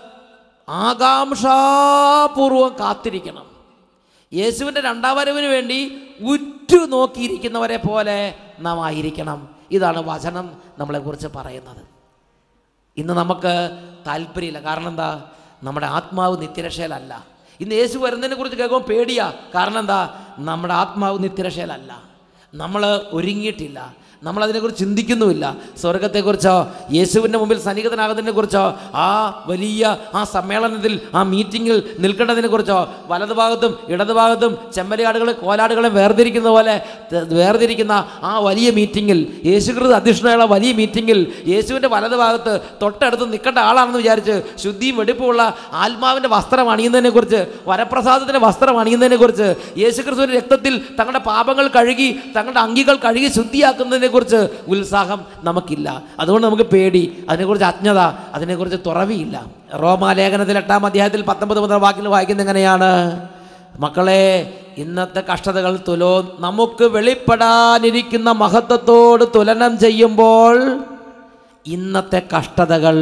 ആകാംക്ഷാപൂർവം കാത്തിരിക്കണം യേശുവിൻ്റെ രണ്ടാം വരവിന് വേണ്ടി ഉറ്റു നോക്കിയിരിക്കുന്നവരെ പോലെ നാം ആയിരിക്കണം ഇതാണ് വചനം നമ്മളെക്കുറിച്ച് പറയുന്നത് ഇന്ന് നമുക്ക് താല്പര്യമില്ല കാരണം എന്താ നമ്മുടെ ആത്മാവ് നിത്യരക്ഷയിലല്ല ഇന്ന് യേശു വരുന്നതിനെ കുറിച്ച് കേൾക്കുമ്പോൾ പേടിയാ കാരണം എന്താ നമ്മുടെ ആത്മാവ് നിത്യരക്ഷയിലല്ല നമ്മൾ ഒരുങ്ങിയിട്ടില്ല നമ്മൾ അതിനെക്കുറിച്ച് ചിന്തിക്കുന്നുമില്ല സ്വർഗത്തെക്കുറിച്ചോ യേശുവിൻ്റെ മുമ്പിൽ സന്നിഹിതനാകുന്നതിനെ കുറിച്ചോ ആ വലിയ ആ സമ്മേളനത്തിൽ ആ മീറ്റിങ്ങിൽ നിൽക്കേണ്ടതിനെ കുറിച്ചോ വലതുഭാഗത്തും ഇടതുഭാഗത്തും ചെമ്മരിയാടുകളെ കോലാടുകളെ വേർതിരിക്കുന്ന പോലെ ത- വേർതിരിക്കുന്ന ആ വലിയ മീറ്റിങ്ങിൽ യേശുക്രിസ്തു അധ്യക്ഷനായുള്ള വലിയ മീറ്റിങ്ങിൽ യേശുവിൻ്റെ വലതുഭാഗത്ത് തൊട്ടടുത്ത് നിൽക്കേണ്ട ആളാണെന്ന് വിചാരിച്ച് ശുദ്ധിയും വെടിപ്പുമുള്ള ആത്മാവിൻ്റെ വസ്ത്രം അണിയുന്നതിനെക്കുറിച്ച് വരപ്രസാദത്തിൻ്റെ വസ്ത്രം അണിയുന്നതിനെക്കുറിച്ച് യേശുക്രിസ്തുവിൻ്റെ രക്തത്തിൽ തങ്ങളുടെ പാപങ്ങൾ കഴുകി തങ്ങളുടെ അങ്കികൾ കഴുകി ശുദ്ധിയാക്കുന്നതിനെക്കുറിച്ച് ഉത്സാഹം നമുക്കില്ല അതുകൊണ്ട് നമുക്ക് പേടി അതിനെക്കുറിച്ച് അജ്ഞത അതിനെക്കുറിച്ച് തുറവിയില്ല റോമാലേഖനത്തിൽ എട്ടാം അധ്യായത്തിൽ പത്തൊമ്പത് മുതൽ വാക്കിൽ വായിക്കുന്നത് എങ്ങനെയാണ് മക്കളെ ഇന്നത്തെ കഷ്ടതകൾ തുലോ നമുക്ക് വെളിപ്പെടാനിരിക്കുന്ന മഹത്വത്തോട് തുലനം ചെയ്യുമ്പോൾ ഇന്നത്തെ കഷ്ടതകൾ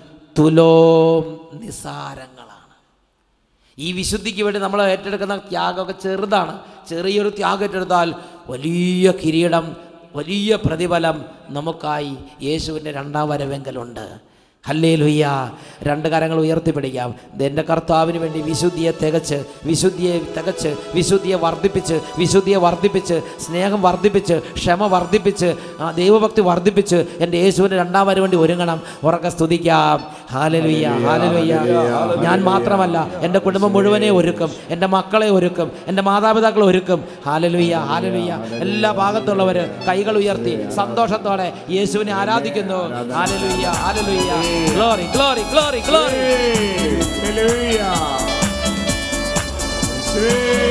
തുലോം നിസാരങ്ങളാണ് ഈ വിശുദ്ധിക്ക് വേണ്ടി നമ്മൾ ഏറ്റെടുക്കുന്ന ത്യാഗമൊക്കെ ചെറുതാണ് ചെറിയൊരു ത്യാഗം ഏറ്റെടുത്താൽ വലിയ കിരീടം വലിയ പ്രതിഫലം നമുക്കായി യേശുവിൻ്റെ രണ്ടാം വരവെങ്കലുണ്ട് ഹല്ലേ ലുയ്യ രണ്ട് കരങ്ങൾ ഉയർത്തിപ്പിടിക്കാം ഇത് എൻ്റെ കർത്താവിന് വേണ്ടി വിശുദ്ധിയെ തികച്ച് വിശുദ്ധിയെ തികച്ച് വിശുദ്ധിയെ വർദ്ധിപ്പിച്ച് വിശുദ്ധിയെ വർദ്ധിപ്പിച്ച് സ്നേഹം വർദ്ധിപ്പിച്ച് ക്ഷമ വർദ്ധിപ്പിച്ച് ആ ദൈവഭക്തി വർദ്ധിപ്പിച്ച് എൻ്റെ യേശുവിൻ്റെ രണ്ടാം വരവ് വേണ്ടി ഒരുങ്ങണം ഉറക്കെ സ്തുതിക്കാം ഹാലലുയ്യ ഹാലലുയ്യ ഞാൻ മാത്രമല്ല എൻ്റെ കുടുംബം മുഴുവനെ ഒരുക്കും എൻ്റെ മക്കളെ ഒരുക്കും എൻ്റെ മാതാപിതാക്കളെ ഒരുക്കും ഹാലലുയ്യ ഹാലലുയ്യ എല്ലാ ഭാഗത്തുള്ളവർ കൈകൾ ഉയർത്തി സന്തോഷത്തോടെ യേശുവിനെ ആരാധിക്കുന്നു hallelujah hallelujah glory glory glory glory Hallelujah. യേശുവേ.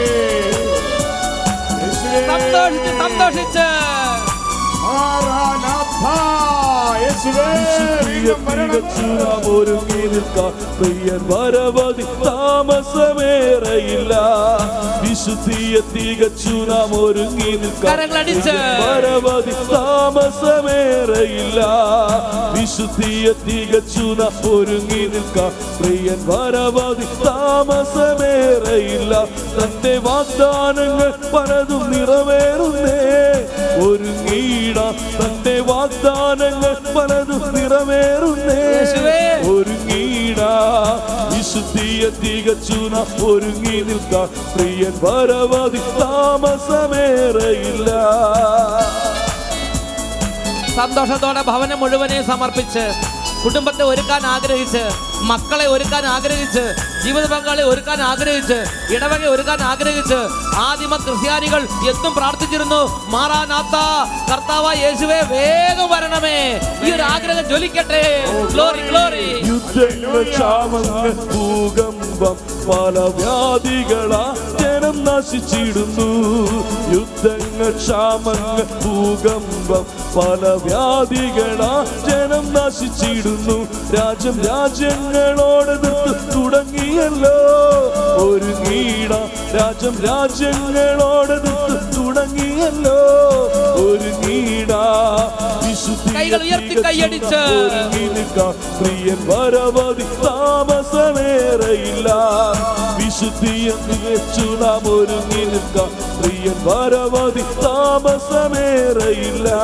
യേശുവേ. സന്തോഷിച്ച് സന്തോഷിച്ച് മാറാനാഥ. യേശുവേ. വീണ്ടും വരണം. ഒരുങ്ങി നിൽക്കാൻ പ്രിയൻ വരവതി താമസമേറയില്ല വിശുദ്ധിയെ തികച്ചു നാം ഒരുങ്ങി നിൽക്കാൻ കരങ്ങളടിച്ച്. വരവതി താമസമേറയില്ല വിശുദ്ധിയെ തികച്ചു നാം ഒരുങ്ങി നിൽക്കാൻ പ്രിയൻ വരവതി താമസമേറയില്ല തന്റെ വാഗ്ദാനങ്ങൾ പലതും നിറവേറുന്നേ ഒരുങ്ങിയിട തന്റെ വാഗ്ദാനങ്ങൾ പലതും നിറവേറുന്നേ യേശുവേ. ഒരുങ്ങിയിട വിശുദ്ധിയെ തികച്ചു നാം ഒരുങ്ങി നിൽക്കാൻ പ്രിയൻ വരവതി താമസമേറയില്ല സന്തോഷത്തോടെ ഭവനം മുഴുവനെ സമർപ്പിച്ച് കുടുംബത്തെ ഒരുക്കാൻ ആഗ്രഹിച്ച് മക്കളെ ഒരുക്കാൻ ആഗ്രഹിച്ച് ജീവിത പങ്കാളി ഒരുക്കാൻ ആഗ്രഹിച്ച് ഇടവക ഒരുക്കാൻ ആഗ്രഹിച്ച് ആദിമ ക്രിസ്ത്യാനികൾ എന്നും പ്രാർത്ഥിച്ചിരുന്നു മാറാനാത്ത കർത്താവ് യേശുവെ വേഗം വരണമേ ഈ ഒരു ആഗ്രഹം ജ്വലിക്കട്ടെ ഗ്ലോറി ഗ്ലോറി യുദ്ധങ്ങൾ ക്ഷാമങ്ങൾ ഭൂകമ്പം പല വ്യാധികളാ ജനം നശിച്ചിടുന്നു യുദ്ധങ്ങൾ ക്ഷാമങ്ങൾ ഭൂകമ്പം പല വ്യാധികളാ ജനം നശിച്ചിടുന്നു രാജ്യം രാജ്യങ്ങളോട് എതിർത്ത് തുടങ്ങിയല്ലോ ഒരു നീട രാജ്യം രാജ്യങ്ങളോട് എതിർത്ത് തുടങ്ങിയല്ലോ ഒരു നീട വിശുദ്ധി കൈകൾ ഉയർത്തി കൈയടിച്ച്. ഒരുങ്ങി നിൽക്കാം പ്രിയൻ വരവതി താമസമേറയില്ല വിശുദ്ധിയെന്ന് വെച്ചു നാം ഒരുങ്ങി നിൽക്കാം പ്രിയൻ വരവതി താമസമേറയില്ല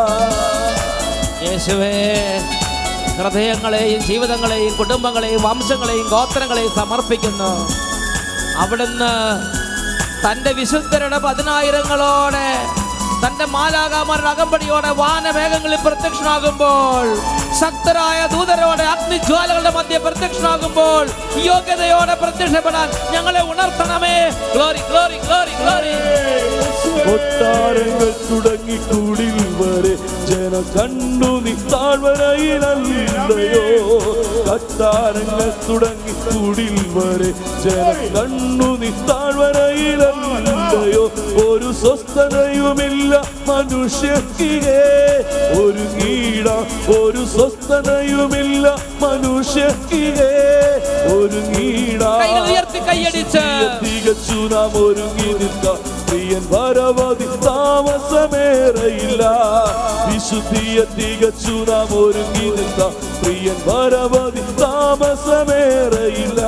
യേശുവേ ഹൃദയങ്ങളെയും ജീവിതങ്ങളെയും കുടുംബങ്ങളെയും വംശങ്ങളെയും ഗോത്രങ്ങളെയും സമർപ്പിക്കുന്നു അവിടുന്ന് തൻ്റെ വിശുദ്ധരുടെ പതിനായിരങ്ങളോടെ തൻ്റെ മാലാകാമാരുടെ അകമ്പടിയോടെ വാനമേഘങ്ങളിൽ പ്രത്യക്ഷനാകുമ്പോൾ ശക്തരായ ദൂതരോടെ അഗ്നിജ്വാലകളുടെ മധ്യ പ്രത്യക്ഷനാകുമ്പോൾ യോഗ്യതയോടെ പ്രത്യക്ഷപ്പെടാൻ ഞങ്ങളെ ഉണർത്തണമേ ഗ്ലോറി ഗ്ലോറി ഗ്ലോറി ഗ്ലോറി കൊട്ടാരങ്ങൾ തുടങ്ങി കുടിൽ വരെ ജന കണ്ടു നീ താഴ്വരയിലല്ലയോ കൊട്ടാരങ്ങൾ തുടങ്ങി കുടിൽ വരെ ജന കണ്ണു നീ താഴ്വരയിലല്ലയോ ഒരു സ്വസ്ഥതയുമില്ല മനുഷ്യർക്കേ ഒരു നീട ഒരു സ്വസ്ഥതയുമില്ല മനുഷ്യർക്കേ ഒരു നീട കൈകൾ ഉയർത്തി കൈയടിച്ച് തികച്ചു നാം ഒരുങ്ങി നിൽക്കാം പ്രിയൻ വരവതി താമസമേറയില്ല വിശുദ്ധിയെ തികച്ചു നാം ഒരുങ്ങി നിൽക്കാം പ്രിയൻ വരവതി താമസമേറയില്ല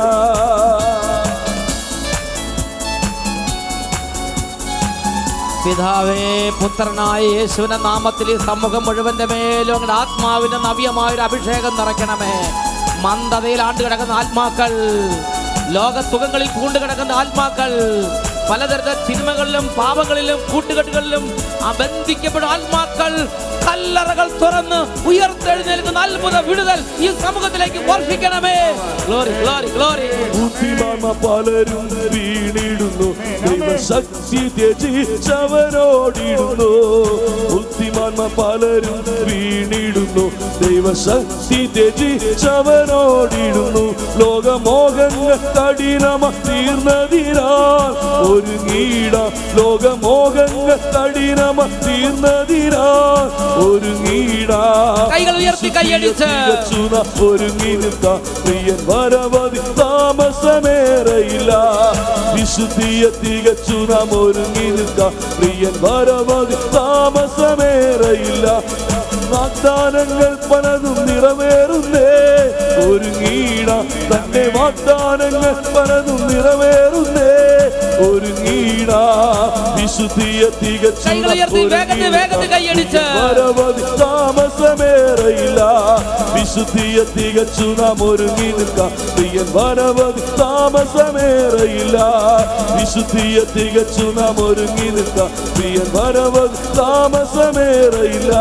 പിതാവേ പുത്രനായ യേശുവിന്റെ നാമത്തിൽ ഈ സമൂഹം മുഴുവന്റെ മേലും അങ്ങയുടെ ആത്മാവിന്റെ നവ്യമായ ഒരു അഭിഷേകം നിറയ്ക്കണമേ മന്ദതയിൽ ആണ്ട് കിടക്കുന്ന ആത്മാക്കൾ ലോകസുഖങ്ങളിൽ പൂണ്ട് കിടക്കുന്ന ആത്മാക്കൾ പലതരത്തിലെ തിന്മകളിലും പാപങ്ങളിലും കൂട്ടുകെട്ടുകളിലും ആ ബന്ധിക്കപ്പെട്ട ആത്മാക്കൾ കല്ലറകൾ തുറന്ന് ഉയർത്തെഴുന്നേൽക്കുന്ന അത്ഭുത വിടുതൽ ഈ സമൂഹത്തിലേക്ക് വർഷിക്കണമേ ഗ്ലോറി ഗ്ലോറി ഗ്ലോറി ബുദ്ധിമാന്മ പലരും വീണിടുന്നു ദൈവശക്തി ത്യജിച്ചവരോടിടുന്നു ബുദ്ധിമാന്മ പലരും വീണിടുന്നു ദൈവശക്തി ത്യജിച്ചവരോടിടുന്നു ലോകമോഹങ്ങൾ കഠിനമ തീർന്നതിനാൽ ഒരുങ്ങീട ലോകമോഹങ്ങൾ കഠിനമ തീർന്നതിനാൽ ഒരുങ്ങീട കൈകൾ ഉയർത്തി കൈയടിച്ച് തികച്ചുന ഒരുങ്ങി നിൽക്കാം പ്രിയൻ വരവതി താമസമേറയില്ല വിശുദ്ധിയെ തികച്ചു നാം ഒരുങ്ങി നിൽക്കാം പ്രിയൻ വരവതി താമസമേറയില്ല വാഗ്ദാനങ്ങൾ പലതും നിറവേറുന്നേ ഒരുങ്ങീട തന്റെ വാഗ്ദാനങ്ങൾ പലതും നിറവേറുന്നേ ഒരുങ്ങീട വിശുദ്ധിയെ തികച്ചു കൈകൾ ഉയർത്തി വേഗത്തിൽ വേഗത്തിൽ കൈയടിച്ച് വരവതി താമസമേറയില്ല വിശുദ്ധിയെ തികച്ചു നാം ഒരുങ്ങി നിൽക്കാം പ്രിയൻ വരവതി താമസമേറയില്ല വിശുദ്ധിയെ തികച്ചു നാം ഒരുങ്ങി നിൽക്കാം പ്രിയൻ വരവതി താമസമേറയില്ല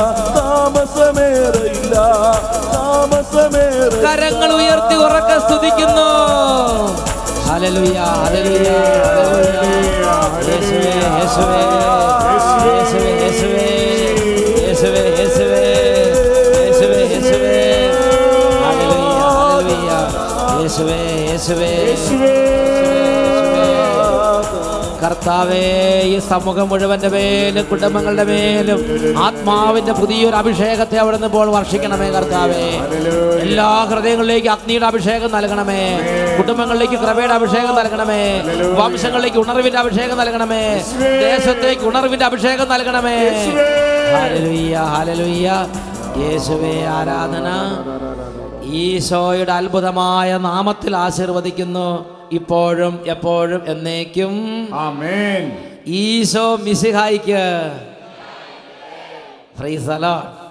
താമസമേറയില്ല താമസമേറ കരങ്ങൾ ഉയർത്തി ഉറക്കെ സ്തുതിക്കുന്നു ഹല്ലേലൂയ ഹല്ലേലൂയ ഹല്ലേലൂയ യേശുവേ യേശുവേ യേശുവേ യേശുവേ യേശുവേ യേശുവേ യേശുവേ യേശുവേ ഹല്ലേലൂയ ഹല്ലേലൂയ യേശുവേ യേശുവേ കർത്താവേ ഈ സമൂഹം മുഴുവന്റെ മേലും കുടുംബങ്ങളുടെ മേലും ആത്മാവിന്റെ പുതിയൊരു അഭിഷേകത്തെ അവിടെ നിന്ന് ഇപ്പോൾ വർഷിക്കണമേ കർത്താവേ എല്ലാ ഹൃദയങ്ങളിലേക്ക് അഗ്നിയുടെ അഭിഷേകം നൽകണമേ കുടുംബങ്ങളിലേക്ക് കൃപയുടെ അഭിഷേകം നൽകണമേ വംശങ്ങളിലേക്ക് ഉണർവിന്റെ അഭിഷേകം നൽകണമേ ദേശത്തേക്ക് ഉണർവിന്റെ അഭിഷേകം നൽകണമേ ഹല്ലേലൂയ ഹല്ലേലൂയ യേശുവേ ആരാധന ഈശോയുടെ അത്ഭുതമായ നാമത്തിൽ ആശീർവദിക്കുന്നു ഇപ്പോഴും എപ്പോഴും എന്നേക്കും ആമേൻ ഈശോ മിസിഹായിക്ക് ഫ്രീസലോ